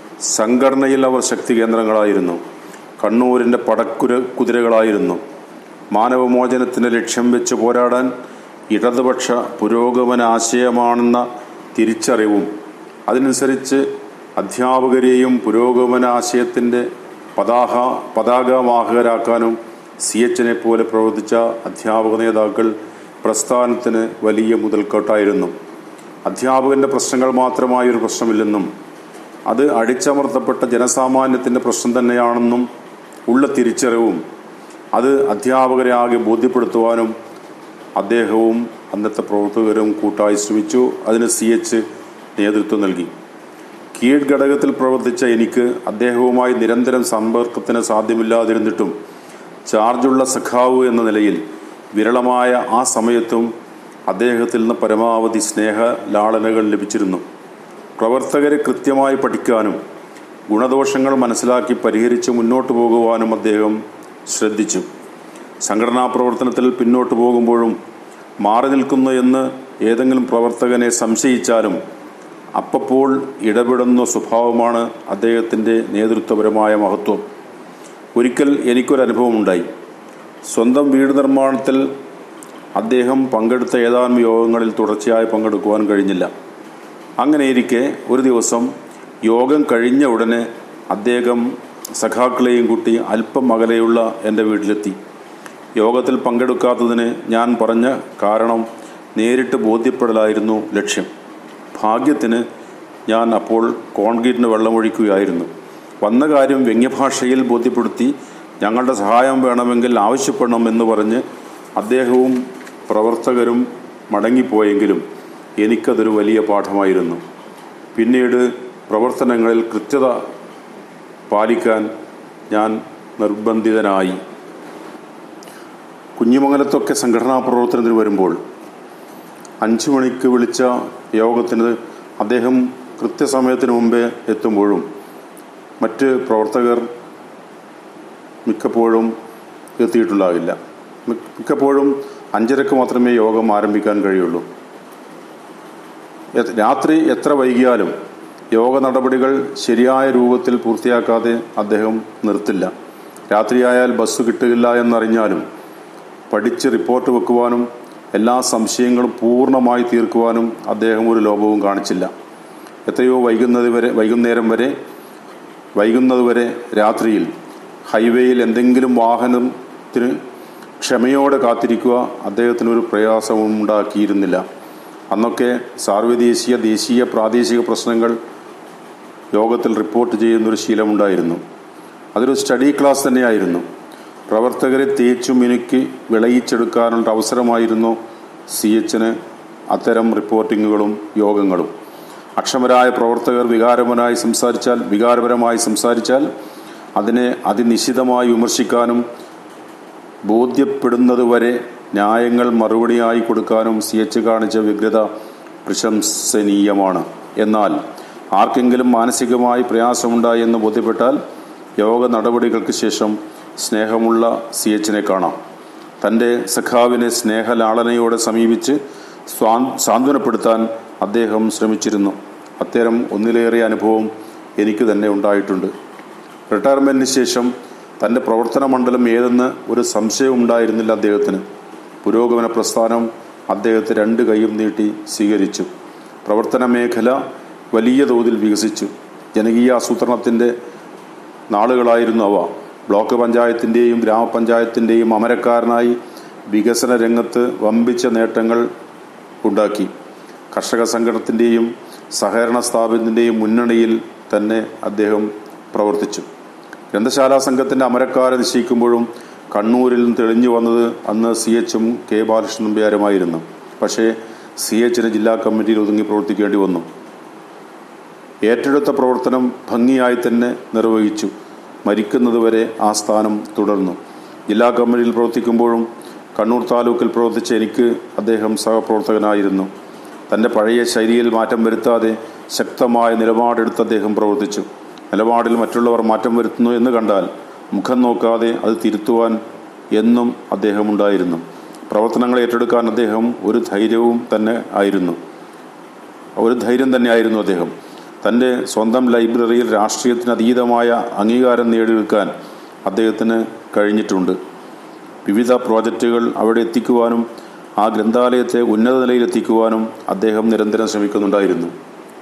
[SPEAKER 9] സംഘടനയിൽ അവർ ശക്തി കേന്ദ്രങ്ങളായിരുന്നു കണ്ണൂരിൻ്റെ പടക്കുര കുതിരകളായിരുന്നു മാനവമോചനത്തിന് ലക്ഷ്യം വെച്ച് പോരാടാൻ ഇടതുപക്ഷ പുരോഗമന ആശയമാണെന്ന തിരിച്ചറിവും അതിനനുസരിച്ച് അധ്യാപകരെയും പുരോഗമന ആശയത്തിൻ്റെ പതാക പതാകവാഹകരാക്കാനും സി എച്ചിനെ പോലെ പ്രവർത്തിച്ച അധ്യാപക നേതാക്കൾ പ്രസ്ഥാനത്തിന് വലിയ മുതൽക്കോട്ടായിരുന്നു അധ്യാപകന്റെ പ്രശ്നങ്ങൾ മാത്രമായ ഒരു പ്രശ്നമില്ലെന്നും അത് അടിച്ചമർത്തപ്പെട്ട ജനസാമാന്യത്തിൻ്റെ പ്രശ്നം തന്നെയാണെന്നും ഉള്ള തിരിച്ചറിവും അത് അധ്യാപകരെ ആകെ ബോധ്യപ്പെടുത്തുവാനും അദ്ദേഹവും അന്നത്തെ പ്രവർത്തകരും കൂട്ടായി ശ്രമിച്ചു അതിന് സി എച്ച് നേതൃത്വം നൽകി കീഴ്ഘടകത്തിൽ പ്രവർത്തിച്ച എനിക്ക് അദ്ദേഹവുമായി നിരന്തരം സമ്പർക്കത്തിന് സാധ്യമില്ലാതിരുന്നിട്ടും ചാർജുള്ള സഖാവ് എന്ന നിലയിൽ വിരളമായ ആ സമയത്തും അദ്ദേഹത്തിൽ നിന്ന് പരമാവധി സ്നേഹ ലാളനകൾ ലഭിച്ചിരുന്നു പ്രവർത്തകരെ കൃത്യമായി പഠിക്കാനും ഗുണദോഷങ്ങൾ മനസ്സിലാക്കി പരിഹരിച്ച് മുന്നോട്ട് പോകുവാനും അദ്ദേഹം ശ്രദ്ധിച്ചു സംഘടനാ പ്രവർത്തനത്തിൽ പിന്നോട്ട് പോകുമ്പോഴും മാറി നിൽക്കുന്നു എന്ന് ഏതെങ്കിലും പ്രവർത്തകനെ സംശയിച്ചാലും അപ്പപ്പോൾ ഇടപെടുന്ന സ്വഭാവമാണ് അദ്ദേഹത്തിൻ്റെ നേതൃത്വപരമായ മഹത്വം ഒരിക്കൽ എനിക്കൊരനുഭവമുണ്ടായി സ്വന്തം വീട് നിർമ്മാണത്തിൽ അദ്ദേഹം പങ്കെടുത്ത ഏതാനും യോഗങ്ങളിൽ തുടർച്ചയായി പങ്കെടുക്കുവാൻ കഴിഞ്ഞില്ല അങ്ങനെയിരിക്കെ ഒരു ദിവസം യോഗം കഴിഞ്ഞ ഉടനെ അദ്ദേഹം സഖാക്കളെയും കൂട്ടി അല്പം അകലെയുള്ള എൻ്റെ വീട്ടിലെത്തി യോഗത്തിൽ പങ്കെടുക്കാത്തതിന് ഞാൻ പറഞ്ഞ കാരണം നേരിട്ട് ബോധ്യപ്പെടലായിരുന്നു ലക്ഷ്യം ഭാഗ്യത്തിന് ഞാൻ അപ്പോൾ കോൺക്രീറ്റിന് വെള്ളമൊഴിക്കുകയായിരുന്നു വന്ന കാര്യം വ്യംഗ്യഭാഷയിൽ ബോധ്യപ്പെടുത്തി ഞങ്ങളുടെ സഹായം വേണമെങ്കിൽ ആവശ്യപ്പെടണം എന്ന് പറഞ്ഞ് അദ്ദേഹവും പ്രവർത്തകരും മടങ്ങിപ്പോയെങ്കിലും എനിക്കതൊരു വലിയ പാഠമായിരുന്നു പിന്നീട് പ്രവർത്തനങ്ങളിൽ കൃത്യത പാലിക്കാൻ ഞാൻ നിർബന്ധിതനായി കുഞ്ഞിമംഗലത്തൊക്കെ സംഘടനാ പ്രവർത്തനത്തിന് വരുമ്പോൾ അഞ്ചു മണിക്ക് വിളിച്ച യോഗത്തിന് അദ്ദേഹം കൃത്യസമയത്തിന് മുമ്പേ എത്തുമ്പോഴും മറ്റ് പ്രവർത്തകർ മിക്കപ്പോഴും എത്തിയിട്ടുണ്ടാകില്ല മിക്കപ്പോഴും അഞ്ചരക്ക് മാത്രമേ യോഗം ആരംഭിക്കാൻ കഴിയുള്ളൂ രാത്രി എത്ര വൈകിയാലും യോഗ നടപടികൾ ശരിയായ രൂപത്തിൽ പൂർത്തിയാക്കാതെ അദ്ദേഹം നിർത്തില്ല രാത്രിയായാൽ ബസ് കിട്ടുകയില്ല എന്നറിഞ്ഞാലും പഠിച്ച് റിപ്പോർട്ട് വെക്കുവാനും എല്ലാ സംശയങ്ങളും പൂർണ്ണമായി തീർക്കുവാനും അദ്ദേഹം ഒരു ലോപവും കാണിച്ചില്ല എത്രയോ വൈകുന്നത് വരെ വൈകുന്നേരം വരെ വൈകുന്നതുവരെ രാത്രിയിൽ ഹൈവേയിൽ എന്തെങ്കിലും വാഹനത്തിന് ക്ഷമയോടെ കാത്തിരിക്കുക അദ്ദേഹത്തിനൊരു പ്രയാസവും ഉണ്ടാക്കിയിരുന്നില്ല അന്നൊക്കെ സാർവദേശീയ ദേശീയ പ്രാദേശിക പ്രശ്നങ്ങൾ യോഗത്തിൽ റിപ്പോർട്ട് ചെയ്യുന്നൊരു ശീലമുണ്ടായിരുന്നു അതൊരു സ്റ്റഡി ക്ലാസ് തന്നെയായിരുന്നു പ്രവർത്തകരെ തേച്ചു മിനുക്കി വിളയിച്ചെടുക്കാനുള്ള അവസരമായിരുന്നു സി എച്ചിന് അത്തരം റിപ്പോർട്ടിങ്ങുകളും യോഗങ്ങളും അക്ഷമരായ പ്രവർത്തകർ വികാരപരമായി സംസാരിച്ചാൽ വികാരപരമായി സംസാരിച്ചാൽ അതിനെ അതിനിശിതമായി വിമർശിക്കാനും ബോധ്യപ്പെടുന്നതുവരെ ന്യായങ്ങൾ മറുപടിയായി കൊടുക്കാനും സി എച്ച് കാണിച്ച വ്യഗ്രത പ്രശംസനീയമാണ് എന്നാൽ ആർക്കെങ്കിലും മാനസികമായി പ്രയാസമുണ്ടായി എന്ന് ബോധ്യപ്പെട്ടാൽ യോഗ നടപടികൾക്ക് ശേഷം സ്നേഹമുള്ള സി എച്ചിനെ കാണാം തൻ്റെ സഖാവിനെ സ്നേഹലാളനയോടെ സമീപിച്ച് സ്വാ സാന്ത്വനപ്പെടുത്താൻ അദ്ദേഹം ശ്രമിച്ചിരുന്നു അത്തരം ഒന്നിലേറെ അനുഭവം എനിക്ക് തന്നെ ഉണ്ടായിട്ടുണ്ട് റിട്ടയർമെൻറ്റിന് ശേഷം തൻ്റെ പ്രവർത്തന മണ്ഡലം ഏതെന്ന് ഒരു സംശയവും ഉണ്ടായിരുന്നില്ല അദ്ദേഹത്തിന് പുരോഗമന പ്രസ്ഥാനം അദ്ദേഹത്തെ രണ്ട് കൈയും നീട്ടി സ്വീകരിച്ചു പ്രവർത്തന മേഖല വലിയ തോതിൽ വികസിച്ചു ജനകീയ ആസൂത്രണത്തിൻ്റെ നാളുകളായിരുന്നു അവ ബ്ലോക്ക് പഞ്ചായത്തിൻ്റെയും ഗ്രാമപഞ്ചായത്തിൻ്റെയും അമരക്കാരനായി വികസന രംഗത്ത് വമ്പിച്ച നേട്ടങ്ങൾ ഉണ്ടാക്കി കർഷക സംഘടനത്തിൻ്റെയും സഹകരണ സ്ഥാപനത്തിൻ്റെയും മുന്നണിയിൽ തന്നെ അദ്ദേഹം പ്രവർത്തിച്ചു ഗ്രന്ഥശാലാ സംഘത്തിൻ്റെ അമരക്കാരെ നിശ്ചയിക്കുമ്പോഴും കണ്ണൂരിൽ നിന്ന് തെളിഞ്ഞു വന്നത് അന്ന് സി എച്ചും കെ ബാലകൃഷ്ണൻ നമ്പ്യാരുമായിരുന്നു പക്ഷേ സി എച്ചിന് ജില്ലാ കമ്മിറ്റിയിൽ ഒതുങ്ങി പ്രവർത്തിക്കേണ്ടി വന്നു ഏറ്റെടുത്ത പ്രവർത്തനം ഭംഗിയായി തന്നെ നിർവഹിച്ചു മരിക്കുന്നതുവരെ ആ സ്ഥാനം തുടർന്നു ജില്ലാ കമ്മിറ്റിയിൽ പ്രവർത്തിക്കുമ്പോഴും കണ്ണൂർ താലൂക്കിൽ പ്രവർത്തിച്ച എനിക്ക് അദ്ദേഹം സഹപ്രവർത്തകനായിരുന്നു തൻ്റെ പഴയ ശൈലിയിൽ മാറ്റം വരുത്താതെ ശക്തമായ നിലപാടെടുത്ത് അദ്ദേഹം പ്രവർത്തിച്ചു നിലപാടിൽ മറ്റുള്ളവർ മാറ്റം വരുത്തുന്നു എന്ന് കണ്ടാൽ മുഖം നോക്കാതെ അത് തിരുത്തുവാൻ എന്നും അദ്ദേഹം ഉണ്ടായിരുന്നു പ്രവർത്തനങ്ങൾ ഏറ്റെടുക്കാൻ അദ്ദേഹം ഒരു ധൈര്യവും തന്നെ ആയിരുന്നു ഒരു ധൈര്യം തന്നെയായിരുന്നു അദ്ദേഹം തൻ്റെ സ്വന്തം ലൈബ്രറിയിൽ രാഷ്ട്രീയത്തിന് അതീതമായ അംഗീകാരം നേടിയെടുക്കാൻ അദ്ദേഹത്തിന് കഴിഞ്ഞിട്ടുണ്ട് വിവിധ പ്രോജക്റ്റുകൾ അവിടെ എത്തിക്കുവാനും ആ ഗ്രന്ഥാലയത്തെ ഉന്നത നിലയിലെത്തിക്കുവാനും അദ്ദേഹം നിരന്തരം ശ്രമിക്കുന്നുണ്ടായിരുന്നു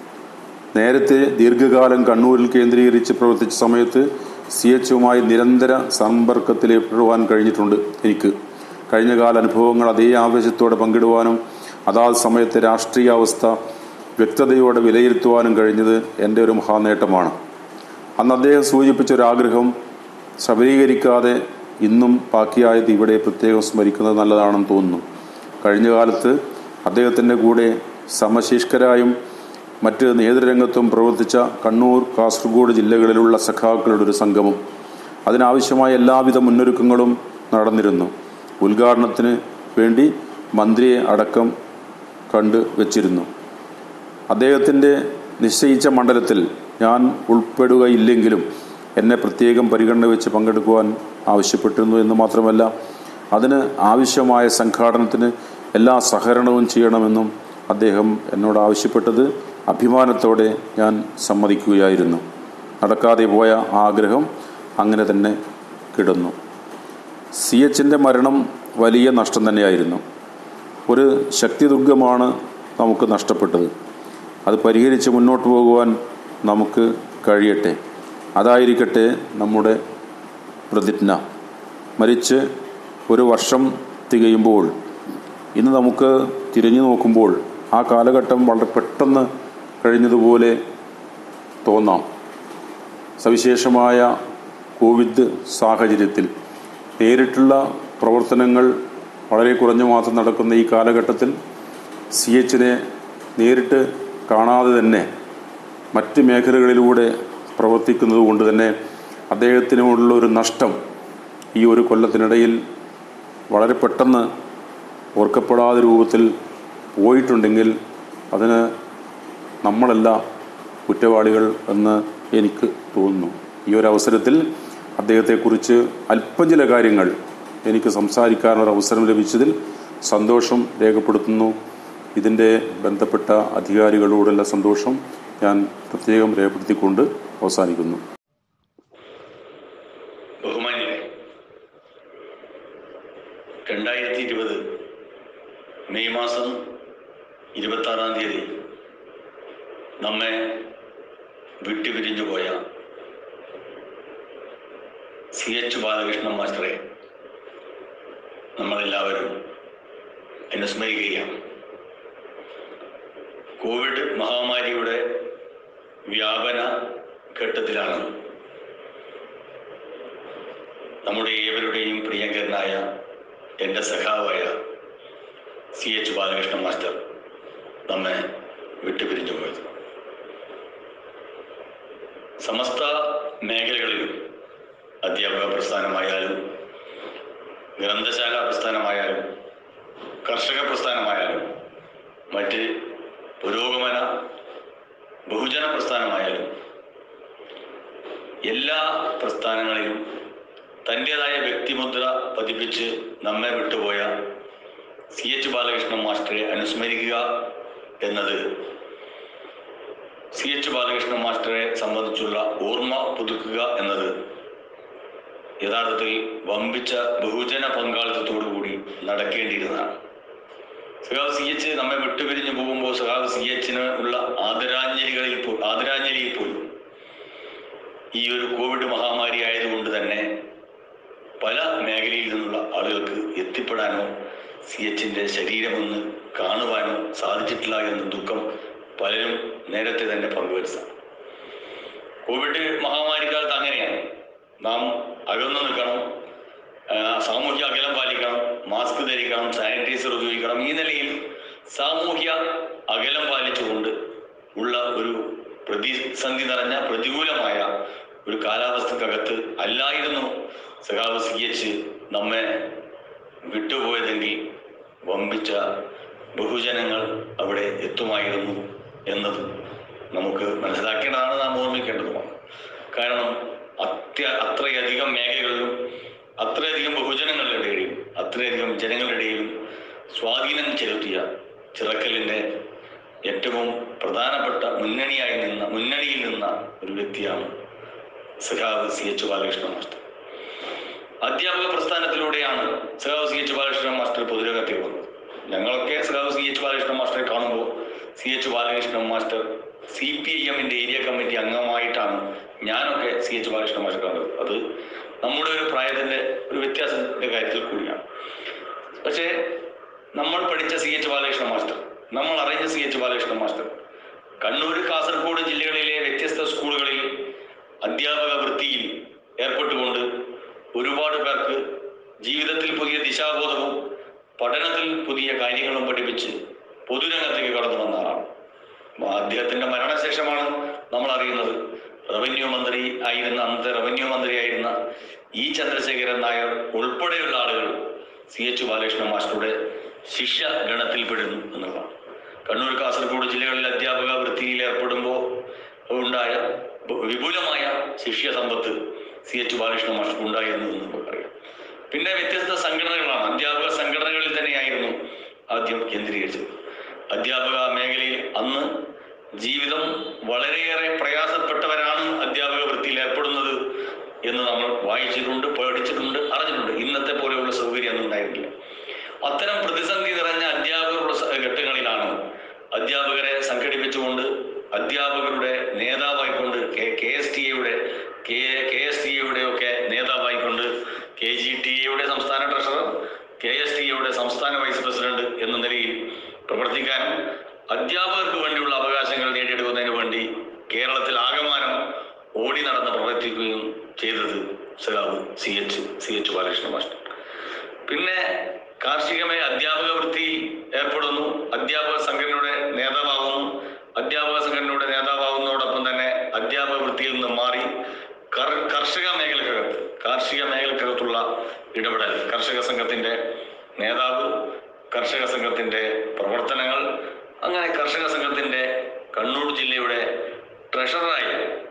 [SPEAKER 9] നേരത്തെ ദീർഘകാലം കണ്ണൂരിൽ കേന്ദ്രീകരിച്ച് പ്രവർത്തിച്ച സമയത്ത് സി എച്ചുമായി നിരന്തര സമ്പർക്കത്തിലേർപ്പെടുവാൻ കഴിഞ്ഞിട്ടുണ്ട് എനിക്ക് കഴിഞ്ഞകാല അനുഭവങ്ങൾ അതേ ആവേശത്തോടെ പങ്കിടുവാനും അതാത് സമയത്തെ രാഷ്ട്രീയ അവസ്ഥ വ്യക്തതയോടെ വിലയിരുത്തുവാനും കഴിഞ്ഞത് എൻ്റെ ഒരു മഹാനേട്ടമാണ് അന്ന് അദ്ദേഹം സൂചിപ്പിച്ച ഒരു ആഗ്രഹം സബലീകരിക്കാതെ ഇന്നും ബാക്കിയായത് ഇവിടെ പ്രത്യേകം സ്മരിക്കുന്നത് നല്ലതാണെന്ന് തോന്നുന്നു കഴിഞ്ഞ കാലത്ത് അദ്ദേഹത്തിൻ്റെ കൂടെ സമശീഷ്കരായും മറ്റ് നേതൃരംഗത്തും പ്രവർത്തിച്ച കണ്ണൂർ കാസർഗോഡ് ജില്ലകളിലുള്ള സഖാക്കളുടെ ഒരു സംഗമം അതിനാവശ്യമായ എല്ലാവിധ മുന്നൊരുക്കങ്ങളും നടന്നിരുന്നു ഉദ്ഘാടനത്തിന് വേണ്ടി മന്ത്രിയെ അടക്കം കണ്ടു വച്ചിരുന്നു അദ്ദേഹത്തിൻ്റെ നിശ്ചയിച്ച മണ്ഡലത്തിൽ ഞാൻ ഉൾപ്പെടുകയില്ലെങ്കിലും എന്നെ പ്രത്യേകം പരിഗണന വെച്ച് പങ്കെടുക്കുവാൻ ആവശ്യപ്പെട്ടിരുന്നു എന്ന് മാത്രമല്ല അതിന് ആവശ്യമായ സംഘാടനത്തിന് എല്ലാ സഹകരണവും ചെയ്യണമെന്നും അദ്ദേഹം എന്നോട് ആവശ്യപ്പെട്ടത് അഭിമാനത്തോടെ ഞാൻ സമ്മതിക്കുകയായിരുന്നു നടക്കാതെ പോയ ആ ആഗ്രഹം അങ്ങനെ തന്നെ കിടന്നു സി എച്ചിൻ്റെ മരണം വലിയ നഷ്ടം തന്നെയായിരുന്നു ഒരു ശക്തിദുർഗമാണ് നമുക്ക് നഷ്ടപ്പെട്ടത് അത് പരിഹരിച്ച് മുന്നോട്ട് പോകുവാൻ നമുക്ക് കഴിയട്ടെ അതായിരിക്കട്ടെ നമ്മുടെ പ്രതിജ്ഞ മരിച്ച് ഒരു വർഷം തികയുമ്പോൾ ഇന്ന് നമുക്ക് തിരിഞ്ഞു നോക്കുമ്പോൾ ആ കാലഘട്ടം വളരെ പെട്ടെന്ന് കഴിഞ്ഞതുപോലെ തോന്നാം സവിശേഷമായ കോവിഡ് സാഹചര്യത്തിൽ നേരിട്ടുള്ള പ്രവർത്തനങ്ങൾ വളരെ കുറഞ്ഞ മാത്രം നടക്കുന്ന ഈ കാലഘട്ടത്തിൽ സി എച്ചിനെ നേരിട്ട് കാണാതെ തന്നെ മറ്റ് മേഖലകളിലൂടെ പ്രവർത്തിക്കുന്നത് കൊണ്ട് തന്നെ അദ്ദേഹത്തിനുള്ള ഒരു നഷ്ടം ഈ ഒരു കൊല്ലത്തിനിടയിൽ വളരെ പെട്ടെന്ന് ഓർക്കപ്പെടാതെ രൂപത്തിൽ പോയിട്ടുണ്ടെങ്കിൽ അതിന് നമ്മളല്ല കുറ്റവാളികൾ എന്ന് എനിക്ക് തോന്നുന്നു ഈ ഒരു അവസരത്തിൽ അദ്ദേഹത്തെക്കുറിച്ച് അല്പം ചില കാര്യങ്ങൾ എനിക്ക് സംസാരിക്കാനൊരു അവസരം ലഭിച്ചതിൽ സന്തോഷം രേഖപ്പെടുത്തുന്നു ഇതിൻ്റെ ബന്ധപ്പെട്ട അധികാരികളോടുള്ള സന്തോഷം ഞാൻ പ്രത്യേകം രേഖപ്പെടുത്തിക്കൊണ്ട് അവസാനിക്കുന്നു
[SPEAKER 10] ബഹുമാന്യരെ രണ്ടായിരത്തി ഇരുപത് മെയ് മാസം ഇരുപത്താറാം തീയതി നമ്മെ വിട്ടുപിരിഞ്ഞു പോയ സി എച്ച് ബാലകൃഷ്ണൻ മാസ്റ്ററെ നമ്മളെല്ലാവരും അനുസ്മരിക്കുകയാണ് കോവിഡ് മഹാമാരിയുടെ വ്യാപന ഘട്ടത്തിലാണ് നമ്മുടെ ഏവരുടെയും പ്രിയങ്കരനായ എൻ്റെ സഖാവായ സി എച്ച് ബാലകൃഷ്ണൻ മാസ്റ്റർ നമ്മെ വിട്ടുപിരിഞ്ഞു പോയത് സമസ്ത മേഖലകളിലും അധ്യാപക പ്രസ്ഥാനമായാലും ഗ്രന്ഥശാല പ്രസ്ഥാനമായാലും കർഷക പ്രസ്ഥാനമായാലും മറ്റ് പുരോഗമന ബഹുജന പ്രസ്ഥാനമായാലും എല്ലാ പ്രസ്ഥാനങ്ങളിലും തൻ്റെതായ വ്യക്തിമുദ്ര പതിപ്പിച്ച് നമ്മെ വിട്ടുപോയ സി എച്ച് ബാലകൃഷ്ണൻ മാസ്റ്ററെ അനുസ്മരിക്കുക എന്നത് സി എച്ച് ബാലകൃഷ്ണൻ മാസ്റ്ററെ സംബന്ധിച്ചുള്ള ഓർമ്മ പുതുക്കുക എന്നത് യഥാർത്ഥത്തിൽ വമ്പിച്ച ബഹുജന പങ്കാളിത്തത്തോടു കൂടി നടക്കേണ്ടിയിരുന്നതാണ് സഖാവ് സി എച്ച് നമ്മെ വിട്ടുപിരിഞ്ഞു പോകുമ്പോൾ സഖാവ് സി എച്ചിന് ഉള്ള ആദരാഞ്ജലികളിൽ പോ- ആദരാഞ്ജലിയിൽ പോലും ഈ ഒരു കോവിഡ് മഹാമാരി ആയതുകൊണ്ട് തന്നെ പല മേഖലയിൽ നിന്നുള്ള ആളുകൾക്ക് എത്തിപ്പെടാനോ സി എച്ചിന്റെ ശരീരമൊന്ന് കാണുവാനോ സാധിച്ചിട്ടില്ല എന്ന ദുഃഖം പലരും നേരത്തെ തന്നെ പങ്കുവച്ചതാണ് കോവിഡ് മഹാമാരി കാലത്ത് അങ്ങനെയാണ് നാം അകന്നു നിൽക്കണം ആ, സാമൂഹ്യ അകലം പാലിക്കണം മാസ്ക് ധരിക്കണം സാനിറ്റൈസർ ഉപയോഗിക്കണം ഈ നിലയിൽ സാമൂഹ്യ അകലം പാലിച്ചുകൊണ്ട് ഉള്ള ഒരു പ്രതിസന്ധി നിറഞ്ഞ പ്രതികൂലമായ ഒരു കാലാവസ്ഥക്കകത്ത് അല്ലായിരുന്നു സഖാവ് സി എച്ച് നമ്മെ വിട്ടുപോയതെങ്കിൽ വമ്പിച്ച ബഹുജനങ്ങൾ അവിടെ എത്തുമായിരുന്നു എന്നത് നമുക്ക് മനസ്സിലാക്കേണ്ടതാണ് നാം ഓർമ്മിക്കേണ്ടതുമാണ് കാരണം അത്യ അത്രയധികം മേഖലകളിലും അത്രയധികം ബഹുജനങ്ങളുടെ ഇടയിലും അത്രയധികം ജനങ്ങളുടെ ഇടയിലും സ്വാധീനം ചെലുത്തിയ ചിറക്കലിൻ്റെ ഏറ്റവും പ്രധാനപ്പെട്ട മുന്നണിയായി നിന്ന മുന്നണിയിൽ നിന്ന ഒരു വ്യക്തിയാണ് സഖാവ് സി എച്ച് ബാലകൃഷ്ണൻ മാസ്റ്റർ അധ്യാപക പ്രസ്ഥാനത്തിലൂടെയാണ് സഖാവ് സി എച്ച് ബാലകൃഷ്ണൻ മാസ്റ്റർ പൊതുരംഗത്തേക്ക് വന്നത് ഞങ്ങളൊക്കെ സഖാവ് സി എച്ച് ബാലകൃഷ്ണൻ മാസ്റ്ററെ കാണുമ്പോൾ C H Balakrishnan master C P I എമ്മിന്റെ ഏരിയ കമ്മിറ്റി അംഗമായിട്ടാണ് ഞാനൊക്കെ സി എച്ച് ബാലകൃഷ്ണൻ മാസ്റ്റർ കണ്ടത് അത് നമ്മുടെ ഒരു പ്രായത്തിന്റെ ഒരു വ്യത്യാസത്തിന്റെ കാര്യത്തിൽ കൂടിയാണ് പക്ഷേ നമ്മൾ പഠിച്ച സി എച്ച് ബാലകൃഷ്ണൻ മാസ്റ്റർ നമ്മൾ അറിഞ്ഞ C H Balakrishnan master Kannur Kasaragod ജില്ലകളിലെ വ്യത്യസ്ത സ്കൂളുകളിൽ അധ്യാപക വൃത്തിയിൽ ഏർപ്പെട്ടുകൊണ്ട് ഒരുപാട് പേർക്ക് ജീവിതത്തിൽ പുതിയ ദിശാബോധവും പഠനത്തിൽ പുതിയ കാര്യങ്ങളും പഠിപ്പിച്ച് പൊതുരംഗത്തേക്ക് കടന്നു വന്ന ആളാണ് അപ്പൊ അദ്ദേഹത്തിന്റെ മരണശേഷമാണ് നമ്മൾ അറിയുന്നത് റവന്യൂ മന്ത്രി ആയിരുന്ന അന്നത്തെ റവന്യൂ മന്ത്രിയായിരുന്ന ഇ ചന്ദ്രശേഖരൻ നായർ ഉൾപ്പെടെയുള്ള ആളുകൾ സി എച്ച് ബാലകൃഷ്ണൻ മാസ്റ്ററുടെ ശിഷ്യ ഗണത്തിൽ പെടുന്നു എന്നുള്ളതാണ് കണ്ണൂർ കാസർഗോഡ് ജില്ലകളിൽ അധ്യാപക വൃത്തിയിൽ ഏർപ്പെടുമ്പോൾ ഉണ്ടായ വിപുലമായ ശിഷ്യ സമ്പത്ത് സി എച്ച് ബാലകൃഷ്ണൻ മാസ്റ്റർക്ക് ഉണ്ടായിരുന്നു എന്ന് നമുക്കറിയാം പിന്നെ വ്യത്യസ്ത സംഘടനകളാണ് അധ്യാപക സംഘടനകളിൽ തന്നെയായിരുന്നു ആദ്യം കേന്ദ്രീകരിച്ചത് അധ്യാപക മേഖലയിൽ അന്ന് ജീവിതം വളരെയേറെ പ്രയാസപ്പെട്ടവരാണ് അധ്യാപക വൃത്തിയിൽ ഏർപ്പെടുന്നത് എന്ന് നമ്മൾ വായിച്ചിട്ടുണ്ട് പഠിച്ചിട്ടുണ്ട് അറിഞ്ഞിട്ടുണ്ട് ഇന്നത്തെ പോലെയുള്ള സൗകര്യം ഒന്നും ഉണ്ടായിരുന്നില്ല അത്തരം പ്രതിസന്ധി നിറഞ്ഞ അധ്യാപകരുടെ സ- ഘട്ടങ്ങളിലാണ് അധ്യാപകരെ സംഘടിപ്പിച്ചുകൊണ്ട് അധ്യാപകരുടെ നേതാവായിക്കൊണ്ട് കെ കെ എസ് ടി എയുടെ കെ കെ എസ് ടി എയുടെ ഒക്കെ നേതാവായിക്കൊണ്ട് കെ ജി ടി എയുടെ സംസ്ഥാന ട്രഷറർ കെ എസ് ടി എയുടെ സംസ്ഥാന വൈസ് പ്രസിഡന്റ് എന്ന നിലയിൽ പ്രവർത്തിക്കാനും അധ്യാപകർക്ക് വേണ്ടിയുള്ള അവകാശങ്ങൾ നേടിയെടുക്കുന്നതിന് വേണ്ടി കേരളത്തിൽ ആകമാനം ഓടി നടന്ന് പ്രവർത്തിക്കുകയും ചെയ്തത് സഖാവ് C H C H Balakrishna master പിന്നെ കാർഷികമേ അധ്യാപക വൃത്തി ഏർപ്പെടുന്നു അധ്യാപക സംഘടനയുടെ നേതാവാകുന്നു അധ്യാപക സംഘടനയുടെ നേതാവാകുന്നതോടൊപ്പം തന്നെ അധ്യാപക വൃത്തിയിൽ നിന്ന് മാറി കർ- കർഷക മേഖലക്കകത്ത് കാർഷിക മേഖലക്കകത്തുള്ള ഇടപെടൽ കർഷക സംഘത്തിന്റെ നേതാവ് കർഷക സംഘത്തിന്റെ പ്രവർത്തനങ്ങൾ അങ്ങനെ കർഷക സംഘത്തിന്റെ കണ്ണൂർ ജില്ലയുടെ ട്രഷററായി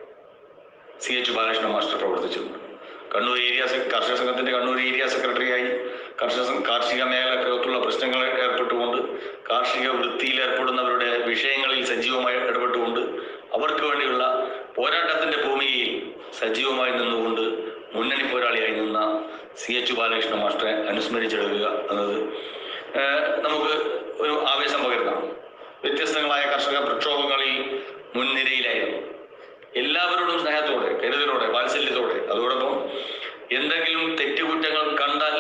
[SPEAKER 10] സി എച്ച് ബാലകൃഷ്ണ മാസ്റ്റർ പ്രവർത്തിച്ചിട്ടുണ്ട് കണ്ണൂർ ഏരിയ സെ- കർഷക സംഘത്തിന്റെ കണ്ണൂർ ഏരിയ സെക്രട്ടറിയായി കർഷക സം- കാർഷിക മേഖലക്കകത്തുള്ള പ്രശ്നങ്ങളിൽ ഏർപ്പെട്ടുകൊണ്ട് കാർഷിക വൃത്തിയിൽ ഏർപ്പെടുന്നവരുടെ വിഷയങ്ങളിൽ സജീവമായി ഇടപെട്ടുകൊണ്ട് അവർക്ക് വേണ്ടിയുള്ള പോരാട്ടത്തിന്റെ ഭൂമികയിൽ സജീവമായി നിന്നുകൊണ്ട് മുന്നണി പോരാളിയായി നിന്ന സി എച്ച് ബാലകൃഷ്ണൻ ബാലകൃഷ്ണ മാസ്റ്ററെ അനുസ്മരിച്ചെടുക്കുക എന്നത് ഏഹ്, നമുക്ക് ഒരു ആവേശം പകരുന്നതാണ് വ്യത്യസ്തങ്ങളായ കർഷക പ്രക്ഷോഭങ്ങളിൽ മുൻനിരയിലായിരുന്നു എല്ലാവരോടും സ്നേഹത്തോടെ കരുതലോടെ വാത്സല്യത്തോടെ അതോടൊപ്പം എന്തെങ്കിലും തെറ്റുകുറ്റങ്ങൾ കണ്ടാൽ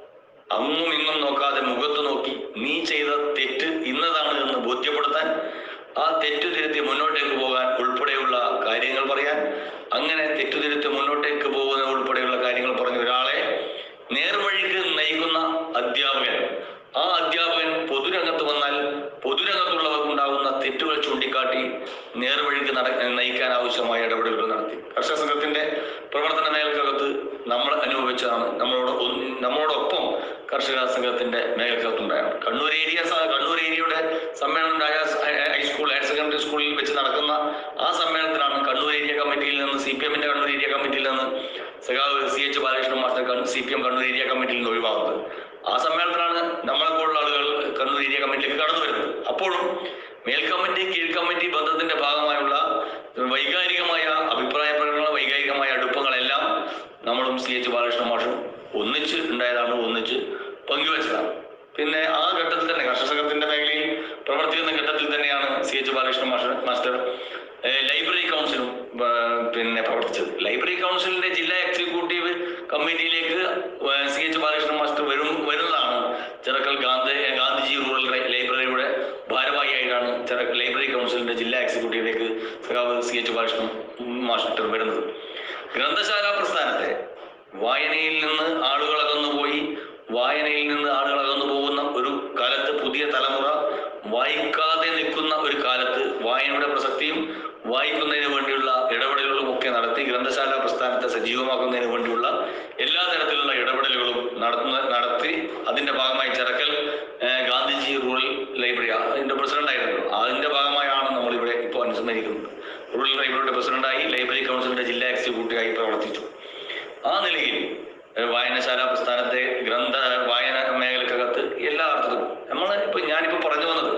[SPEAKER 10] അങ്ങും ഇങ്ങും നോക്കാതെ മുഖത്ത് നോക്കി നീ ചെയ്ത തെറ്റ് ഇന്നതാണ് എന്ന് ബോധ്യപ്പെടുത്താൻ ആ തെറ്റു തിരുത്തി മുന്നോട്ടേക്ക് പോകാൻ ഉൾപ്പെടെയുള്ള കാര്യങ്ങൾ പറയാൻ അങ്ങനെ തെറ്റു തിരുത്തി മുന്നോട്ടേക്ക് പോകുന്ന ഉൾപ്പെടെയുള്ള കാര്യങ്ങൾ പറഞ്ഞ ഒരാളെ നേർവഴിക്ക് നയിക്കുന്ന അധ്യാപകൻ ആ അധ്യാപകൻ പൊതുരംഗത്ത് വന്നാൽ പൊതുരംഗത്തുള്ളവർക്കുണ്ടാകുന്ന തെറ്റുകൾ ചൂണ്ടിക്കാട്ടി നേർവഴിക്ക് നട നയിക്കാൻ ആവശ്യമായ ഇടപെടലുകൾ നടത്തി കർഷക സംഘത്തിന്റെ പ്രവർത്തന മേഖലക്കകത്ത് നമ്മൾ അനുഭവിച്ചതാണ് നമ്മളോട് ഒന്ന് നമ്മളോടൊപ്പം കർഷക സംഘത്തിന്റെ മേഖലക്കകത്തുണ്ടായാണ് കണ്ണൂർ ഏരിയ സ- കണ്ണൂർ ഏരിയയുടെ സമ്മേളനം ഉണ്ടായ സ് ഹൈ- ഹൈസ്കൂൾ ഹയർ സെക്കൻഡറി സ്കൂളിൽ വെച്ച് നടക്കുന്ന ആ സമ്മേളനത്തിലാണ് കണ്ണൂർ ഏരിയ കമ്മിറ്റിയിൽ നിന്ന് സി പി എമ്മിന്റെ കണ്ണൂർ ഏരിയ കമ്മിറ്റിയിൽ നിന്ന് സഖാവ് C H Balakrishnan master C P M Kannur area കമ്മിറ്റിയിൽ നിന്ന് ഒഴിവാകുന്നത് ആ സമ്മേളനത്തിലാണ് നമ്മളെ പോലുള്ള ആളുകൾ കണ്ണൂർ ഏരിയ കമ്മിറ്റിയിലേക്ക് കടന്നു വരുന്നത് അപ്പോഴും മേൽ കമ്മിറ്റി കീഴ് കമ്മിറ്റി ബന്ധത്തിന്റെ ഭാഗമായുള്ള വൈകാരികമായ അഭിപ്രായ പ്രകടനങ്ങൾ വൈകാരികമായ അടുപ്പങ്ങളെല്ലാം നമ്മളും സി എച്ച് ബാലകൃഷ്ണ മാഷും ഒന്നിച്ച് ഉണ്ടായതാണ് ഒന്നിച്ച് പങ്കുവച്ചതാണ് പിന്നെ ആ ഘട്ടത്തിൽ തന്നെ കർഷക സംഘത്തിന്റെ മേഖലയിൽ പ്രവർത്തിക്കുന്ന ഘട്ടത്തിൽ തന്നെയാണ് C H Balakrishna master master ഏഹ്, ലൈബ്രറി കൗൺസിലും ഏഹ്, പിന്നെ പ്രവർത്തിച്ചത് ലൈബ്രറി കൗൺസിലിന്റെ ജില്ലാ എക്സിക്യൂട്ടീവ് കമ്മിറ്റിയിലേക്ക് ഏഹ്, സി എച്ച് ബാലകൃഷ്ണൻ മാസ്റ്റർ വരും വരുന്നതാണ് ചിറക്കൽ ഗാന്ധി ഗാന്ധിജി റൂറൽ ലൈ- ലൈബ്രറിയുടെ ഭാരവാഹിയായിട്ടാണ് ചിറക്കൽ ലൈബ്രറി കൗൺസിലിന്റെ ജില്ലാ എക്സിക്യൂട്ടീവിലേക്ക് സഖാവ് സി എച്ച് ബാലകൃഷ്ണൻ മാസ്റ്റർ വരുന്നത് ഗ്രന്ഥശാല പ്രസ്ഥാനത്തെ വായനയിൽ നിന്ന് ആളുകൾ അകന്നുപോയി വായനയിൽ നിന്ന് ആളുകൾ അകന്നു പോകുന്ന ഒരു കാലത്ത് പുതിയ തലമുറ വായിക്കാതെ നിൽക്കുന്ന ഒരു കാലത്ത് വായനയുടെ പ്രസക്തിയും വായിക്കുന്നതിന് വേണ്ടിയുള്ള ഇടപെടലുകളും ഒക്കെ നടത്തി ഗ്രന്ഥശാല പ്രസ്ഥാനത്തെ സജീവമാക്കുന്നതിന് വേണ്ടിയുള്ള എല്ലാ തരത്തിലുള്ള ഇടപെടലുകളും നടത്തുന്ന നടത്തി അതിന്റെ ഭാഗമായി ചിറക്കൽ ഏഹ്, ഗാന്ധിജി റൂറൽ ലൈബ്രറി അതിന്റെ പ്രസിഡന്റ് ആയിരുന്നു അതിന്റെ ഭാഗമായാണ് നമ്മളിവിടെ ഇപ്പോൾ അനുസ്മരിക്കുന്നത് റൂറൽ ലൈബ്രറിയുടെ പ്രസിഡന്റായി ലൈബ്രറി കൗൺസിലിന്റെ ജില്ലാ എക്സിക്യൂട്ടീവായി പ്രവർത്തിച്ചു ആ നിലയിൽ ഏഹ്, വായനശാല പ്രസ്ഥാനത്തെ ഗ്രന്ഥ വായന മേഖലക്കകത്ത് എല്ലാ അർത്ഥത്തിലും നമ്മൾ ഇപ്പൊ ഞാനിപ്പോ പറഞ്ഞു വന്നത്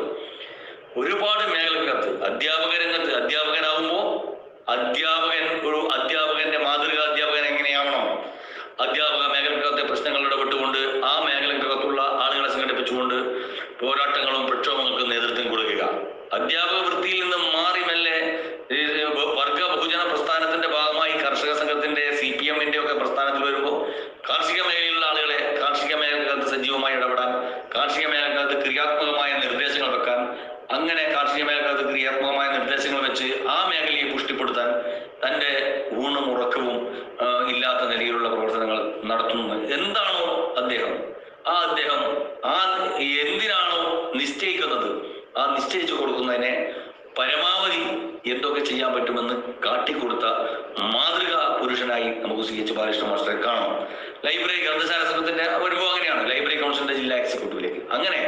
[SPEAKER 10] ഒരുപാട് മേഖലക്കകത്ത് അധ്യാപക രംഗത്ത് അധ്യാപകനാവുമ്പോൾ അധ്യാപകൻ ഒരു അധ്യാപകന്റെ മാതൃകാ അധ്യാപകൻ എങ്ങനെയാവണം അധ്യാപക മേഖലക്കകത്തെ പ്രശ്നങ്ങൾ ഇടപെട്ടുകൊണ്ട് ആ മേഖലക്കകത്തുള്ള ആളുകളെ സംഘടിപ്പിച്ചുകൊണ്ട് പോരാട്ടങ്ങളും പ്രക്ഷോഭങ്ങൾക്കും നേതൃത്വം കൊടുക്കുക അധ്യാപക വൃത്തിയിൽ നിന്ന് മാറി മെല്ലെ ഈ വർഗ ബഹുജന പ്രസ്ഥാനത്തിന്റെ ഭാഗമായി കർഷക സംഘത്തിന്റെ സി പി എമ്മിന്റെ ഒക്കെ പ്രസ്ഥാനത്തിൽ വരുമ്പോൾ കാർഷിക മേഖലയിലുള്ള ആളുകളെ കാർഷിക മേഖലക്കകത്ത് സജീവമായി ഇടപെടാൻ കാർഷിക മേഖലക്കകത്ത് ക്രിയാത്മകമായ നിർദ്ദേശങ്ങൾ വെക്കാൻ അങ്ങനെ കാർഷിക മേഖലക്കകത്ത് ക്രിയാത്മകമായ നിർദ്ദേശങ്ങൾ വെച്ച് ആ മേഖലയെ പുഷ്ടിപ്പെടുത്താൻ തന്റെ ഊണും ഉറക്കവും ആ, ഇല്ലാത്ത നിലയിലുള്ള പ്രവർത്തനങ്ങൾ നടത്തുന്നു എന്താണോ അദ്ദേഹം ആ അദ്ദേഹം ആ എന്തിനാണോ നിശ്ചയിക്കുന്നത് ആ നിശ്ചയിച്ചു കൊടുക്കുന്നതിനെ പരമാവധി എന്തൊക്കെ ചെയ്യാൻ പറ്റുമെന്ന് കാട്ടിക്കൊടുത്ത മാതൃകാ പുരുഷനായി നമുക്ക് സി എച്ച് ബാലകൃഷ്ണ മാസ്റ്ററെ കാണാം ലൈബ്രറി ഗ്രന്ഥശാല സംഘത്തിന്റെ വരുമ്പോൾ അങ്ങനെയാണ് ലൈബ്രറി കൗൺസിലിന്റെ ജില്ലാ എക്സിക്യൂട്ടീവിലേക്ക് അങ്ങനെ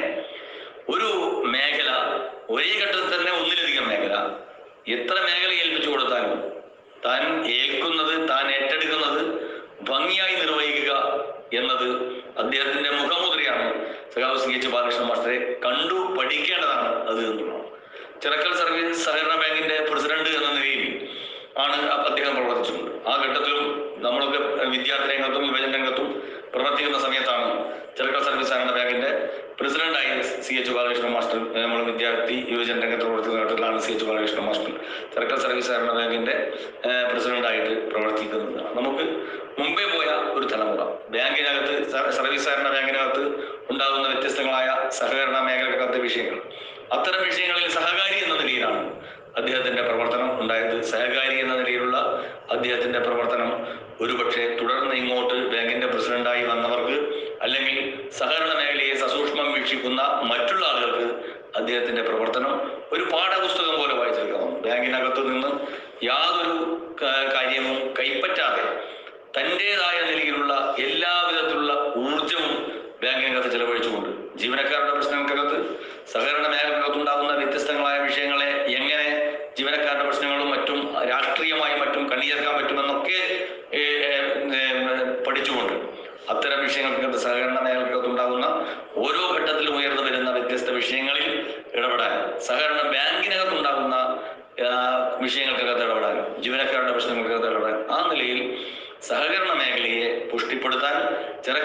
[SPEAKER 10] ഒരു മേഖല ഒരേ ഘട്ടത്തിൽ തന്നെ ഒന്നിലധികം മേഖല എത്ര മേഖല ഏൽപ്പിച്ചു കൊടുത്താലും താൻ ഏൽക്കുന്നത് താൻ ഏറ്റെടുക്കുന്നത് ഭംഗിയായി നിർവഹിക്കുക എന്നത് അദ്ദേഹത്തിന്റെ മുഖമുദ്രയാണ് സഖാവ് സി എച്ച് ബാലകൃഷ്ണ മാസ്റ്ററെ കണ്ടു പഠിക്കേണ്ടതാണ് അത് എന്നുള്ളതാണ് ചിറക്കൽ സർവീസ് സഹകരണ ബാങ്കിന്റെ പ്രസിഡന്റ് എന്ന നിലയിൽ ആണ് അദ്ദേഹം പ്രവർത്തിച്ചിട്ടുണ്ട് ആ ഘട്ടത്തിലും നമ്മളൊക്കെ വിദ്യാർത്ഥി രംഗത്തും യുവജന രംഗത്തും പ്രവർത്തിക്കുന്ന സമയത്താണ് ചിറക്കൽ സർവീസ് സഹകരണ ബാങ്കിന്റെ പ്രസിഡന്റായി സി എച്ച് ബാലകൃഷ്ണ മാസ്റ്റർ നമ്മൾ വിദ്യാർത്ഥി യുവജന രംഗത്ത് പ്രവർത്തിക്കുന്ന ഘട്ടത്തിലാണ് C H Balakrishna master Chirakkal service സഹകരണ ബാങ്കിന്റെ ഏഹ്, പ്രസിഡന്റായിട്ട് പ്രവർത്തിക്കുന്നത് നമുക്ക് മുമ്പേ പോയ ഒരു തലമുറ ബാങ്കിനകത്ത് സ- സർവീസ് സഹകരണ ബാങ്കിനകത്ത് ഉണ്ടാകുന്ന വ്യത്യസ്തങ്ങളായ സഹകരണ മേഖലക്കകത്തെ വിഷയങ്ങൾ അത്തരം വിഷയങ്ങളിൽ സഹകാരി എന്ന നിലയിലാണ് അദ്ദേഹത്തിന്റെ പ്രവർത്തനം ഉണ്ടായത് സഹകാരി എന്ന നിലയിലുള്ള അദ്ദേഹത്തിന്റെ പ്രവർത്തനം ഒരുപക്ഷെ തുടർന്ന് ഇങ്ങോട്ട് ബാങ്കിന്റെ പ്രസിഡന്റായി വന്നവർക്ക് അല്ലെങ്കിൽ സഹകരണ മേഖലയെ സസൂക്ഷ്മം വീക്ഷിക്കുന്ന മറ്റുള്ള ആളുകൾക്ക് അദ്ദേഹത്തിന്റെ പ്രവർത്തനം ഒരു പാഠപുസ്തകം പോലെ വായിച്ചെടുക്കാം ബാങ്കിനകത്ത് നിന്ന് യാതൊരു ക- കാര്യവും കൈപ്പറ്റാതെ തൻ്റെതായ നിലയിലുള്ള എല്ലാവിധത്തിലുള്ള ഊർജവും ബാങ്കിനകത്ത് ചെലവഴിച്ചുകൊണ്ട് ജീവനക്കാരുടെ പ്രശ്നങ്ങൾക്കകത്ത് സഹകരണ മേഖലക്കകത്ത് ഉണ്ടാകുന്ന വ്യത്യസ്തങ്ങളായ വിഷയങ്ങളെ എങ്ങനെ ജീവനക്കാരുടെ പ്രശ്നങ്ങളും മറ്റും രാഷ്ട്രീയമായും മറ്റും കണ്ണിചേർക്കാൻ പറ്റുമെന്നൊക്കെ ഏഹ്, ഏഹ്, പഠിച്ചുകൊണ്ട് അത്തരം വിഷയങ്ങൾക്കകത്ത് സഹകരണ മേഖലക്കകത്ത് ഉണ്ടാകുന്ന ഓരോ ഘട്ടത്തിലും ഉയർന്നു വരുന്ന വ്യത്യസ്ത വിഷയങ്ങളിൽ ഇടപെടാൻ സഹകരണ ബാങ്കിനകത്ത് ഉണ്ടാകുന്ന വിഷയങ്ങൾക്കകത്ത് ഇടപെടാൻ ജീവനക്കാരുടെ പ്രശ്നങ്ങൾക്കകത്ത് ഇടപെടാൻ ആ നിലയിൽ സഹകരണ മേഖലയെ പുഷ്ടിപ്പെടുത്താൻ ചിറക്കൽ സർവീസ്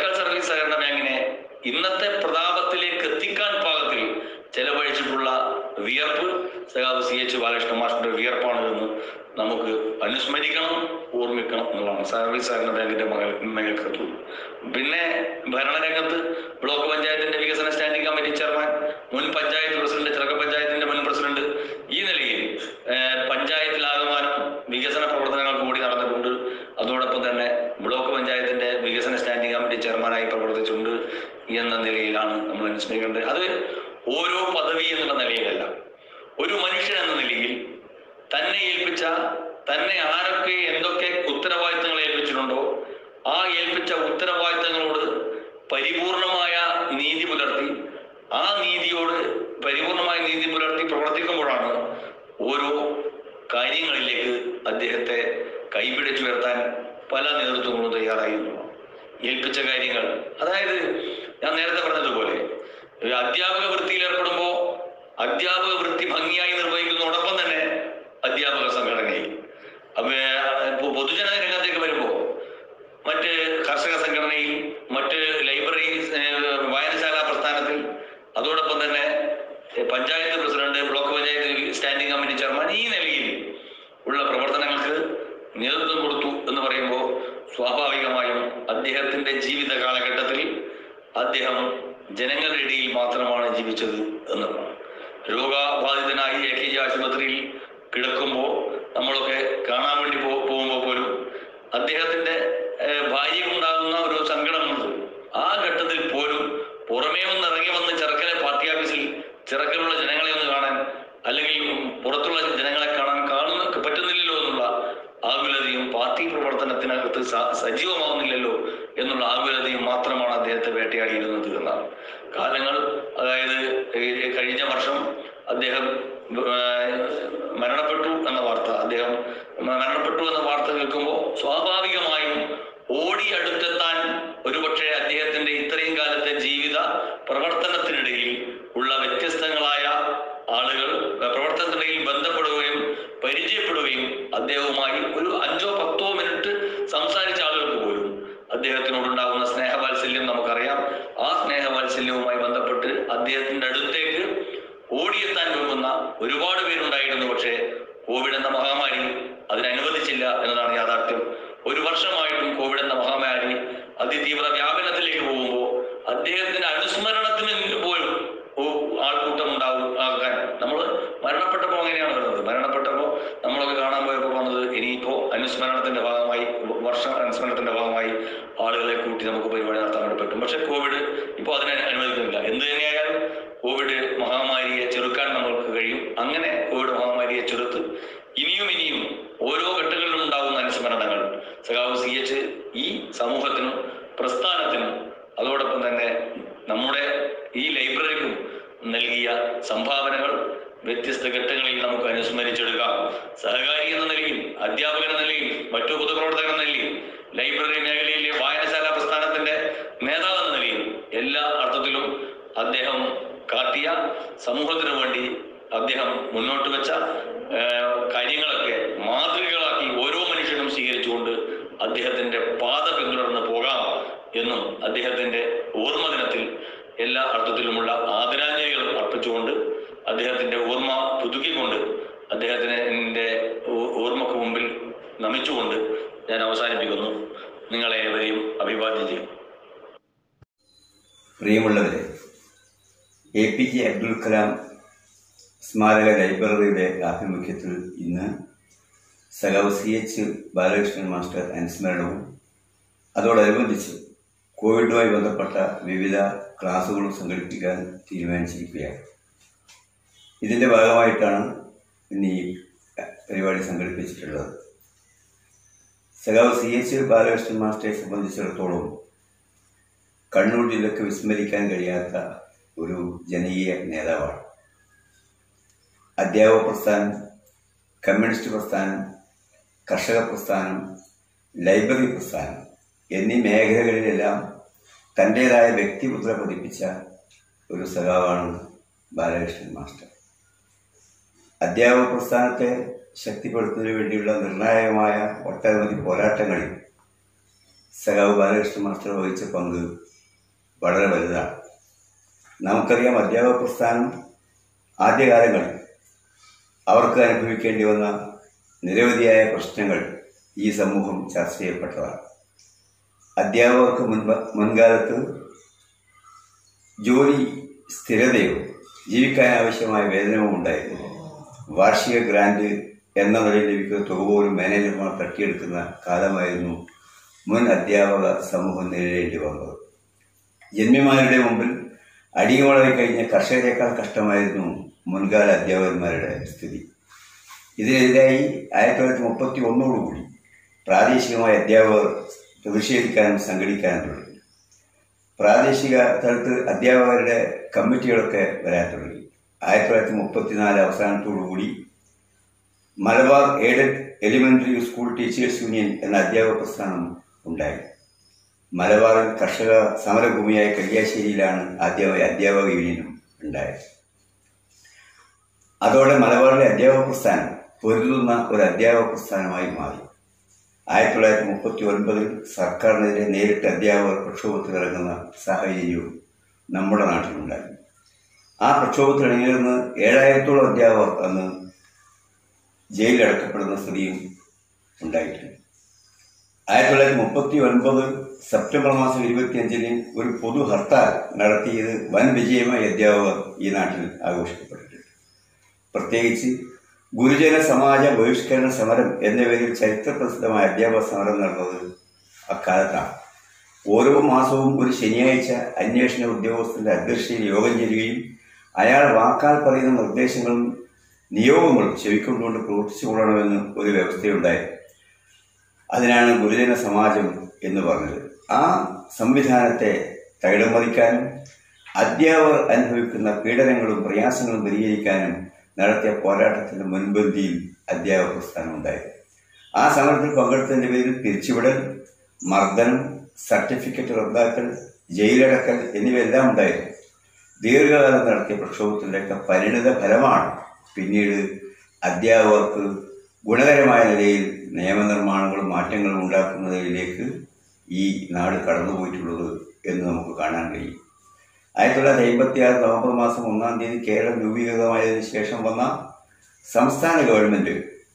[SPEAKER 10] സഹകരണ ബാങ്കിനെ ഇന്നത്തെ പ്രതാപത്തിലേക്ക് എത്തിക്കാൻ പാകത്തിൽ ചെലവഴിച്ചിട്ടുള്ള വിയർപ്പ് സഖാവ് സി എച്ച് ബാലകൃഷ്ണ മാഷിന്റെ വിയർപ്പാണ് എന്ന് നമുക്ക് അനുസ്മരിക്കണം ഓർമ്മിക്കണം എന്നുള്ളതാണ് സർവീസ് സഹകരണ ബാങ്കിന്റെ മകൾ മേൽക്കത്തു പിന്നെ ഭരണരംഗത്ത് ബ്ലോക്ക് പഞ്ചായത്തിന്റെ വികസന സ്റ്റാൻഡിംഗ് കമ്മിറ്റി ചെയർമാൻ മുൻ പഞ്ചായത്ത് പ്രസിഡന്റ് ചിറക്ക പഞ്ചായത്തിന്റെ മുൻ പ്രസിഡന്റ് ഈ നിലയിൽ ഏഹ്, പഞ്ചായത്തിലാകമാനം വികസന പ്രവർത്തനങ്ങൾ കൂടി നടന്നിട്ടുണ്ട് അതോടൊപ്പം തന്നെ ബ്ലോക്ക് പഞ്ചായത്തിന്റെ വികസന സ്റ്റാൻഡിംഗ് കമ്മിറ്റി ചെയർമാനായി പ്രവർത്തിച്ചിട്ടുണ്ട് എന്ന നിലയിലാണ് നമ്മൾ അനുസ്മരിക്കേണ്ടത് അത് ഓരോ പദവി എന്നുള്ള നിലയിലല്ല ഒരു മനുഷ്യൻ എന്ന നിലയിൽ തന്നെ ഏൽപ്പിച്ച തന്നെ ആരൊക്കെ എന്തൊക്കെ ഉത്തരവാദിത്തങ്ങൾ ഏൽപ്പിച്ചിട്ടുണ്ടോ ആ ഏൽപ്പിച്ച ഉത്തരവാദിത്തങ്ങളോട് പരിപൂർണമായ നീതി പുലർത്തി ആ നീതിയോട് പരിപൂർണമായ നീതി പുലർത്തി പ്രവർത്തിക്കുമ്പോഴാണ് ഓരോ കാര്യങ്ങളിലേക്ക് അദ്ദേഹത്തെ കൈപിടിച്ചു ഉയർത്താൻ പല നേതൃത്വങ്ങളും തയ്യാറായിരുന്നു ഏൽപ്പിച്ച കാര്യങ്ങൾ അതായത് ഞാൻ നേരത്തെ പറഞ്ഞതുപോലെ ഒരു അധ്യാപക വൃത്തിയിൽ ഏർപ്പെടുമ്പോൾ അധ്യാപക വൃത്തി ഭംഗിയായി നിർവഹിക്കുന്നതോടൊപ്പം തന്നെ അധ്യാപക സംഘടനയിൽ അപ്പൊ ഇപ്പൊ പൊതുജന രംഗത്തേക്ക് വരുമ്പോൾ മറ്റ് കർഷക സംഘടനയിൽ മറ്റ് ലൈബ്രറി ഏഹ്, വായനശാല പ്രസ്ഥാനത്തിൽ അതോടൊപ്പം തന്നെ ഏഹ്, panchayat president block panchayat standing committee chairman ഈ നിലയിൽ ഉള്ള പ്രവർത്തനങ്ങൾക്ക് നേതൃത്വം കൊടുത്തു എന്ന് പറയുമ്പോൾ സ്വാഭാവികമായും അദ്ദേഹത്തിന്റെ ജീവിത കാലഘട്ടത്തിൽ അദ്ദേഹം ജനങ്ങളുടെ ഇടയിൽ മാത്രമാണ് ജീവിച്ചത് എന്നുള്ളതാണ് രോഗബാധിതനായി എ കെ ജി ആശുപത്രിയിൽ കിടക്കുമ്പോൾ നമ്മളൊക്കെ കാണാൻ വേണ്ടി പോ പോകുമ്പോൾ പോലും അദ്ദേഹത്തിന്റെ ഏഹ്, ഭാര്യയ്ക്കുണ്ടാകുന്ന ഒരു സങ്കടമുണ്ട് ആ ഘട്ടത്തിൽ പോലും പുറമേ ഒന്ന് ഇറങ്ങി വന്ന് ചെറുക്കനെ പാർട്ടി ഓഫീസിൽ ചിറക്കലുള്ള ജനങ്ങളെ ഒന്ന് കാണാൻ അല്ലെങ്കിൽ പുറത്തുള്ള ജനങ്ങളെ കാണാൻ കാണുന്ന പറ്റുന്നില്ലല്ലോ എന്നുള്ള ആകുലതയും പാർട്ടി പ്രവർത്തനത്തിനകത്ത് സ- സജീവമാവുന്നില്ലല്ലോ എന്നുള്ള ആകുലതയും മാത്രമാണ് അദ്ദേഹത്തെ വേട്ടയാടിയിരുന്നത് എന്നാണ് കാലങ്ങൾ അതായത് ഈ കഴിഞ്ഞ വർഷം അദ്ദേഹം ഏഹ്, മരണപ്പെട്ടു എന്ന വാർത്ത അദ്ദേഹം മരണപ്പെട്ടു എന്ന വാർത്ത കേൾക്കുമ്പോൾ സ്വാഭാവികമായും ഓടി അടുത്തെത്താൻ ഒരുപക്ഷെ അദ്ദേഹത്തിന്റെ ഇത്രയും കാലത്തെ ജീവിത പ്രവർത്തനത്തിനിടയിൽ ഉള്ള വ്യത്യസ്തങ്ങളായ ആളുകൾ പ്രവർത്തനത്തിനിടയിൽ ബന്ധപ്പെടുകയും പരിചയപ്പെടുകയും അദ്ദേഹവുമായി ഒരു അഞ്ചോ പത്തോ മിനിറ്റ് സംസാരിച്ച ആളുകൾക്ക് പോലും അദ്ദേഹത്തിനോടുണ്ടാകുന്ന സ്നേഹവാത്സല്യം നമുക്കറിയാം ആ സ്നേഹവാത്സല്യവുമായി ബന്ധപ്പെട്ട് അദ്ദേഹത്തിന്റെ അടുത്തേക്ക് ഓടിയെത്താൻ വെമ്പുന്ന ഒരുപാട് പേരുണ്ടായിരുന്നു പക്ഷേ കോവിഡ് എന്ന മഹാമാരി അതിനനുവദിച്ചില്ല എന്നതാണ് യാഥാർത്ഥ്യം ഒരു വർഷമായിട്ടും കോവിഡ് എന്ന മഹാമാരി അതിതീവ്ര വ്യാപനത്തിലേക്ക് പോകുമ്പോൾ അദ്ദേഹത്തിന്റെ അനുസ്മരണത്തിന് പോലും ഓ- ആൾക്കൂട്ടം ഉണ്ടാവും ആകാൻ നമ്മൾ മരണപ്പെട്ടപ്പോൾ അങ്ങനെയാണ് വരുന്നത് മരണപ്പെട്ടപ്പോൾ നമ്മളൊക്കെ കാണാൻ പോയപ്പോൾ പറഞ്ഞത് ഇനിയിപ്പോ അനുസ്മരണത്തിന്റെ ഭാഗമായി വർഷ അനുസ്മരണത്തിന്റെ ഭാഗമായി ആളുകളെ കൂട്ടി നമുക്ക് പരിപാടി നടത്താൻ വേണ്ടി പറ്റും പക്ഷെ കോവിഡ് ഇപ്പോൾ അതിനെ അനുവദിക്കുന്നില്ല എന്ത് തന്നെയായാലും കോവിഡ് മഹാമാരിയെ ചെറുക്കാൻ നമ്മൾക്ക് കഴിയും അങ്ങനെ കോവിഡ് മഹാമാരിയെ ചെറുത്ത് ഇനിയും ഇനിയും ഓരോ ഘട്ടങ്ങളിലും ഉണ്ടാകുന്ന അനുസ്മരണങ്ങൾ സഖാവ് സി എച്ച് ഈ സമൂഹത്തിനും പ്രസ്ഥാനത്തിനും അതോടൊപ്പം തന്നെ നമ്മുടെ ഈ ലൈബ്രറിക്കും നൽകിയ സംഭാവനകൾ വ്യത്യസ്ത ഘട്ടങ്ങളിൽ നമുക്ക് അനുസ്മരിച്ചെടുക്കാം സഹകാരി എന്ന നിലയിൽ അധ്യാപകൻ എന്ന നിലയിൽ മറ്റു പൊതുപ്രവർത്തകൻ എന്ന നിലയിൽ ലൈബ്രറി മേഖലയിലെ വായനശാല പ്രസ്ഥാനത്തിന്റെ നേതാവ് എന്ന നിലയിൽ എല്ലാ അർത്ഥത്തിലും അദ്ദേഹം കാട്ടിയ സമൂഹത്തിനു വേണ്ടി അദ്ദേഹം മുന്നോട്ട് വെച്ച ആ, കാര്യങ്ങളൊക്കെ മാതൃകകളാക്കി ഓരോ മനുഷ്യനും സ്വീകരിച്ചുകൊണ്ട് അദ്ദേഹത്തിന്റെ പാത പിന്തുടർന്ന് പോകാം എന്നും അദ്ദേഹത്തിന്റെ ഓർമ്മ ദിനത്തിൽ എല്ലാ അർത്ഥത്തിലുമുള്ള ആദരാഞ്ജലികൾ അർപ്പിച്ചുകൊണ്ട് അദ്ദേഹത്തിന്റെ ഓർമ്മ പുതുക്കിക്കൊണ്ട് അദ്ദേഹത്തിന്റെ ഓ- ഓർമ്മക്ക് മുമ്പിൽ നമിച്ചുകൊണ്ട് ഞാൻ അവസാനിപ്പിക്കുന്നു നിങ്ങളെ ഏവരെയും അഭിവാദ്യം ചെയ്യുന്നു
[SPEAKER 11] പ്രിയമുള്ളവരെ A P J Abdul Kalam സ്മാരക ലൈബ്രറിയുടെ ആഭിമുഖ്യത്തിൽ ഇന്ന് സഖാവ് സി എച്ച് ബാലകൃഷ്ണൻ മാസ്റ്റർ അനുസ്മരണവും അതോടനുബന്ധിച്ച് കോവിഡുമായി ബന്ധപ്പെട്ട വിവിധ ക്ലാസുകളും സംഘടിപ്പിക്കാൻ തീരുമാനിച്ചിരിക്കുകയാണ് ഇതിൻ്റെ ഭാഗമായിട്ടാണ് ഇന്ന് ഈ പരിപാടി സംഘടിപ്പിച്ചിട്ടുള്ളത് സഖാവ് സി എച്ച് ബാലകൃഷ്ണൻ മാസ്റ്ററെ സംബന്ധിച്ചിടത്തോളം കണ്ണൂർ ജില്ലക്ക് വിസ്മരിക്കാൻ കഴിയാത്ത ഒരു ജനകീയ നേതാവാണ് അധ്യാപക പ്രസ്ഥാനം കമ്മ്യൂണിസ്റ്റ് പ്രസ്ഥാനം കർഷക പ്രസ്ഥാനം ലൈബ്രറി പ്രസ്ഥാനം എന്നീ മേഖലകളിലെല്ലാം തൻ്റെതായ വ്യക്തിമുദ്ര പതിപ്പിച്ച ഒരു സഖാവാണ് ബാലകൃഷ്ണൻ മാസ്റ്റർ അധ്യാപക പ്രസ്ഥാനത്തെ ശക്തിപ്പെടുത്തുന്നതിന് വേണ്ടിയുള്ള നിർണായകമായ ഒട്ടനവധി പോരാട്ടങ്ങളിൽ സഖാവ് ബാലകൃഷ്ണൻ മാസ്റ്റർ വഹിച്ച പങ്ക് വളരെ വലുതാണ് നമുക്കറിയാം അധ്യാപക പ്രസ്ഥാനം ആദ്യകാലങ്ങളിൽ അവർക്ക് അനുഭവിക്കേണ്ടി വന്ന നിരവധിയായ പ്രശ്നങ്ങൾ ഈ സമൂഹം ചർച്ച ചെയ്യപ്പെട്ടതാണ് അധ്യാപകർക്ക് മുൻപ് മുൻകാലത്ത് ജോലി സ്ഥിരതയോ ജീവിക്കാൻ ആവശ്യമായ വേതനവും ഉണ്ടായിരുന്നു വാർഷിക ഗ്രാന്റ് എന്ന നിലയിൽ ലഭിക്കുന്ന തുക പോലും മാനേജർമാർ തട്ടിയെടുക്കുന്ന കാലമായിരുന്നു മുൻ അധ്യാപക സമൂഹം നേരിടേണ്ടി വന്നത് ജന്മിമാരുടെ മുമ്പിൽ അടിയോളായി കഴിഞ്ഞ കർഷകരെക്കാൾ കഷ്ടമായിരുന്നു മുൻകാല അധ്യാപകന്മാരുടെ സ്ഥിതി ഇതിനെതിരായി ആയിരത്തി തൊള്ളായിരത്തി മുപ്പത്തി ഒന്നോടുകൂടി പ്രാദേശികമായ അധ്യാപകർ പ്രതിഷേധിക്കാനും സംഘടിക്കാനും തുടങ്ങി പ്രാദേശിക തലത്തിൽ അധ്യാപകരുടെ കമ്മിറ്റികളൊക്കെ വരാൻ തുടങ്ങി ആയിരത്തി തൊള്ളായിരത്തി മുപ്പത്തിനാല് അവസാനത്തോടുകൂടി Malabar aided elementary school teachers union എന്ന അധ്യാപക പ്രസ്ഥാനം ഉണ്ടായി മലബാറിൽ കർഷക സമരഭൂമിയായ കല്യാശ്ശേരിയിലാണ് അധ്യാപക അധ്യാപക യൂണിയനും ഉണ്ടായത് അതോടെ മലബാറിലെ അധ്യാപക പ്രസ്ഥാനം പൊരുതുന്ന ഒരു അധ്യാപക പ്രസ്ഥാനമായി മാറി ആയിരത്തി തൊള്ളായിരത്തി മുപ്പത്തി ഒൻപതിൽ സർക്കാരിനെതിരെ നേരിട്ട് അധ്യാപകർ പ്രക്ഷോഭത്തിലിറങ്ങുന്ന സാഹചര്യവും നമ്മുടെ നാട്ടിലുണ്ടായി ആ പ്രക്ഷോഭത്തിൽ ഇറങ്ങിയിരുന്ന് ഏഴായിരത്തോളം അധ്യാപകർ അന്ന് ജയിലിലടക്കപ്പെടുന്ന സ്ഥിതിയും ഉണ്ടായിട്ടുണ്ട് ആയിരത്തി തൊള്ളായിരത്തി മുപ്പത്തി ഒൻപത് സെപ്റ്റംബർ മാസം ഇരുപത്തിയഞ്ചിന് ഒരു പൊതു ഹർത്താൽ നടത്തിയത് വൻ വിജയമായി അധ്യാപകർ ഈ നാട്ടിൽ ആഘോഷിക്കപ്പെട്ടിട്ടുണ്ട് പ്രത്യേകിച്ച് ഗുരുജന സമാജ ബഹിഷ്കരണ സമരം എന്ന പേരിൽ ചരിത്രപ്രസിദ്ധമായ അധ്യാപക സമരം നടന്നത് അക്കാലത്താണ് ഓരോ മാസവും ഒരു ശനിയാഴ്ച അന്വേഷണ ഉദ്യോഗസ്ഥന്റെ അധ്യക്ഷതയിൽ യോഗം ചേരുകയും അയാൾ വാക്കാൽ പറയുന്ന നിർദ്ദേശങ്ങളും നിയോഗങ്ങളും ചെവിക്കൊണ്ടുകൊണ്ട് പ്രവർത്തിച്ചു കൊള്ളണമെന്ന് ഒരു വ്യവസ്ഥയുണ്ടായി അതിനാണ് ഗുരുജന സമാജം എന്ന് പറഞ്ഞത് ആ സംവിധാനത്തെ തകിടം മറിക്കാനും അധ്യാപകർ അനുഭവിക്കുന്ന പീഡനങ്ങളും പ്രയാസങ്ങളും പരിഹരിക്കാനും നടത്തിയ പോരാട്ടത്തിന്റെ മുൻപന്തിയിൽ അധ്യാപക പ്രസ്ഥാനം ഉണ്ടായി ആ സമരത്തിൽ പങ്കെടുത്തതിന്റെ പേരിൽ പിരിച്ചുവിടൽ മർദ്ദനം സർട്ടിഫിക്കറ്റ് റദ്ദാക്കൽ ജയിലടക്കൽ എന്നിവയെല്ലാം ഉണ്ടായിരുന്നു ദീർഘകാലം നടത്തിയ പ്രക്ഷോഭത്തിൻ്റെയൊക്കെ പരിണിത ഫലമാണ് പിന്നീട് അധ്യാപകർക്ക് ഗുണകരമായ നിലയിൽ നിയമനിർമ്മാണങ്ങളും മാറ്റങ്ങളും ഉണ്ടാക്കുന്നതിലേക്ക് ഈ നാട് കടന്നുപോയിട്ടുള്ളത് എന്ന് നമുക്ക് കാണാൻ കഴിയും ആയിരത്തി തൊള്ളായിരത്തി അമ്പത്തി ആറ് നവംബർ മാസം ഒന്നാം തീയതി കേരളം രൂപീകൃതമായതിനു ശേഷം വന്ന സംസ്ഥാന ഗവൺമെന്റ്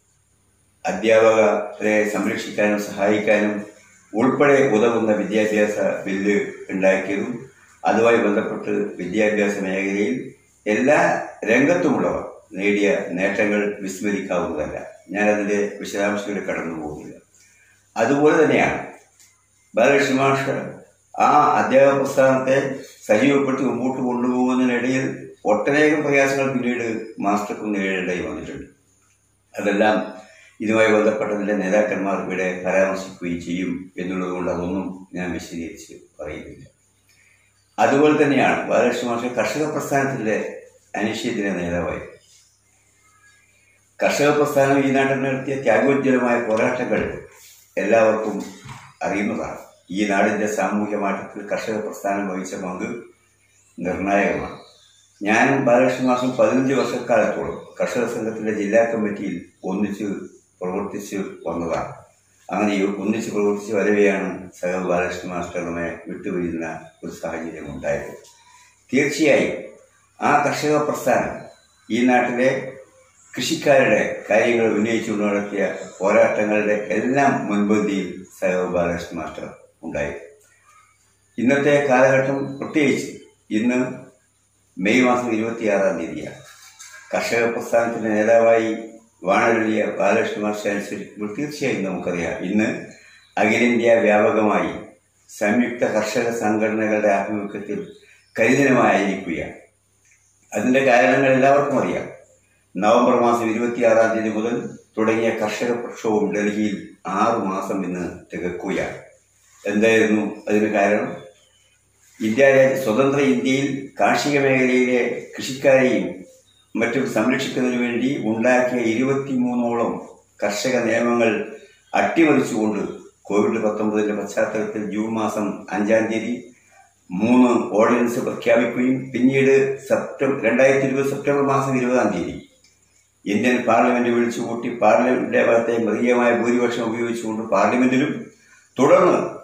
[SPEAKER 11] അധ്യാപകരെ സംരക്ഷിക്കാനും സഹായിക്കാനും ഉൾപ്പെടെ ഉതകുന്ന വിദ്യാഭ്യാസ ബില്ല് ഉണ്ടാക്കിയതും അതുമായി ബന്ധപ്പെട്ട് വിദ്യാഭ്യാസ മേഖലയിൽ എല്ലാ രംഗത്തുമുള്ളവർ നേടിയ നേട്ടങ്ങൾ വിസ്മരിക്കാവുന്നതല്ല ഞാനതിൻ്റെ വിശദാംശങ്ങളിൽ കടന്നു പോകുന്നില്ല അതുപോലെ തന്നെയാണ് ബാലകൃഷ്ണ മാഷ് ആ അധ്യാപക പ്രസ്ഥാനത്തെ സജീവപ്പെട്ട് മുമ്പോട്ട് കൊണ്ടുപോകുന്നതിനിടയിൽ ഒട്ടനേകം പ്രയാസങ്ങൾ പിന്നീട് മാസ്റ്റർക്കും നേരിടേണ്ടി വന്നിട്ടുണ്ട് അതെല്ലാം ഇതുമായി ബന്ധപ്പെട്ടതിൻ്റെ നേതാക്കന്മാർ ഇവിടെ പരാമർശിക്കുകയും ചെയ്യും എന്നുള്ളതുകൊണ്ട് അതൊന്നും ഞാൻ വിശദീകരിച്ച് പറയുന്നില്ല അതുപോലെ തന്നെയാണ് ബാലകൃഷ്ണ മാഷ് കർഷക പ്രസ്ഥാനത്തിൻ്റെ അനിശ്ചയത്തിൻ്റെ നേതാവായി കർഷക പ്രസ്ഥാനം ഈ നാട്ടിൽ നടത്തിയ ത്യാഗോജ്വലമായ പോരാട്ടങ്ങൾ എല്ലാവർക്കും അറിയുന്നതാണ് ഈ നാടിൻ്റെ സാമൂഹ്യ മാറ്റത്തിൽ കർഷക പ്രസ്ഥാനം വഹിച്ച പങ്ക് നിർണായകമാണ് ഞാനും ബാലകൃഷ്ണ മാസം പതിനഞ്ച് വർഷക്കാലത്തോളം കർഷക സംഘത്തിൻ്റെ ജില്ലാ കമ്മിറ്റിയിൽ ഒന്നിച്ച് പ്രവർത്തിച്ച് വന്നതാണ് അങ്ങനെ ഈ ഒന്നിച്ച് പ്രവർത്തിച്ച് വരവെയാണ് സഹ ബാലകൃഷ്ണ മാസ്റ്റർ നമ്മെ വിട്ടുപിരിയുന്ന ഒരു സാഹചര്യം ഉണ്ടായത് തീർച്ചയായും ആ കർഷക പ്രസ്ഥാനം ഈ നാട്ടിലെ കൃഷിക്കാരുടെ കാര്യങ്ങൾ ഉന്നയിച്ചുകൊണ്ട് നടത്തിയ പോരാട്ടങ്ങളുടെ എല്ലാം മുൻപന്തിയിൽ സഹ ബാലകൃഷ്ണ മാസ്റ്റർ ഉണ്ടായി ഇന്നത്തെ കാലഘട്ടം പ്രത്യേകിച്ച് ഇന്ന് മെയ് മാസം ഇരുപത്തിയാറാം തീയതിയാണ് കർഷക പ്രസ്ഥാനത്തിന്റെ നേതാവായി വാണരുളിയ ബാലകൃഷ്ണ മാസ്റ്റർ അനുസരിക്കുമ്പോൾ തീർച്ചയായും നമുക്കറിയാം ഇന്ന് അഖിലേന്ത്യാ വ്യാപകമായി സംയുക്ത കർഷക സംഘടനകളുടെ ആഭിമുഖ്യത്തിൽ കരിദിനമായിരിക്കുകയാണ് അതിന്റെ കാരണങ്ങൾ എല്ലാവർക്കും അറിയാം നവംബർ മാസം ഇരുപത്തിയാറാം തീയതി മുതൽ തുടങ്ങിയ കർഷക പ്രക്ഷോഭം ഡൽഹിയിൽ ആറു മാസം ഇന്ന് തികക്കുകയാണ് എന്തായിരുന്നു അതിന് കാരണം ഇന്ത്യ രാജ്യ സ്വതന്ത്ര ഇന്ത്യയിൽ കാർഷിക മേഖലയിലെ കൃഷിക്കാരെയും മറ്റും സംരക്ഷിക്കുന്നതിന് വേണ്ടി ഉണ്ടാക്കിയ ഇരുപത്തിമൂന്നോളം കർഷക നിയമങ്ങൾ അട്ടിമറിച്ചുകൊണ്ട് കോവിഡ് പത്തൊമ്പതിന്റെ പശ്ചാത്തലത്തിൽ ജൂൺ മാസം അഞ്ചാം തീയതി മൂന്ന് ഓർഡിനൻസ് പ്രഖ്യാപിക്കുകയും പിന്നീട് സെപ്റ്റംബർ രണ്ടായിരത്തി ഇരുപത് സെപ്റ്റംബർ മാസം ഇരുപതാം തീയതി ഇന്ത്യൻ പാർലമെന്റ് വിളിച്ചുകൂട്ടി പാർലമെന്റിന്റെ ഭാഗത്തെ മൃഗീയമായ ഭൂരിപക്ഷം ഉപയോഗിച്ചുകൊണ്ട് പാർലമെന്റിലും തുടർന്ന്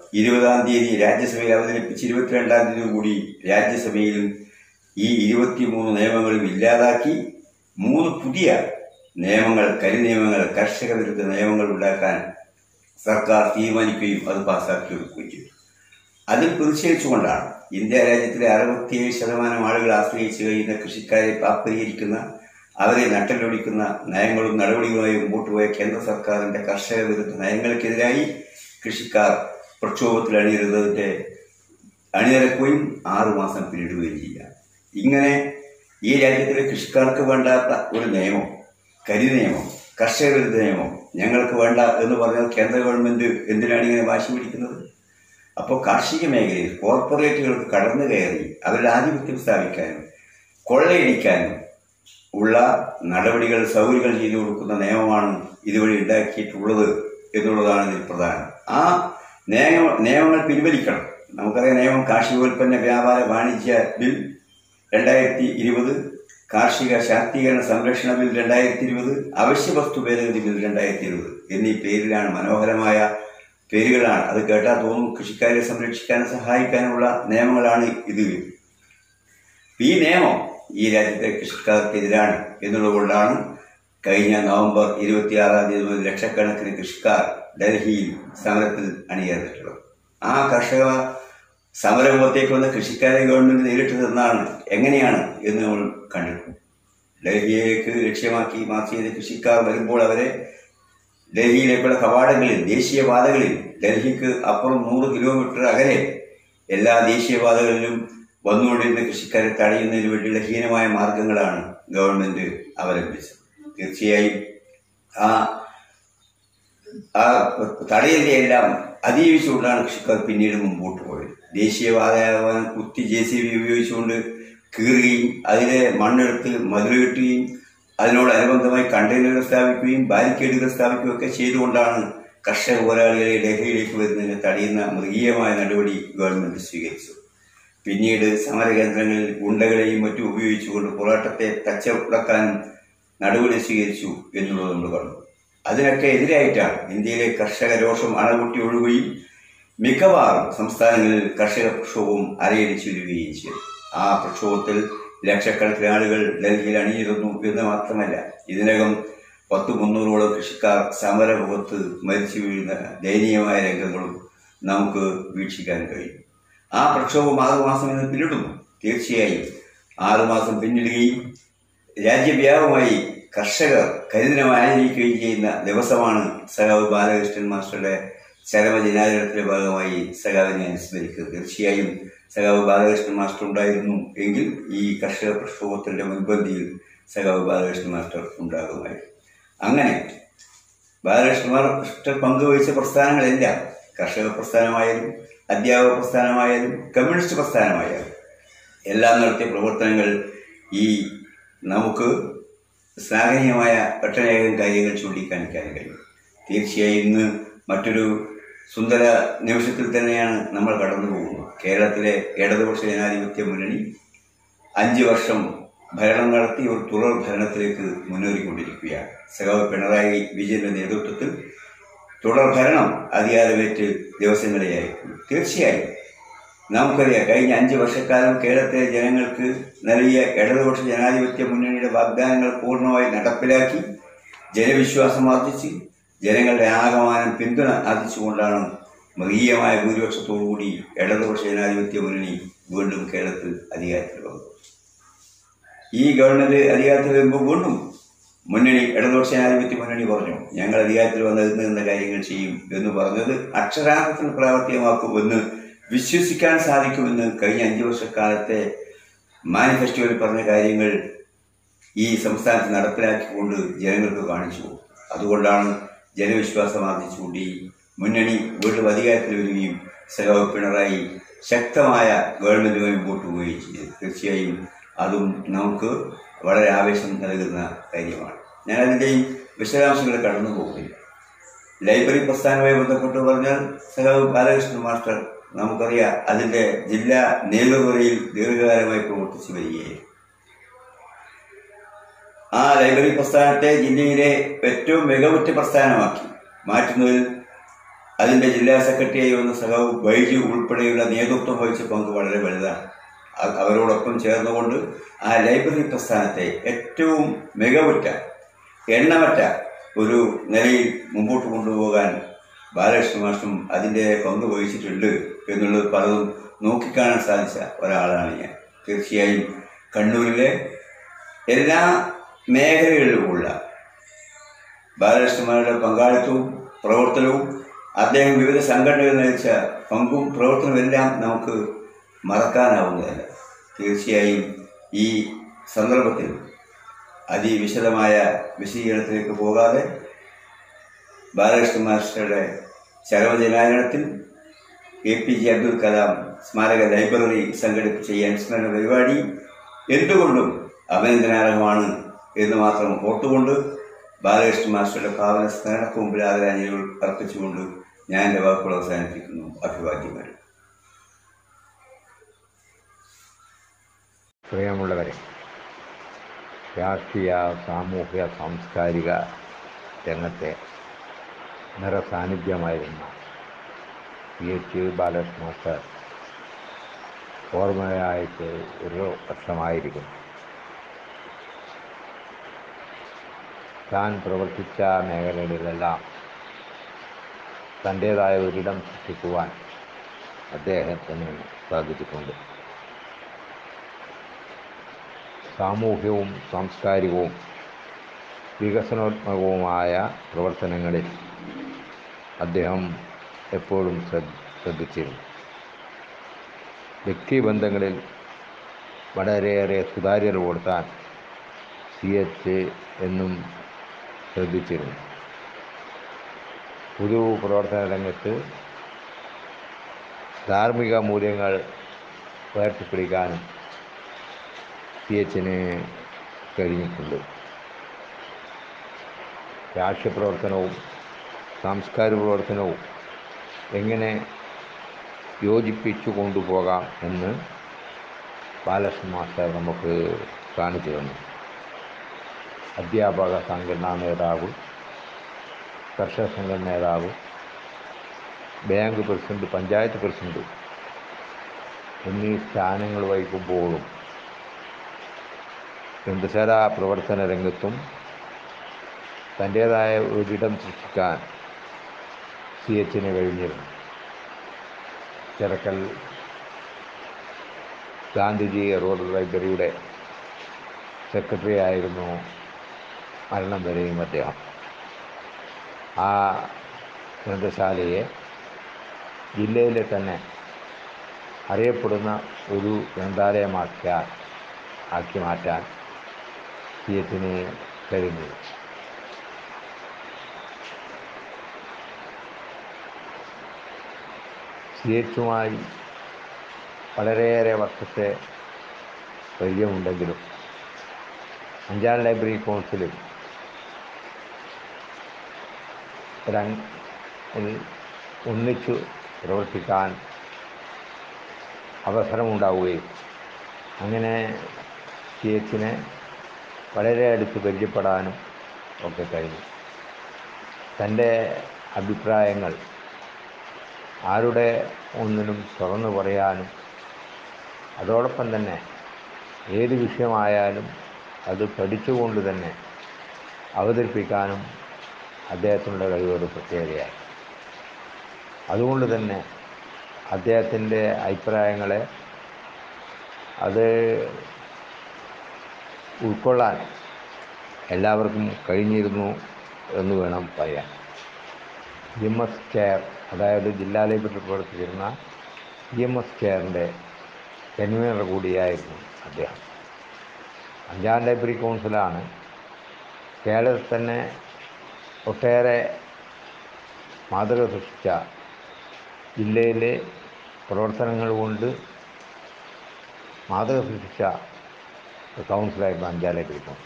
[SPEAKER 11] ഇരുപതാം തീയതി രാജ്യസഭയിൽ അവതരിപ്പിച്ച് ഇരുപത്തിരണ്ടാം തീയതി കൂടി രാജ്യസഭയിലും ഈ ഇരുപത്തിമൂന്ന് നിയമങ്ങളും ഇല്ലാതാക്കി മൂന്ന് പുതിയ നിയമങ്ങൾ കരിനിയമങ്ങൾ കർഷക വിരുദ്ധ നിയമങ്ങൾ ഉണ്ടാക്കാൻ സർക്കാർ തീരുമാനിക്കുകയും അത് പാസ്സാക്കിയെടുക്കുകയും ചെയ്തു അതിൽ പ്രതിഷേധിച്ചുകൊണ്ടാണ് ഇന്ത്യ രാജ്യത്തിലെ അറുപത്തിയേഴ് ശതമാനം ആളുകൾ ആശ്രയിച്ച് കഴിയുന്ന കൃഷിക്കാരെ പാപ്പരീകരിക്കുന്ന അവരെ നട്ടലൊടിക്കുന്ന നയങ്ങളും നടപടികളുമായി മുമ്പോട്ട് പോയ കേന്ദ്ര സർക്കാരിന്റെ കർഷക വിരുദ്ധ നയങ്ങൾക്കെതിരായി കൃഷിക്കാർ പ്രക്ഷോഭത്തിൽ അണിനിരുന്നതിന്റെ അണിനിരക്കുകയും ആറുമാസം പിന്നിടുകയും ചെയ്യുക ഇങ്ങനെ ഈ രാജ്യത്തിലെ കൃഷിക്കാർക്ക് വേണ്ടാത്ത ഒരു നിയമം കരി നിയമം കർഷക വിരുദ്ധ നിയമം ഞങ്ങൾക്ക് വേണ്ട എന്ന് പറഞ്ഞാൽ കേന്ദ്ര ഗവൺമെന്റ് എന്തിനാണ് ഇങ്ങനെ വാശി പിടിക്കുന്നത് അപ്പോൾ കാർഷിക മേഖലയിൽ കോർപ്പറേറ്റുകൾക്ക് കടന്നു കയറി അവരുടെ ആധിപത്യം സ്ഥാപിക്കാനും കൊള്ളയടിക്കാനും ഉള്ള നടപടികൾ സൗകര്യങ്ങൾ ചെയ്തു കൊടുക്കുന്ന നിയമമാണ് ഇതുവഴി ഉണ്ടാക്കിയിട്ടുള്ളത് എന്നുള്ളതാണ് ഇതിൽ പ്രധാനം ആ നിയമ നിയമങ്ങൾ പിൻവലിക്കണം നമുക്കറിയാം നിയമം കാർഷികോൽപ്പന്ന വ്യാപാര വാണിജ്യ ബിൽ രണ്ടായിരത്തി ഇരുപത് കാർഷിക ശാക്തീകരണ സംരക്ഷണ ബിൽ രണ്ടായിരത്തി ഇരുപത് അവശ്യ വസ്തു ഭേദഗതി ബിൽ രണ്ടായിരത്തി ഇരുപത് എന്നീ പേരിലാണ് മനോഹരമായ പേരുകളാണ് അത് കേട്ടാൽ തോന്നും കൃഷിക്കാരെ സംരക്ഷിക്കാനും സഹായിക്കാനുമുള്ള നിയമങ്ങളാണ് ഇത് ഈ നിയമം ഈ രാജ്യത്തെ കൃഷിക്കാർക്കെതിരാണ് എന്നുള്ളതുകൊണ്ടാണ് കഴിഞ്ഞ നവംബർ ഇരുപത്തിയാറാം തീയതി മുതൽ ലക്ഷക്കണക്കിന് കൃഷിക്കാർ ഡൽഹിയിൽ സമരത്തിൽ അണിയേറിയിട്ടുള്ളത് ആ കർഷക സമരമുഖത്തേക്ക് വന്ന കൃഷിക്കാരെ ഗവൺമെന്റ് നേരിട്ട് നിന്നാണ് എങ്ങനെയാണ് എന്ന് നമ്മൾ കണ്ടിട്ടുണ്ട് ഡൽഹിയിലേക്ക് ലക്ഷ്യമാക്കി മാർച്ച് ചെയ്ത കൃഷിക്കാർ വരുമ്പോൾ അവരെ ഡൽഹിയിലേക്കുള്ള കവാടങ്ങളിൽ ദേശീയപാതകളിൽ ഡൽഹിക്ക് അപ്പുറം നൂറ് കിലോമീറ്റർ അകലെ എല്ലാ ദേശീയപാതകളിലും വന്നുകൊണ്ടിരുന്ന കൃഷിക്കാരെ തടയുന്നതിന് വേണ്ടിയുള്ള ഹീനമായ മാർഗങ്ങളാണ് ഗവൺമെന്റ് അവലംബിച്ചത് തീർച്ചയായും ആ ആ തടയലിനെ എല്ലാം അതിജീവിച്ചുകൊണ്ടാണ് കൃഷിക്കാർ പിന്നീട് മുമ്പോട്ട് പോയത് ദേശീയപാതയാകാൻ കുത്തി ജെ സി ബി ഉപയോഗിച്ചുകൊണ്ട് കീറുകയും അതിലെ മണ്ണെടുത്ത് മതിൽ കെട്ടുകയും അതിനോടനുബന്ധമായി കണ്ടെയ്നറുകൾ സ്ഥാപിക്കുകയും ബാരിക്കേഡുകൾ സ്ഥാപിക്കുകയും ഒക്കെ ചെയ്തുകൊണ്ടാണ് കർഷക പോരാളികളെ ഡൽഹിയിലേക്ക് വരുന്നതിനെ തടയുന്ന മൃഗീയമായ നടപടി ഗവൺമെന്റ് സ്വീകരിച്ചു പിന്നീട് സമരകേന്ദ്രങ്ങളിൽ ഗുണ്ടകളെയും മറ്റും ഉപയോഗിച്ചുകൊണ്ട് പോരാട്ടത്തെ തച്ചുടക്കാനും നടപടി സ്വീകരിച്ചു എന്നുള്ളത് നമ്മൾ കണ്ടു അതിനൊക്കെ എതിരായിട്ടാണ് ഇന്ത്യയിലെ കർഷക രോഷം അണകുട്ടി ഒഴുകുകയും മിക്കവാറും സംസ്ഥാനങ്ങളിൽ കർഷക പ്രക്ഷോഭവും അരയടിച്ചു വരികയും ചെയ്തു ആ പ്രക്ഷോഭത്തിൽ ലക്ഷക്കണക്കിന് ആളുകൾ ഡൽഹിയിൽ അണിനിരുന്നു എന്ന് മാത്രമല്ല ഇതിനകം പത്ത് മുന്നൂറോളം കൃഷിക്കാർ സമരമുഖത്ത് മരിച്ചു വീഴുന്ന ദയനീയമായ രംഗങ്ങളും നമുക്ക് വീക്ഷിക്കാൻ കഴിയും ആ പ്രക്ഷോഭം ആറുമാസം എന്ന് പിന്നിടുന്നു തീർച്ചയായും ആറുമാസം പിന്നിടുകയും രാജ്യവ്യാപകമായി കർഷകർ കരിദിനമായി ആചരിക്കുകയും ചെയ്യുന്ന ദിവസമാണ് സഖാവ് ബാലകൃഷ്ണൻ മാസ്റ്ററുടെ ചരമദിനാചരണത്തിന്റെ ഭാഗമായി സഖാവിനെ അനുസ്മരിക്കുന്നത് തീർച്ചയായും സഖാവ് ബാലകൃഷ്ണൻ മാസ്റ്റർ ഉണ്ടായിരുന്നു എങ്കിൽ ഈ കർഷക പ്രക്ഷോഭത്തിന്റെ മുൻപന്തിയിൽ സഖാവ് ബാലകൃഷ്ണൻ മാസ്റ്റർ ഉണ്ടാകുമായിരുന്നു അങ്ങനെ ബാലകൃഷ്ണൻ മാസ്റ്റർ പങ്കുവഹിച്ച പ്രസ്ഥാനങ്ങളെല്ലാം കർഷക പ്രസ്ഥാനമായാലും അധ്യാപക പ്രസ്ഥാനമായാലും കമ്മ്യൂണിസ്റ്റ് പ്രസ്ഥാനമായാലും എല്ലാം നടത്തിയ പ്രവർത്തനങ്ങൾ ഈ നമുക്ക് ശ്ലാഘനീയമായ ഒട്ടനേകം കാര്യങ്ങൾ ചൂണ്ടിക്കാണിക്കാൻ കഴിയും തീർച്ചയായും ഇന്ന് മറ്റൊരു സുന്ദര നിമിഷത്തിൽ തന്നെയാണ് നമ്മൾ കടന്നു പോകുന്നത് കേരളത്തിലെ ഇടതുപക്ഷ ജനാധിപത്യ മുന്നണി അഞ്ച് വർഷം ഭരണം നടത്തി ഒരു തുടർ ഭരണത്തിലേക്ക് മുന്നേറിക്കൊണ്ടിരിക്കുകയാണ് സഖാവ് പിണറായി വിജയന്റെ നേതൃത്വത്തിൽ തുടർ ഭരണം അധികാരമേറ്റ് ദിവസങ്ങളെയായിരിക്കും തീർച്ചയായും നമുക്കറിയാം കഴിഞ്ഞ അഞ്ച് വർഷക്കാലം കേരളത്തിലെ ജനങ്ങൾക്ക് നൽകിയ ഇടതുപക്ഷ ജനാധിപത്യ മുന്നണിയുടെ വാഗ്ദാനങ്ങൾ പൂർണ്ണമായി നടപ്പിലാക്കി ജനവിശ്വാസം ആർജിച്ച് ജനങ്ങളുടെ ആകമാനം പിന്തുണ ആർജിച്ചുകൊണ്ടാണ് മൃഗീയമായ ഭൂരിപക്ഷത്തോടുകൂടി ഇടതുപക്ഷ ജനാധിപത്യ മുന്നണി വീണ്ടും കേരളത്തിൽ അധികാരത്തിൽ വന്നു ഈ ഗവൺമെന്റ് അധികാരത്തിൽ വരുമ്പോൾ വീണ്ടും മുന്നണി ഇടതുപക്ഷ ജനാധിപത്യ മുന്നണി പറഞ്ഞു ഞങ്ങൾ അധികാരത്തിൽ വന്നതിൽ എന്ന കാര്യങ്ങൾ ചെയ്യും എന്ന് പറഞ്ഞത് അക്ഷരാർത്ഥത്തിൽ പ്രാവർത്തികമാക്കുമെന്ന് വിശ്വസിക്കാൻ സാധിക്കുമെന്ന് കഴിഞ്ഞ അഞ്ചു വർഷക്കാലത്തെ മാനിഫെസ്റ്റോയിൽ പറഞ്ഞ കാര്യങ്ങൾ ഈ സംസ്ഥാനത്ത് നടപ്പിലാക്കിക്കൊണ്ട് ജനങ്ങൾക്ക് കാണിച്ചു അതുകൊണ്ടാണ് ജനവിശ്വാസം ആർജിച്ചുകൊണ്ട് ഈ മുന്നണി വീണ്ടും അധികാരത്തിൽ വരികയും സഖാവ് പിണറായി ശക്തമായ ഗവൺമെന്റുമായി മുമ്പോട്ട് പോവുകയും ചെയ്തു തീർച്ചയായും അതും നമുക്ക് വളരെ ആവേശം നൽകുന്ന കാര്യമാണ് ഞാൻ അതിൻ്റെയും വിശദാംശങ്ങൾ കടന്നു പോകുന്നില്ല ലൈബ്രറി പ്രസ്ഥാനവുമായി ബന്ധപ്പെട്ട് പറഞ്ഞാൽ സഖാവ് ബാലകൃഷ്ണൻ മാസ്റ്റർ നമുക്കറിയാം അതിന്റെ ജില്ലാ നേതൃത്വയിൽ ദീർഘകാലമായി പ്രവർത്തിച്ചു വരികയായിരുന്നു ആ ലൈബ്രറി പ്രസ്ഥാനത്തെ ജില്ലയിലെ ഏറ്റവും മികവുറ്റ പ്രസ്ഥാനമാക്കി മാറ്റുന്നതിൽ അതിന്റെ ജില്ലാ സെക്രട്ടറിയായി വന്ന സഖാവ് ബൈജു ഉൾപ്പെടെയുള്ള നേതൃത്വം വഹിച്ച പങ്ക് വളരെ വലുതാണ് അ- അവരോടൊപ്പം ചേർന്നുകൊണ്ട് ആ ലൈബ്രറി പ്രസ്ഥാനത്തെ ഏറ്റവും മികവുറ്റ എണ്ണമറ്റ ഒരു നിലയിൽ മുമ്പോട്ട് കൊണ്ടുപോകാൻ ബാലകൃഷ്ണ മാഷും അതിൻ്റെ പങ്ക് വഹിച്ചിട്ടുണ്ട് എന്നുള്ളത് പലതും നോക്കിക്കാണാൻ സാധിച്ച ഒരാളാണ് ഞാൻ തീർച്ചയായും കണ്ണൂരിലെ എല്ലാ മേഖലകളിലുമുള്ള ബാലകൃഷ്ണന്മാരുടെ പങ്കാളിത്തവും പ്രവർത്തനവും അദ്ദേഹം വിവിധ സംഘടനകൾ നയിച്ച പങ്കും പ്രവർത്തനവും എല്ലാം നമുക്ക് മറക്കാനാവുന്നതല്ല തീർച്ചയായും ഈ സന്ദർഭത്തിൽ അതിവിശദമായ വിശദീകരണത്തിലേക്ക് പോകാതെ ബാലകൃഷ്ണ മാസ്റ്ററുടെ ചരമദിനാചരണത്തിൽ A P J Abdul Kalam സ്മാരക ലൈബ്രറി സംഘടിപ്പിച്ച ഈ അനുസ്മരണ പരിപാടി എന്തുകൊണ്ടും അഭിനന്ദനാർഹമാണ് എന്ന് മാത്രം ഓർത്തുകൊണ്ട് ബാലകൃഷ്ണ മാസ്റ്ററുടെ ഭാവന സ്മരണക്ക് മുമ്പിൽ ആദരാഞ്ജലികൾ അർപ്പിച്ചുകൊണ്ട് ഞാൻ എൻ്റെ വാക്കുകൾ അവസാനിപ്പിക്കുന്നു അഭിവാദ്യങ്ങൾ
[SPEAKER 12] പ്രിയമുള്ളവരെ രാഷ്ട്രീയ സാമൂഹ്യ സാംസ്കാരിക രംഗത്തെ നിറസാന്നിധ്യമായിരുന്ന പി എച്ച് ബാലകൃഷ്ണ മാസ്റ്റർ ഓർമ്മയായിട്ട് ഒരു വർഷമായിരിക്കുന്നു താൻ പ്രവർത്തിച്ച മേഖലകളിലെല്ലാം തൻ്റേതായ ഒരിടം സൃഷ്ടിക്കുവാൻ അദ്ദേഹത്തിന് സാധിച്ചിട്ടുണ്ട് സാമൂഹ്യവും സാംസ്കാരികവും വികസനോത്മകവുമായ പ്രവർത്തനങ്ങളിൽ അദ്ദേഹം എപ്പോഴും ശ്രദ്ധ ശ്രദ്ധിച്ചിരുന്നു വ്യക്തിബന്ധങ്ങളിൽ വളരെയേറെ സുതാര്യത കൊടുത്താൻ സി എച്ച് എന്നും ശ്രദ്ധിച്ചിരുന്നു പൊതു പ്രവർത്തന രംഗത്ത് ധാർമ്മിക മൂല്യങ്ങൾ ഉയർത്തിപ്പിടിക്കാനും സി എച്ചിന് കഴിഞ്ഞിട്ടുണ്ട് രാഷ്ട്രീയ പ്രവർത്തനവും സാംസ്കാരിക പ്രവർത്തനവും എങ്ങനെ യോജിപ്പിച്ചു കൊണ്ടുപോകാം എന്ന് ബാലകൃഷ്ണൻ മാസ്റ്റർ നമുക്ക് കാണിച്ചു തന്നു അധ്യാപക സംഘടനാ നേതാവ് കർഷക സംഘടന നേതാവ് ബാങ്ക് പ്രസിഡന്റ് പഞ്ചായത്ത് പ്രസിഡന്റ് എന്നീ സ്ഥാനങ്ങൾ വഹിക്കുമ്പോഴും ഗ്രന്ഥശാല പ്രവർത്തന രംഗത്തും തൻ്റേതായ ഒരിടം സൃഷ്ടിക്കാൻ സി എച്ചിന് കഴിഞ്ഞിരുന്നു ചിറക്കൽ ഗാന്ധിജി റോഡ് ലൈബ്രറിയുടെ സെക്രട്ടറി ആയിരുന്നു മരണം വരെയും അദ്ദേഹം ആ ഗ്രന്ഥശാലയെ ജില്ലയിലെ തന്നെ അറിയപ്പെടുന്ന ഒരു ഗ്രന്ഥാലയമാക്കിയാൽ ആക്കി മാറ്റാൻ സി എച്ചിന് കഴിഞ്ഞു സി എച്ചുമായി വളരെയേറെ വർഷത്തെ പരിചയമുണ്ടെങ്കിലും അഞ്ചാം ലൈബ്രറി കൗൺസിലിൽ രംഗ- ഒന്നിച്ചു പ്രവർത്തിക്കാൻ അവസരമുണ്ടാവുകയും അങ്ങനെ സി എച്ചിനെ വളരെ അടുത്ത് പരിചയപ്പെടാനും ഒക്കെ കഴിഞ്ഞു തൻ്റെ അഭിപ്രായങ്ങൾ ആരുടെ ഒന്നിനും തുറന്നു പറയാനും അതോടൊപ്പം തന്നെ ഏത് വിഷയമായാലും അത് പഠിച്ചുകൊണ്ട് തന്നെ അവതരിപ്പിക്കാനും അദ്ദേഹത്തിനുള്ള കഴിവൊരു പ്രത്യേകതയായി അതുകൊണ്ട് തന്നെ അദ്ദേഹത്തിൻ്റെ അഭിപ്രായങ്ങളെ അത് ഉൾക്കൊള്ളാൻ എല്ലാവർക്കും കഴിഞ്ഞിരുന്നു എന്ന് വേണം പറയാൻ ഇ എം എസ് ചെയർ അതായത് ജില്ലാ ലൈബ്രറി പ്രവർത്തിച്ചിരുന്ന ഇ എം എസ് ചെയറിൻ്റെ കൺവീനർ കൂടിയായിരുന്നു അദ്ദേഹം അഞ്ചാം ലൈബ്രറി കൗൺസിലാണ് കേരളത്തിൽ തന്നെ ഒട്ടേറെ മാതൃക സൃഷ്ടിച്ച ജില്ലയിലെ പ്രവർത്തനങ്ങൾ കൊണ്ട് മാതൃക സൃഷ്ടിച്ച കൗൺസിലായിരുന്നു അഞ്ചാം ലൈബ്രറി കൗൺസിൽ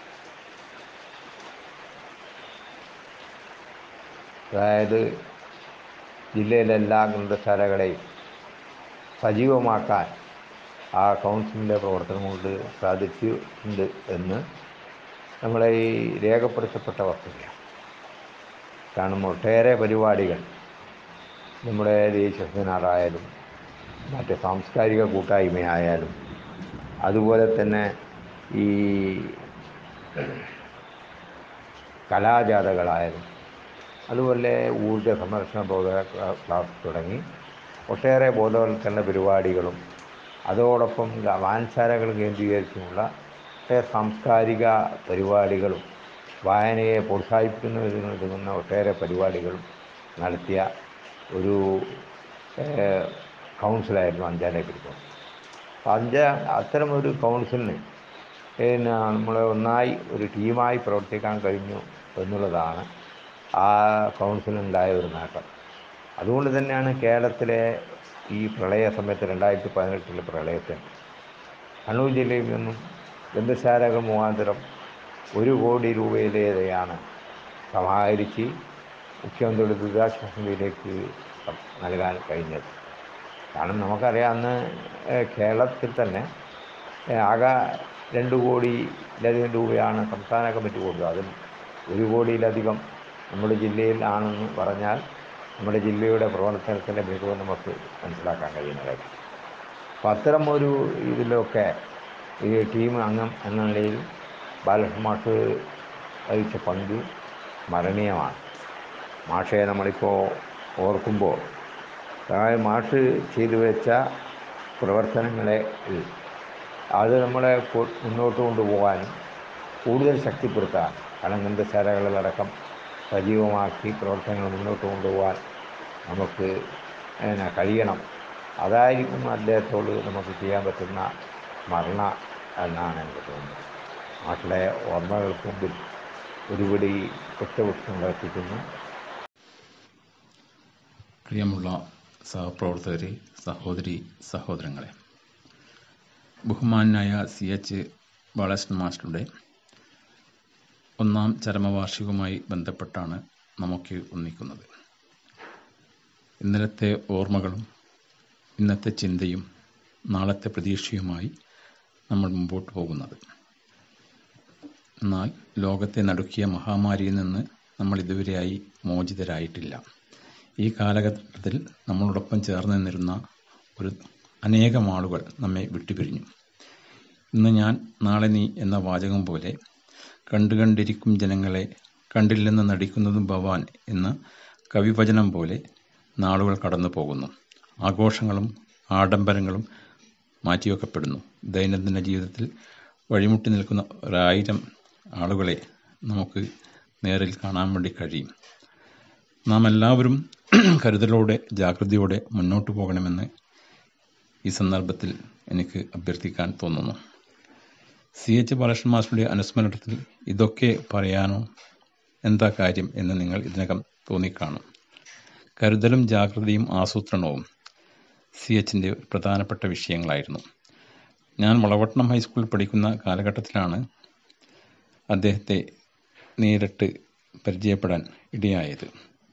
[SPEAKER 12] അതായത് ജില്ലയിലെ എല്ലാ ഗ്രന്ഥശാലകളെയും സജീവമാക്കാൻ ആ കൗൺസിലിൻ്റെ പ്രവർത്തനം കൊണ്ട് സാധിച്ചിട്ടുണ്ട് എന്ന് നമ്മളെ ഈ രേഖപ്പെടുത്തപ്പെട്ട വസ്തുതയാണ് കാരണം ഒട്ടേറെ പരിപാടികൾ നമ്മുടെ ദേശീയ സെമിനാറായാലും മറ്റ് സാംസ്കാരിക കൂട്ടായ്മയായാലും അതുപോലെ തന്നെ ഈ കലാജാഥകളായാലും അതുപോലെ ഊർജ സംരക്ഷണ ബോധ ക്ലാസ് തുടങ്ങി ഒട്ടേറെ ബോധവൽക്കരണ പരിപാടികളും അതോടൊപ്പം വായനശാലകൾ കേന്ദ്രീകരിച്ചുമുള്ള ഒട്ടേറെ സാംസ്കാരിക പരിപാടികളും വായനയെ പ്രോത്സാഹിപ്പിക്കുന്നതിന് ഒതുങ്ങുന്ന ഒട്ടേറെ പരിപാടികളും നടത്തിയ ഒരു ഏഹ്, കൗൺസിലായിരുന്നു അഞ്ചാനെ പിടിക്കും അപ്പോൾ അഞ്ച് അത്തരമൊരു കൗൺസിലിന് പിന്നെ നമ്മൾ ഒന്നായി ഒരു ടീമായി പ്രവർത്തിക്കാൻ കഴിഞ്ഞു എന്നുള്ളതാണ് ആ കൗൺസിലുണ്ടായ ഒരു നേട്ടം അതുകൊണ്ട് തന്നെയാണ് കേരളത്തിലെ ഈ പ്രളയ സമയത്ത് രണ്ടായിരത്തി പതിനെട്ടിലെ പ്രളയത്തിന് കണ്ണൂർ ജില്ലയിൽ നിന്നും ഗ്രന്ഥശാലകൾ മുഖാന്തരം ഒരു കോടി രൂപയിലേറെയാണ് സമാഹരിച്ച് മുഖ്യമന്ത്രിയുടെ ദുരിതാശ്വാസ നിധിയിലേക്ക് നൽകാൻ കഴിഞ്ഞത് കാരണം നമുക്കറിയാം അന്ന് ഏഹ്, കേരളത്തിൽ തന്നെ ഏഹ്, ആകെ രണ്ട് കോടിയിലധികം രൂപയാണ് സംസ്ഥാന കമ്മിറ്റി കൊടുത്തത് അതിൽ ഒരു കോടിയിലധികം നമ്മുടെ ജില്ലയിൽ ആണെന്ന് പറഞ്ഞാൽ നമ്മുടെ ജില്ലയുടെ പ്രവർത്തനത്തിൻ്റെ മികവ് നമുക്ക് മനസ്സിലാക്കാൻ കഴിയുന്ന കാര്യം അപ്പോൾ അത്തരം ഒരു ഇതിലൊക്കെ ഈ ടീം അംഗം എന്ന നിലയിൽ ബാലകൃഷ്ണ മാഷ് വഹിച്ച പങ്ക് സ്മരണീയമാണ് മാഷയെ നമ്മളിപ്പോൾ ഓർക്കുമ്പോൾ അതായത് മാഷ് ചെയ്തു വെച്ച പ്രവർത്തനങ്ങളെ അത് നമ്മളെ കൊ- മുന്നോട്ട് കൊണ്ടുപോകാനും കൂടുതൽ ശക്തിപ്പെടുത്താൻ കാരണം ഗ്രന്ഥശാലകളിലടക്കം സജീവമാക്കി പ്രവർത്തനങ്ങൾ മുന്നോട്ട് കൊണ്ടുപോകാൻ നമുക്ക് പിന്നെ കഴിയണം അതായിരിക്കും അദ്ദേഹത്തോട് നമുക്ക് ചെയ്യാൻ പറ്റുന്ന സ്മരണ എന്നാണ് എനിക്ക് തോന്നുന്നത് നാട്ടിലെ ഓർമ്മകൾക്ക് മുമ്പിൽ ഒരുപിടി പുഷ്പപുഷ്പങ്ങൾ എത്തിക്കുന്നു
[SPEAKER 13] പ്രിയമുള്ള സഹപ്രവർത്തകരെ സഹോദരി സഹോദരങ്ങളെ ബഹുമാനായ സി എച്ച് ബാലകൃഷ്ണൻ മാസ്റ്ററുടെ ഒന്നാം ചരമവാർഷികവുമായി ബന്ധപ്പെട്ടാണ് നമുക്ക് ഒന്നിക്കുന്നത് ഇന്നലത്തെ ഓർമ്മകളും ഇന്നത്തെ ചിന്തയും നാളത്തെ പ്രതീക്ഷയുമായി നമ്മൾ മുമ്പോട്ട് പോകുന്നത് എന്നാൽ ലോകത്തെ നടുക്കിയ മഹാമാരിയിൽ നിന്ന് നമ്മൾ ഇതുവരെയായി മോചിതരായിട്ടില്ല ഈ കാലഘട്ടത്തിൽ നമ്മളോടൊപ്പം ചേർന്ന് നിന്നിരുന്ന ഒരു അനേകം ആളുകൾ നമ്മെ വിട്ടുപിരിഞ്ഞു ഇന്ന് ഞാൻ നാളെ നീ എന്ന വാചകം പോലെ കണ്ടു കണ്ടിരിക്കും ജനങ്ങളെ കണ്ടില്ലെന്ന് നടിക്കുന്നതും ഭവാൻ എന്ന കവിവചനം പോലെ നാളുകൾ കടന്നു പോകുന്നു ആഘോഷങ്ങളും ആഡംബരങ്ങളും മാറ്റിവെക്കപ്പെടുന്നു ദൈനംദിന ജീവിതത്തിൽ വഴിമുട്ടി നിൽക്കുന്ന ഒരായിരം ആളുകളെ നമുക്ക് നേരിൽ കാണാൻ വേണ്ടി കഴിയും നാം എല്ലാവരും കരുതലോടെ ജാഗ്രതയോടെ മുന്നോട്ട് പോകണമെന്ന് ഈ സന്ദർഭത്തിൽ എനിക്ക് അഭ്യർത്ഥിക്കാൻ തോന്നുന്നു സി എച്ച് ബാലകൃഷ്ണൻ മാസ്റ്ററുടെ അനുസ്മരണത്തിൽ ഇതൊക്കെ പറയാനോ എന്താ കാര്യം എന്ന് നിങ്ങൾ ഇതിനകം തോന്നിക്കാണും കരുതലും ജാഗ്രതയും ആസൂത്രണവും സി എച്ചിൻ്റെ പ്രധാനപ്പെട്ട വിഷയങ്ങളായിരുന്നു ഞാൻ വളവട്ടണം ഹൈസ്കൂളിൽ പഠിക്കുന്ന കാലഘട്ടത്തിലാണ് അദ്ദേഹത്തെ നേരിട്ട് പരിചയപ്പെടാൻ ഇടയായത്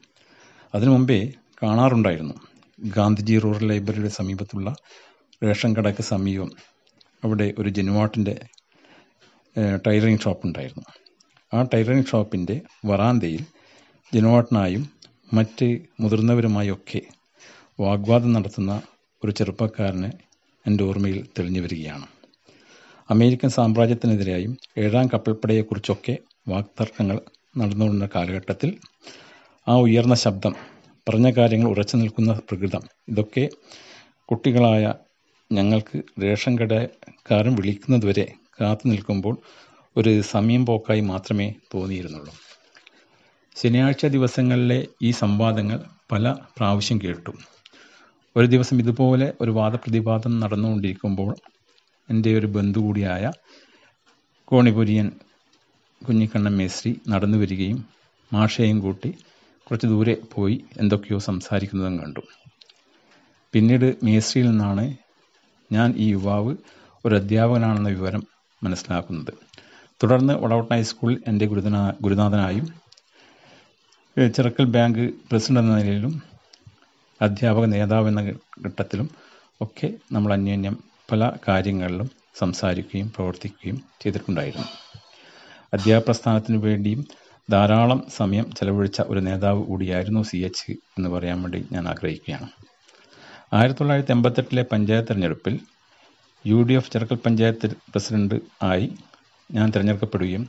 [SPEAKER 13] അതിനു മുമ്പേ കാണാറുണ്ടായിരുന്നു ഗാന്ധിജി റൂറൽ ലൈബ്രറിയുടെ സമീപത്തുള്ള റേഷൻ കടയ്ക്ക് സമീപം അവിടെ ഒരു ജനുവാട്ടിൻ്റെ ടൈലറിംഗ് ഷോപ്പ് ഉണ്ടായിരുന്നു ആ ടൈലറിംഗ് ഷോപ്പിൻ്റെ വറാന്തയിൽ ജനുവാട്ടിനായും മറ്റ് മുതിർന്നവരുമായൊക്കെ വാഗ്വാദം നടത്തുന്ന ഒരു ചെറുപ്പക്കാരന് എൻ്റെ ഓർമ്മയിൽ തെളിഞ്ഞു വരികയാണ് അമേരിക്കൻ സാമ്രാജ്യത്തിനെതിരെയും ഏഴാം കപ്പൽപ്പടയെക്കുറിച്ചൊക്കെ വാക്തർക്കങ്ങൾ നടന്നുകൊണ്ടിരുന്ന കാലഘട്ടത്തിൽ ആ ഉയർന്ന ശബ്ദം പറഞ്ഞ കാര്യങ്ങൾ ഉറച്ചു നിൽക്കുന്ന പ്രകൃതം ഇതൊക്കെ കുട്ടികളായ ഞങ്ങൾക്ക് റേഷൻ കടക്കാരൻ വിളിക്കുന്നതുവരെ കാത്തു നിൽക്കുമ്പോൾ ഒരു സമയം പോക്കായി മാത്രമേ തോന്നിയിരുന്നുള്ളൂ ശനിയാഴ്ച ദിവസങ്ങളിലെ ഈ സംവാദങ്ങൾ പല പ്രാവശ്യം കേട്ടു ഒരു ദിവസം ഇതുപോലെ ഒരു വാദപ്രതിവാദം നടന്നുകൊണ്ടിരിക്കുമ്പോൾ എൻ്റെ ഒരു ബന്ധു കൂടിയായ കോണിപുരിയൻ കുഞ്ഞിക്കണ്ണൻ മേശ്രി നടന്നു വരികയും മാഷയും കൂട്ടി കുറച്ച് ദൂരെ പോയി എന്തൊക്കെയോ സംസാരിക്കുന്നതും കണ്ടു പിന്നീട് മേശ്രിയിൽ നിന്നാണ് ഞാൻ ഈ യുവാവ് ഒരു അധ്യാപകനാണെന്ന വിവരം മനസ്സിലാക്കുന്നത് തുടർന്ന് വളവട്ട ഹൈസ്കൂളിൽ എൻ്റെ ഗുരുതനാ ഗുരുനാഥനായും ഏഹ് ചിറക്കൽ ബാങ്ക് പ്രസിഡന്റ് എന്ന നിലയിലും അധ്യാപക നേതാവ് എന്ന ഘട്ടത്തിലും ഒക്കെ നമ്മൾ അന്യോന്യം പല കാര്യങ്ങളിലും സംസാരിക്കുകയും പ്രവർത്തിക്കുകയും ചെയ്തിട്ടുണ്ടായിരുന്നു അധ്യാപന സ്ഥാനത്തിനു വേണ്ടിയും ധാരാളം സമയം ചെലവഴിച്ച ഒരു നേതാവ് കൂടിയായിരുന്നു സി എച്ച് എന്ന് പറയാൻ വേണ്ടി ഞാൻ ആഗ്രഹിക്കുകയാണ് ആയിരത്തി തൊള്ളായിരത്തി എൺപത്തെട്ടിലെ പഞ്ചായത്ത് തിരഞ്ഞെടുപ്പിൽ U D F Cherukkal panchayat president ആയി ഞാൻ തിരഞ്ഞെടുക്കപ്പെടുകയും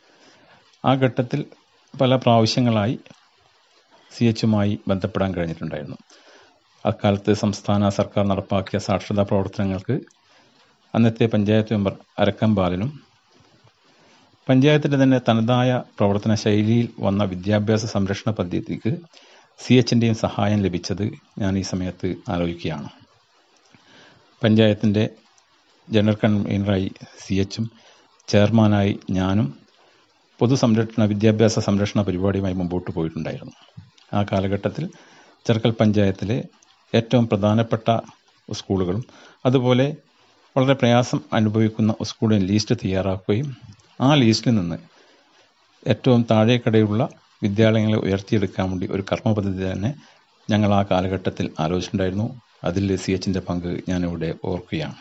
[SPEAKER 13] ആ ഘട്ടത്തിൽ പല പ്രാവശ്യങ്ങളായി സി എച്ചുമായി ബന്ധപ്പെടാൻ കഴിഞ്ഞിട്ടുണ്ടായിരുന്നു അക്കാലത്ത് സംസ്ഥാന സർക്കാർ നടപ്പാക്കിയ സാക്ഷരതാ പ്രവർത്തനങ്ങൾക്ക് അന്നത്തെ പഞ്ചായത്ത് മെമ്പർ അരക്കം ബാലനും പഞ്ചായത്തിൻ്റെ തന്നെ തനതായ പ്രവർത്തന ശൈലിയിൽ വന്ന വിദ്യാഭ്യാസ സംരക്ഷണ പദ്ധതിക്ക് സി എച്ചിൻ്റെയും സഹായം ലഭിച്ചത് ഞാൻ ഈ സമയത്ത് ആലോചിക്കുകയാണ് പഞ്ചായത്തിൻ്റെ ജനറൽ കൺവീനറായി സി എച്ചും ചെയർമാനായി ഞാനും പൊതുസംരക്ഷണ വിദ്യാഭ്യാസ സംരക്ഷണ പരിപാടിയുമായി മുമ്പോട്ട് പോയിട്ടുണ്ടായിരുന്നു ആ കാലഘട്ടത്തിൽ ചെറുക്കൽ പഞ്ചായത്തിലെ ഏറ്റവും പ്രധാനപ്പെട്ട സ്കൂളുകളും അതുപോലെ വളരെ പ്രയാസം അനുഭവിക്കുന്ന സ്കൂളിന് ലിസ്റ്റ് തയ്യാറാക്കുകയും ആ ലിസ്റ്റിൽ നിന്ന് ഏറ്റവും താഴേക്കടയുള്ള വിദ്യാലയങ്ങളെ ഉയർത്തിയെടുക്കാൻ വേണ്ടി ഒരു കർമ്മ പദ്ധതി തന്നെ ഞങ്ങൾ ആ കാലഘട്ടത്തിൽ ആലോചിച്ചിട്ടുണ്ടായിരുന്നു അതിൽ സി എച്ചിൻ്റെ പങ്ക് ഞാനിവിടെ ഓർക്കുകയാണ്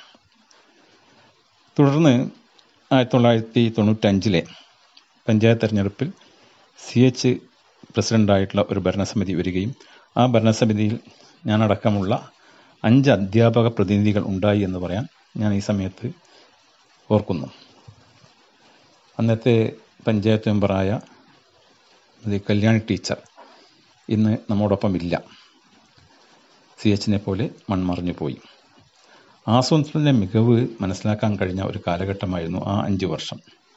[SPEAKER 13] തുടർന്ന് ആയിരത്തി തൊള്ളായിരത്തി തൊണ്ണൂറ്റഞ്ചിലെ പഞ്ചായത്ത് തെരഞ്ഞെടുപ്പിൽ സി എച്ച് പ്രസിഡൻ്റായിട്ടുള്ള ഒരു ഭരണസമിതി വരികയും ആ ഭരണസമിതിയിൽ ഞാനടക്കമുള്ള അഞ്ച് അധ്യാപക പ്രതിനിധികൾ ഉണ്ടായി എന്ന് പറയാൻ ഞാൻ ഈ സമയത്ത് ഓർക്കുന്നു അന്നത്തെ പഞ്ചായത്ത് മെമ്പറായ കല്യാണി ടീച്ചർ ഇന്ന് നമ്മോടൊപ്പം ഇല്ല സി എച്ചിനെ പോലെ മൺമറഞ്ഞു പോയി ആസൂത്രണത്തിൻ്റെ മികവ് മനസ്സിലാക്കാൻ കഴിഞ്ഞ ഒരു കാലഘട്ടമായിരുന്നു ആ അഞ്ച് വർഷം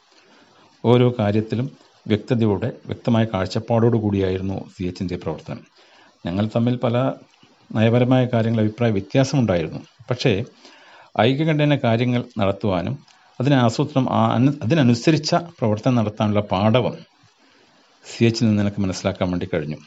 [SPEAKER 13] ഓരോ കാര്യത്തിലും വ്യക്തതയോടെ വ്യക്തമായ കാഴ്ചപ്പാടോടു കൂടിയായിരുന്നു സി എച്ചിൻ്റെ പ്രവർത്തനം ഞങ്ങൾ തമ്മിൽ പല നയപരമായ കാര്യങ്ങൾ അഭിപ്രായ വ്യത്യാസമുണ്ടായിരുന്നു പക്ഷേ ഐക്യകണ്ഠേന കാര്യങ്ങൾ നടത്തുവാനും അതിനെ ആസൂത്രണം അതിനനുസരിച്ച പ്രവർത്തനം നടത്താനുള്ള പാഠവം സി എച്ചിൽ നിന്ന് എനിക്ക് മനസ്സിലാക്കാൻ വേണ്ടി കഴിഞ്ഞു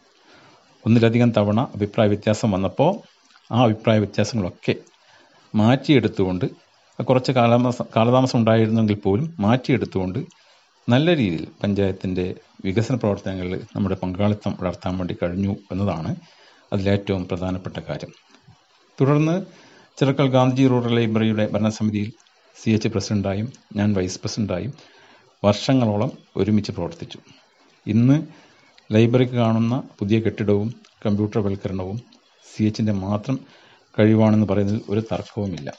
[SPEAKER 13] ഒന്നിലധികം തവണ അഭിപ്രായ വ്യത്യാസം വന്നപ്പോൾ ആ അഭിപ്രായ വ്യത്യാസങ്ങളൊക്കെ മാറ്റിയെടുത്തുകൊണ്ട് കുറച്ച് കാലതാമസം കാലതാമസം ഉണ്ടായിരുന്നെങ്കിൽ പോലും മാറ്റിയെടുത്തുകൊണ്ട് നല്ല രീതിയിൽ പഞ്ചായത്തിൻ്റെ വികസന പ്രവർത്തനങ്ങളിൽ നമ്മുടെ പങ്കാളിത്തം വളർത്താൻ വേണ്ടി കഴിഞ്ഞു എന്നതാണ് അതിലേറ്റവും പ്രധാനപ്പെട്ട കാര്യം തുടർന്ന് ചിറക്കൽ ഗാന്ധിജി റൂറൽ ലൈബ്രറിയുടെ ഭരണസമിതിയിൽ സി എച്ച് പ്രസിഡൻ്റായും ഞാൻ വൈസ് പ്രസിഡൻ്റായും വർഷങ്ങളോളം ഒരുമിച്ച് പ്രവർത്തിച്ചു ഇന്ന് ലൈബ്രറിക്ക് കാണുന്ന പുതിയ കെട്ടിടവും കമ്പ്യൂട്ടർവൽക്കരണവും സി എച്ചിൻ്റെ മാത്രം കഴിവാണെന്ന് പറയുന്നതിൽ ഒരു തർക്കവുമില്ല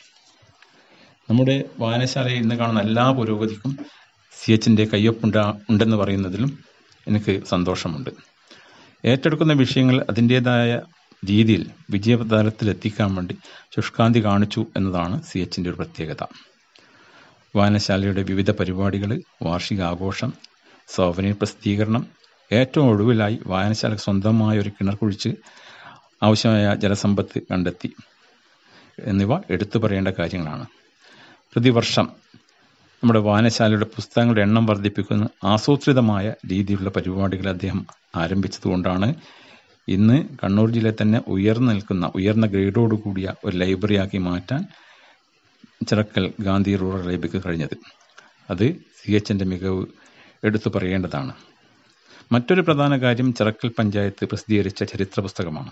[SPEAKER 13] നമ്മുടെ വായനശാലയിൽ ഇന്ന് കാണുന്ന എല്ലാ പുരോഗതിക്കും സി എച്ചിൻ്റെ കയ്യൊപ്പുണ്ട ഉണ്ടെന്ന് പറയുന്നതിലും എനിക്ക് സന്തോഷമുണ്ട് ഏറ്റെടുക്കുന്ന വിഷയങ്ങൾ അതിൻ്റേതായ രീതിയിൽ വിജയതലത്തിൽ എത്തിക്കാൻ വേണ്ടി ശുഷ്കാന്തി കാണിച്ചു എന്നതാണ് സി എച്ചിൻ്റെ ഒരു പ്രത്യേകത വായനശാലയുടെ വിവിധ പരിപാടികൾ വാർഷിക ആഘോഷം സോവനീർ പ്രസിദ്ധീകരണം ഏറ്റവും ഒടുവിലായി വായനശാലയ്ക്ക് സ്വന്തമായ ഒരു കിണർ കുഴിച്ച് ആവശ്യമായ ജലസമ്പത്ത് കണ്ടെത്തി എന്നിവ എടുത്തു പറയേണ്ട കാര്യങ്ങളാണ് പ്രതിവർഷം നമ്മുടെ വായനശാലയുടെ പുസ്തകങ്ങളുടെ എണ്ണം വർദ്ധിപ്പിക്കുന്ന ആസൂത്രിതമായ രീതിയിലുള്ള പരിപാടികൾ അദ്ദേഹം ആരംഭിച്ചതുകൊണ്ടാണ് ഇന്ന് കണ്ണൂർ ജില്ലയിൽ തന്നെ ഉയർന്നു നിൽക്കുന്ന ഉയർന്ന ഗ്രേഡോട് കൂടിയ ഒരു ലൈബ്രറിയാക്കി മാറ്റാൻ ചിറക്കൽ ഗാന്ധി റൂറൽ ലൈബ്രറിക്ക് കഴിഞ്ഞത് അത് സി എച്ചിൻ്റെ മികവ് എടുത്തു പറയേണ്ടതാണ് മറ്റൊരു പ്രധാന കാര്യം ചിറക്കൽ പഞ്ചായത്ത് പ്രസിദ്ധീകരിച്ച ചരിത്ര പുസ്തകമാണ്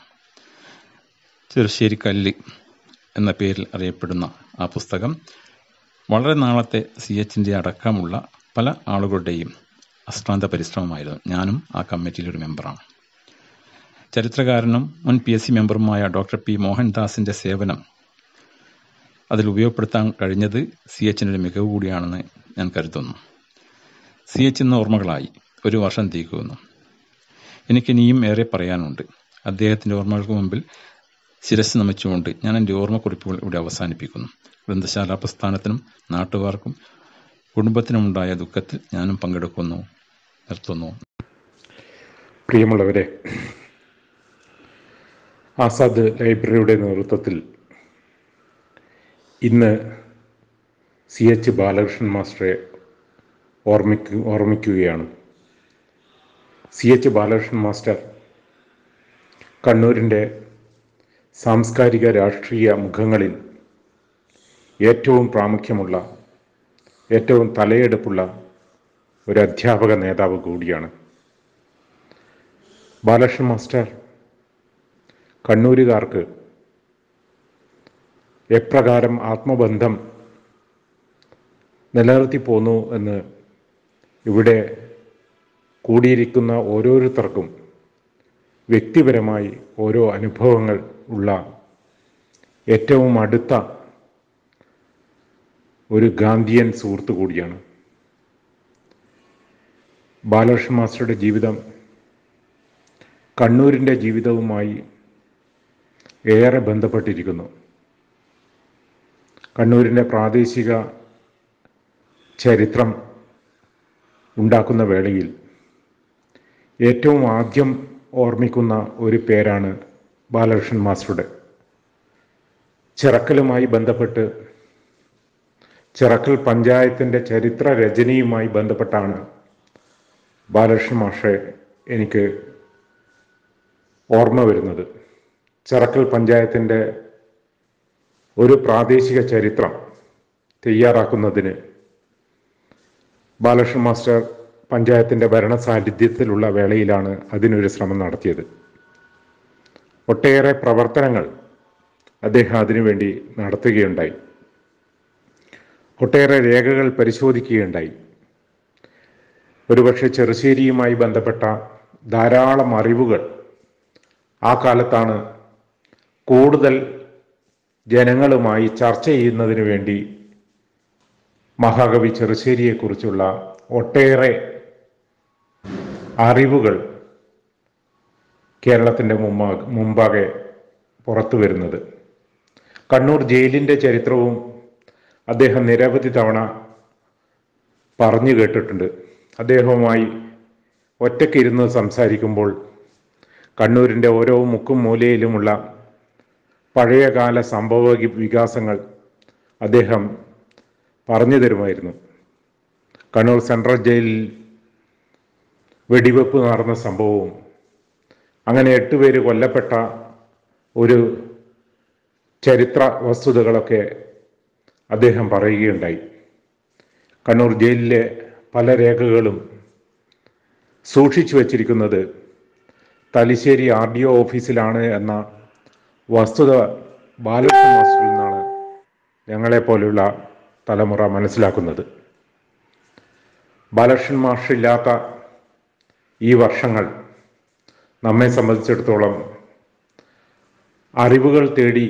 [SPEAKER 13] ചെറുശ്ശേരി കല്ല് എന്ന പേരിൽ അറിയപ്പെടുന്ന ആ പുസ്തകം വളരെ നാളത്തെ സി എച്ചിൻ്റെ അടക്കമുള്ള പല ആളുകളുടെയും അശ്രാന്ത പരിശ്രമമായിരുന്നു ഞാനും ആ കമ്മിറ്റിയിലൊരു മെമ്പറാണ് ചരിത്രകാരനും മുൻ പി എസ് സി മെമ്പറുമായ ഡോക്ടർ പി മോഹൻദാസിൻ്റെ സേവനം അതിൽ ഉപയോഗപ്പെടുത്താൻ കഴിഞ്ഞത് സി എച്ചിൻ്റെ മികവ് കൂടിയാണെന്ന് ഞാൻ കരുതുന്നു സി എച്ച് എന്ന ഓർമ്മകളായി ഒരു വർഷം തീക്കുന്നു എനിക്കിനിയും ഏറെ പറയാനുണ്ട് അദ്ദേഹത്തിൻ്റെ ഓർമ്മകൾക്ക് മുമ്പിൽ ശിരസ് നമിച്ചുകൊണ്ട് ഞാൻ എൻ്റെ ഓർമ്മക്കുറിപ്പുകൾ ഇവിടെ അവസാനിപ്പിക്കുന്നു ഗ്രന്ഥശാല പ്രസ്ഥാനത്തിനും നാട്ടുകാർക്കും കുടുംബത്തിനുമുണ്ടായ ദുഃഖത്തിൽ ഞാനും പങ്കെടുക്കുന്നു നിർത്തുന്നു
[SPEAKER 14] പ്രിയമുള്ളവരെ ആസാദ് ലൈബ്രറിയുടെ നേതൃത്വത്തിൽ ഇന്ന് സി എച്ച് ബാലകൃഷ്ണൻ മാസ്റ്ററെ ഓർമ്മിക്കു ഓർമ്മിക്കുകയാണ് സി എച്ച് ബാലകൃഷ്ണൻ മാസ്റ്റർ കണ്ണൂരിൻ്റെ സാംസ്കാരിക രാഷ്ട്രീയ മുഖങ്ങളിൽ ഏറ്റവും പ്രാമുഖ്യമുള്ള ഏറ്റവും തലയെടുപ്പുള്ള ഒരു അധ്യാപക നേതാവ് കൂടിയാണ് ബാലകൃഷ്ണൻ മാസ്റ്റർ കണ്ണൂരുകാർക്ക് എപ്രകാരം ആത്മബന്ധം നിലനിർത്തി പോന്നു എന്ന് ഇവിടെ കൂടിയിരിക്കുന്ന ഓരോരുത്തർക്കും വ്യക്തിപരമായി ഓരോ അനുഭവങ്ങൾ ഉള്ള ഏറ്റവും അടുത്ത ഒരു ഗാന്ധിയൻ സുഹൃത്തു കൂടിയാണ് ബാലകൃഷ്ണ മാസ്റ്ററുടെ ജീവിതം കണ്ണൂരിൻ്റെ ജീവിതവുമായി ഏറെ ബന്ധപ്പെട്ടിരിക്കുന്നു കണ്ണൂരിൻ്റെ പ്രാദേശിക ചരിത്രം ഉണ്ടാക്കുന്ന വേളയിൽ ഏറ്റവും ആദ്യം ഓർമ്മിക്കുന്ന ഒരു പേരാണ് ബാലകൃഷ്ണൻ മാസ്റ്ററുടെ ചിറക്കലുമായി ബന്ധപ്പെട്ട് ചിറക്കൽ പഞ്ചായത്തിൻ്റെ ചരിത്ര രചനയുമായി ബന്ധപ്പെട്ടാണ് ബാലകൃഷ്ണൻ മാഷെ എനിക്ക് ഓർമ്മ വരുന്നത് ചിറക്കൽ പഞ്ചായത്തിൻ്റെ ഒരു പ്രാദേശിക ചരിത്രം തയ്യാറാക്കുന്നതിന് ബാലകൃഷ്ണൻ മാസ്റ്റർ പഞ്ചായത്തിൻ്റെ ഭരണ സാന്നിധ്യത്തിലുള്ള വേളയിലാണ് അതിനൊരു ശ്രമം നടത്തിയത് ഒട്ടേറെ പ്രവർത്തനങ്ങൾ അദ്ദേഹം അതിനുവേണ്ടി നടത്തുകയുണ്ടായി ഒട്ടേറെ രേഖകൾ പരിശോധിക്കുകയുണ്ടായി ഒരുപക്ഷെ ചെറുശ്ശേരിയുമായി ബന്ധപ്പെട്ട ധാരാളം അറിവുകൾ ആ കാലത്താണ് കൂടുതൽ ജനങ്ങളുമായി ചർച്ച ചെയ്യുന്നതിന് വേണ്ടി മഹാകവി ചെറുശ്ശേരിയെക്കുറിച്ചുള്ള ഒട്ടേറെ അറിവുകൾ കേരളത്തിൻ്റെ മുമ്പാ മുമ്പാകെ പുറത്തു വരുന്നത് കണ്ണൂർ ജയിലിൻ്റെ ചരിത്രവും അദ്ദേഹം നിരവധി തവണ പറഞ്ഞു കേട്ടിട്ടുണ്ട് അദ്ദേഹവുമായി ഒറ്റയ്ക്കിരുന്ന് സംസാരിക്കുമ്പോൾ കണ്ണൂരിൻ്റെ ഓരോ മുക്കും മൂലയിലുമുള്ള പഴയകാല സംഭവ വികാസങ്ങൾ അദ്ദേഹം പറഞ്ഞു തരുമായിരുന്നു കണ്ണൂർ സെൻട്രൽ ജയിലിൽ വെടിവെപ്പ് നടന്ന സംഭവവും അങ്ങനെ എട്ടുപേര് കൊല്ലപ്പെട്ട ഒരു ചരിത്ര വസ്തുതകളൊക്കെ അദ്ദേഹം പറയുകയുണ്ടായി കണ്ണൂർ ജയിലിലെ പല രേഖകളും സൂക്ഷിച്ചു വച്ചിരിക്കുന്നത് തലശ്ശേരി ആർ ഡി ഒ ഓഫീസിലാണ് എന്ന വസ്തുത ബാലകൃഷ്ണ മാസ്റ്ററിൽ നിന്നാണ് ഞങ്ങളെപ്പോലുള്ള തലമുറ മനസ്സിലാക്കുന്നത് ബാലകൃഷ്ണൻ മാഷില്ലാത്ത ഈ വർഷങ്ങൾ നമ്മെ സംബന്ധിച്ചിടത്തോളം അറിവുകൾ തേടി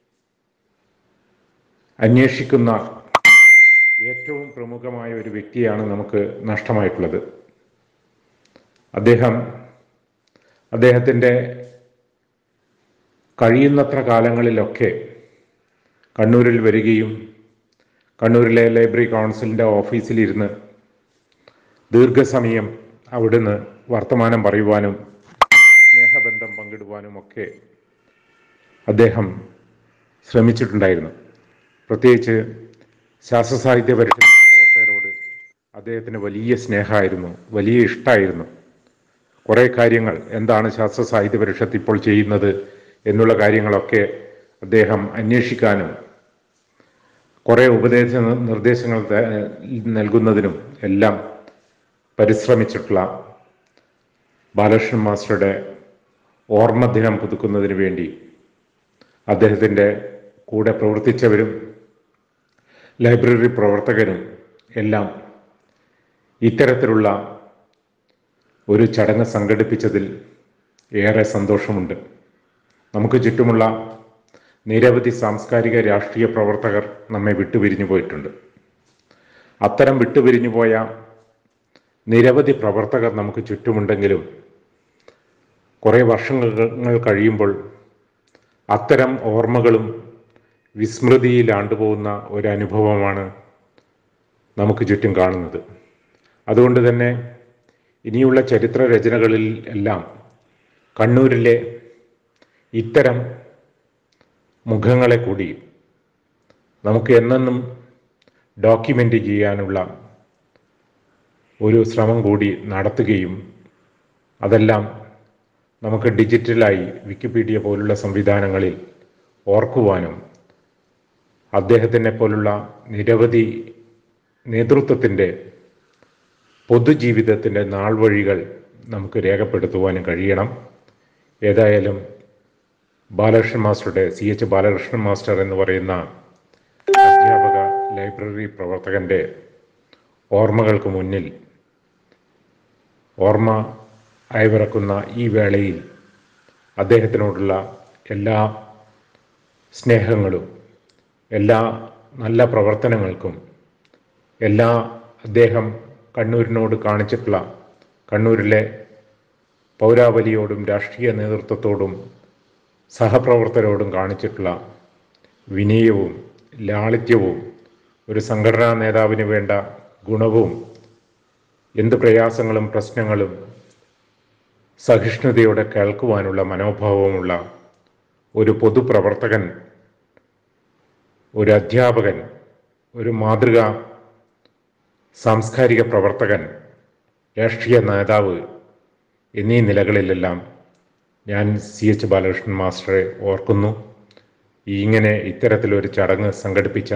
[SPEAKER 14] അന്വേഷിക്കുന്ന ഏറ്റവും പ്രമുഖമായ ഒരു വ്യക്തിയാണ് നമുക്ക് നഷ്ടമായിട്ടുള്ളത് അദ്ദേഹം അദ്ദേഹത്തിൻ്റെ കഴിയുന്നത്ര കാലങ്ങളിലൊക്കെ കണ്ണൂരിൽ വരികയും കണ്ണൂരിലെ ലൈബ്രറി കൗൺസിലിൻ്റെ ഓഫീസിലിരുന്ന് ദീർഘസമയം അവിടുന്ന് വർത്തമാനം പറയുവാനും സ്നേഹബന്ധം പങ്കിടുവാനും ഒക്കെ അദ്ദേഹം ശ്രമിച്ചിട്ടുണ്ടായിരുന്നു പ്രത്യേകിച്ച് ശാസ്ത്രസാഹിത്യ പരിഷത്ത് പ്രവർത്തകരോട് അദ്ദേഹത്തിന് വലിയ സ്നേഹമായിരുന്നു വലിയ ഇഷ്ടമായിരുന്നു കുറേ കാര്യങ്ങൾ എന്താണ് ശാസ്ത്ര സാഹിത്യ പരിഷത്ത് ഇപ്പോൾ ചെയ്യുന്നത് എന്നുള്ള കാര്യങ്ങളൊക്കെ അദ്ദേഹം അന്വേഷിക്കാനും കുറേ ഉപദേശ നിർദ്ദേശങ്ങൾ നൽകുന്നതിനും എല്ലാം പരിശ്രമിച്ചിട്ടുള്ള ബാലകൃഷ്ണൻ മാസ്റ്ററുടെ ഓർമ്മ ദിനം പുതുക്കുന്നതിന് വേണ്ടി അദ്ദേഹത്തിൻ്റെ കൂടെ പ്രവർത്തിച്ചവരും ലൈബ്രറി പ്രവർത്തകരും എല്ലാം ഇത്തരത്തിലുള്ള ഒരു ചടങ്ങ് സംഘടിപ്പിച്ചതിൽ ഏറെ സന്തോഷമുണ്ട് നമുക്ക് ചുറ്റുമുള്ള നിരവധി സാംസ്കാരിക രാഷ്ട്രീയ പ്രവർത്തകർ നമ്മെ വിട്ടുപിരിഞ്ഞു പോയിട്ടുണ്ട് അത്തരം വിട്ടുപിരിഞ്ഞു പോയ നിരവധി പ്രവർത്തകർ നമുക്ക് ചുറ്റുമുണ്ടെങ്കിലും കുറേ വർഷങ്ങൾ കഴിയുമ്പോൾ അത്തരം ഓർമ്മകളും വിസ്മൃതിയിൽ ആണ്ടുപോകുന്ന ഒരനുഭവമാണ് നമുക്ക് ചുറ്റും കാണുന്നത് അതുകൊണ്ട് തന്നെ ഇനിയുള്ള ചരിത്ര രചനകളിൽ എല്ലാം കണ്ണൂരിലെ ഇത്തരം മുഖങ്ങളെ കൂടി നമുക്ക് എന്നെന്നും ഡോക്യുമെൻ്റ് ചെയ്യാനുള്ള ഒരു ശ്രമം കൂടി നടത്തുകയും അതെല്ലാം നമുക്ക് ഡിജിറ്റലായി വിക്കിപീഡിയ പോലുള്ള സംവിധാനങ്ങളിൽ ഓർക്കുവാനും അദ്ദേഹത്തിനെ പോലുള്ള നിരവധി നേതൃത്വത്തിൻ്റെ പൊതുജീവിതത്തിൻ്റെ നാൾ വഴികൾ നമുക്ക് രേഖപ്പെടുത്തുവാനും കഴിയണം ഏതായാലും ബാലകൃഷ്ണൻ മാസ്റ്ററുടെ സി എച്ച് ബാലകൃഷ്ണൻ മാസ്റ്റർ എന്ന് പറയുന്ന അധ്യാപക ലൈബ്രറി പ്രവർത്തകൻ്റെ ഓർമ്മകൾക്ക് മുന്നിൽ ഓർമ്മ അയവിറക്കുന്ന ഈ വേളയിൽ അദ്ദേഹത്തിനോടുള്ള എല്ലാ സ്നേഹങ്ങളും എല്ലാ നല്ല പ്രവർത്തനങ്ങൾക്കും എല്ലാ അദ്ദേഹം കണ്ണൂരിനോട് കാണിച്ചിട്ടുള്ള കണ്ണൂരിലെ പൗരാവലിയോടും രാഷ്ട്രീയ നേതൃത്വത്തോടും സഹപ്രവർത്തകരോടും കാണിച്ചിട്ടുള്ള വിനയവും ലാളിത്യവും ഒരു സംഘടനാ നേതാവിന് വേണ്ട ഗുണവും എന്ത് പ്രയാസങ്ങളും പ്രശ്നങ്ങളും സഹിഷ്ണുതയോടെ കേൾക്കുവാനുള്ള മനോഭാവമുള്ള ഒരു പൊതുപ്രവർത്തകൻ ഒരു അധ്യാപകൻ ഒരു മാതൃക സാംസ്കാരിക പ്രവർത്തകൻ രാഷ്ട്രീയ നേതാവ് എന്നീ നിലകളിലെല്ലാം ഞാൻ സി എച്ച് ബാലകൃഷ്ണൻ മാസ്റ്ററെ ഓർക്കുന്നു ഈ ഇങ്ങനെ ഇത്തരത്തിലൊരു ചടങ്ങ് സംഘടിപ്പിച്ച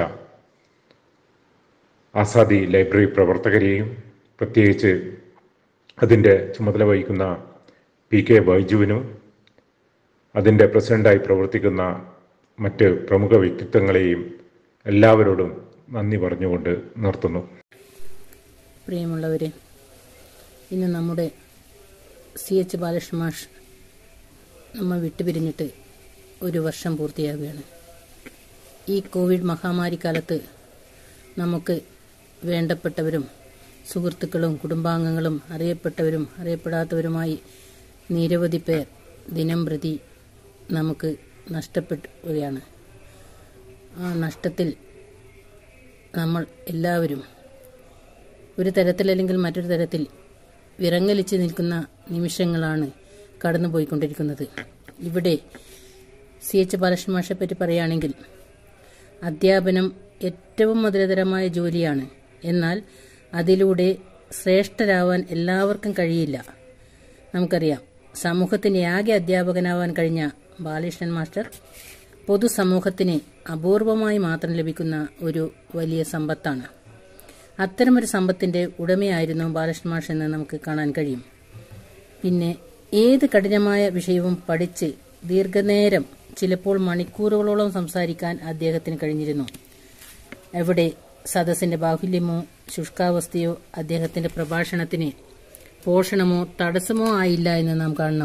[SPEAKER 14] ആസാദി ലൈബ്രറി പ്രവർത്തകരെയും പ്രത്യേകിച്ച് അതിൻ്റെ ചുമതല വഹിക്കുന്ന പി കെ ബൈജുവിനും അതിൻ്റെ പ്രസിഡൻ്റായി പ്രവർത്തിക്കുന്ന മറ്റ് പ്രമുഖ വ്യക്തിത്വങ്ങളെയും എല്ലാവരോടും നന്ദി പറഞ്ഞുകൊണ്ട് നിർത്തുന്നു
[SPEAKER 15] പ്രിയമുള്ളവരെ ഇന്ന് നമ്മുടെ സി എച്ച് ബാലകൃഷ്ണ മാഷ് നമ്മൾ വിട്ടുപിരിഞ്ഞിട്ട് ഒരു വർഷം പൂർത്തിയാകുകയാണ് ഈ കോവിഡ് മഹാമാരി കാലത്ത് നമുക്ക് വേണ്ടപ്പെട്ടവരും സുഹൃത്തുക്കളും കുടുംബാംഗങ്ങളും അറിയപ്പെട്ടവരും അറിയപ്പെടാത്തവരുമായി നിരവധി പേർ ദിനം പ്രതി നമുക്ക് നഷ്ടപ്പെടുകയാണ് ആ നഷ്ടത്തിൽ നമ്മൾ എല്ലാവരും ഒരു തരത്തിലല്ലെങ്കിൽ മറ്റൊരു തരത്തിൽ വിറങ്ങലിച്ച് നിൽക്കുന്ന നിമിഷങ്ങളാണ് കടന്നുപോയിക്കൊണ്ടിരിക്കുന്നത് ഇവിടെ സി എച്ച് ബാലകൃഷ്ണ മാഷെ പറ്റി പറയുകയാണെങ്കിൽ അധ്യാപനം ഏറ്റവും മധുരതരമായ ജോലിയാണ് എന്നാൽ അതിലൂടെ ശ്രേഷ്ഠരാവാൻ എല്ലാവർക്കും കഴിയില്ല നമുക്കറിയാം സമൂഹത്തിന് ആകെ അധ്യാപകനാവാൻ കഴിഞ്ഞ ബാലകൃഷ്ണൻ മാസ്റ്റർ പൊതുസമൂഹത്തിന് അപൂർവമായി മാത്രം ലഭിക്കുന്ന ഒരു വലിയ സമ്പത്താണ് അത്തരമൊരു സമ്പത്തിന്റെ ഉടമയായിരുന്നു ബാലകൃഷ്ണൻ മാഷ് എന്ന് നമുക്ക് കാണാൻ കഴിയും പിന്നെ ഏത് കഠിനമായ വിഷയവും പഠിച്ച് ദീർഘനേരം ചിലപ്പോൾ മണിക്കൂറുകളോളം സംസാരിക്കാൻ അദ്ദേഹത്തിന് കഴിഞ്ഞിരുന്നു എവിടെ സദസ്സിന്റെ ബാഹുല്യമോ ശുഷ്കാവസ്ഥയോ അദ്ദേഹത്തിന്റെ പ്രഭാഷണത്തിന് പോഷണമോ തടസ്സമോ ആയില്ല എന്ന് നാം കാണണം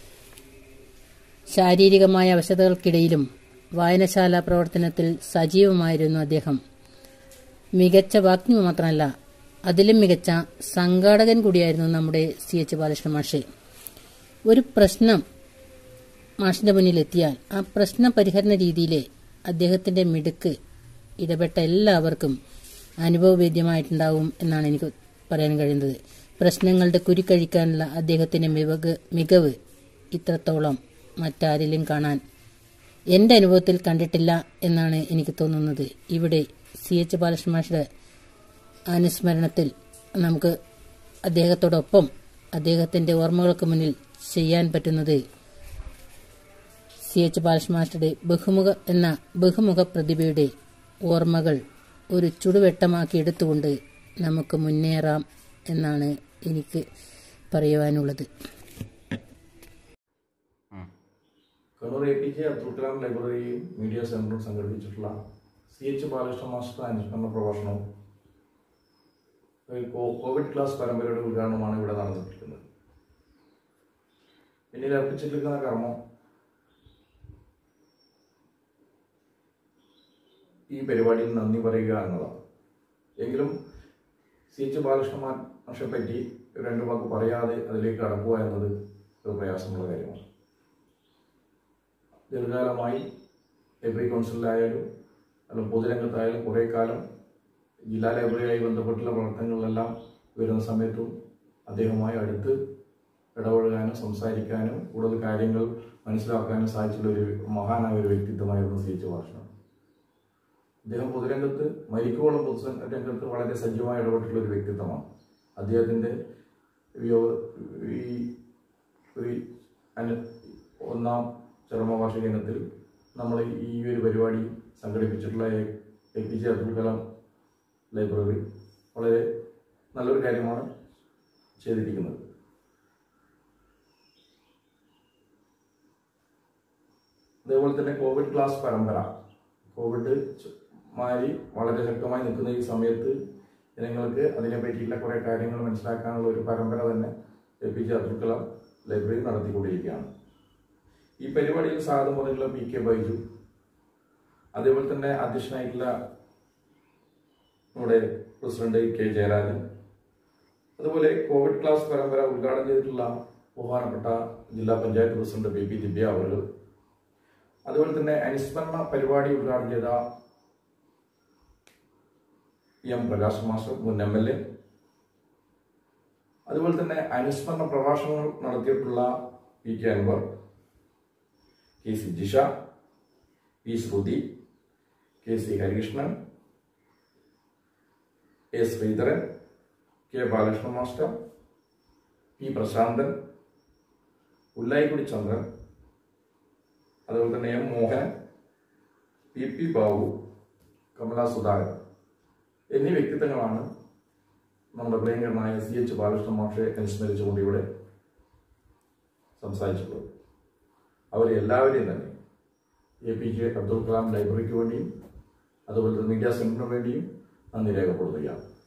[SPEAKER 15] ശാരീരികമായ അവശതകൾക്കിടയിലും വായനശാല പ്രവർത്തനത്തിൽ സജീവമായിരുന്നു അദ്ദേഹം മികച്ച വാഗ്മി മാത്രമല്ല അതിലും മികച്ച സംഘാടകൻ കൂടിയായിരുന്നു നമ്മുടെ സി എച്ച് ബാലകൃഷ്ണ മാഷ് ഒരു പ്രശ്നം മാഷിന്റെ മുന്നിൽ എത്തിയാൽ ആ പ്രശ്ന പരിഹരണ രീതിയിലെ അദ്ദേഹത്തിന്റെ മിടുക്ക് ഇടപെട്ട എല്ലാവർക്കും അനുഭവവേദ്യമായിട്ടുണ്ടാവും എന്നാണ് എനിക്ക് പറയാൻ കഴിയുന്നത് പ്രശ്നങ്ങളുടെ കുരുക്കഴിക്കാനുള്ള അദ്ദേഹത്തിന്റെ മികവ് മികവ് ഇത്രത്തോളം മറ്റാരിലും കാണാൻ എൻ്റെ അനുഭവത്തിൽ കണ്ടിട്ടില്ല എന്നാണ് എനിക്ക് തോന്നുന്നത് ഇവിടെ സി എച്ച് ബാലകൃഷ്ണ മാഷയുടെ അനുസ്മരണത്തിൽ നമുക്ക് അദ്ദേഹത്തോടൊപ്പം അദ്ദേഹത്തിന്റെ ഓർമ്മകൾക്ക് മുന്നിൽ ചെയ്യാൻ പറ്റുന്നത് സി എച്ച് ബാലകൃഷ്ണ മാസ്റ്ററുടെ ബഹുമുഖ എന്ന ബഹുമുഖ പ്രതിഭയുടെ ഓർമ്മകൾ ഒരു ചുടുവെട്ടമാക്കി എടുത്തുകൊണ്ട് നമുക്ക് മുന്നേറാം എന്നാണ് എനിക്ക് പറയുവാനുള്ളത്
[SPEAKER 16] Kannur A P J Abdul Kalam ലൈബ്രറിയും മീഡിയ സെന്ററും സംഘടിപ്പിച്ചിട്ടുള്ള സി എച്ച് ബാലകൃഷ്ണ മാസ്റ്റർ അനുസ്മരണ പ്രഭാഷണവും ഒരു കോ- കോവിഡ് ക്ലാസ് പരമ്പരയുടെ ഉദ്ഘാടനമാണ് ഇവിടെ നടന്നിരിക്കുന്നത് പിന്നീട് അർപ്പിച്ചിരിക്കുന്ന കർമ്മം ഈ പരിപാടിയിൽ നന്ദി പറയുക എന്നതാണ് എങ്കിലും സി എച്ച് ബാലകൃഷ്ണ മാഷെ പറ്റി രണ്ടു വാക്ക് പറയാതെ അതിലേക്ക് കടക്കുക എന്നത് ഒരു പ്രയാസമുള്ള കാര്യമാണ് ദീർഘകാലമായി ലൈബ്രറി കൗൺസിലായാലും അല്ല പൊതുരംഗത്തായാലും കുറേ കാലം ജില്ലാ ലൈബ്രറിയായി ബന്ധപ്പെട്ടുള്ള പ്രവർത്തനങ്ങളിലെല്ലാം വരുന്ന സമയത്തും അദ്ദേഹവുമായി അടുത്ത് ഇടപഴകാനും സംസാരിക്കാനും കൂടുതൽ കാര്യങ്ങൾ മനസ്സിലാക്കാനും സാധിച്ചുള്ള ഒരു മഹാനായ ഒരു വ്യക്തിത്വമായിരുന്നു സി എച്ച് ഭാഷണം അദ്ദേഹം പൊതുരംഗത്ത് മരിക്കുവോളം പൊതുരംഗത്ത് വളരെ സജീവമായി ഇടപെട്ടിട്ടുള്ള ഒരു വ്യക്തിത്വമാണ് അദ്ദേഹത്തിൻ്റെ വിയോഗ ഈ ഒരു അനു ഒന്നാം ചരമവാർഷിക ഇനത്തിൽ നമ്മൾ ഈ ഒരു പരിപാടി സംഘടിപ്പിച്ചിട്ടുള്ള A P J Abdul Kalam library വളരെ നല്ലൊരു കാര്യമാണ് ചെയ്തിരിക്കുന്നത് അതേപോലെ തന്നെ കോവിഡ് ക്ലാസ് പരമ്പര കോവിഡ് ച- മാരി വളരെ ശക്തമായി നിൽക്കുന്ന ഈ സമയത്ത് ജനങ്ങൾക്ക് അതിനെ പറ്റിയിട്ടുള്ള കുറേ കാര്യങ്ങൾ മനസ്സിലാക്കാനുള്ള ഒരു പരമ്പര തന്നെ A P J Abdul Kalam library നടത്തിക്കൊണ്ടിരിക്കുകയാണ് ഈ പരിപാടിയിൽ സ്വാഗതം പറഞ്ഞുള്ള പി കെ ബൈജു അതേപോലെ തന്നെ അധ്യക്ഷനായിട്ടുള്ള നമ്മുടെ പ്രസിഡന്റ് കെ ജയരാജൻ അതുപോലെ കോവിഡ് ക്ലാസ് പരമ്പര ഉദ്ഘാടനം ചെയ്തിട്ടുള്ള ബഹുമാനപ്പെട്ട ജില്ലാ panchayat president B P Divya അവർ അതുപോലെ തന്നെ അനുസ്മരണ പരിപാടി ഉദ്ഘാടനം ചെയ്ത എം പ്രകാശ് മാസ്റ്റർ മുൻ എം എൽ എ അതുപോലെ തന്നെ അനുസ്മരണ പ്രഭാഷണങ്ങൾ നടത്തിയിട്ടുള്ള P K Anvar K C Jisha P Shruti K C Harikrishnan A Sreedharan K Balakrishna master P Prasanthan ഉല്ലായിക്കുടി ചന്ദ്രൻ അതുപോലെ തന്നെ M Mohan P P Babu Kamala Sudhakaran എന്നീ വ്യക്തിത്വങ്ങളാണ് നമ്മുടെ പ്രിയങ്കരനായ സി എച്ച് ബാലകൃഷ്ണ മാഷെ അനുസ്മരിച്ചുകൊണ്ട് ഇവിടെ സംസാരിച്ചിട്ടുള്ളത് അവരെ എല്ലാവരെയും തന്നെ A P J Abdul Kalam ലൈബ്രറിക്ക് വേണ്ടിയും അതുപോലെ തന്നെ മീഡിയ സെന്ററിന് വേണ്ടിയും നന്ദി രേഖപ്പെടുത്തുകയാണ്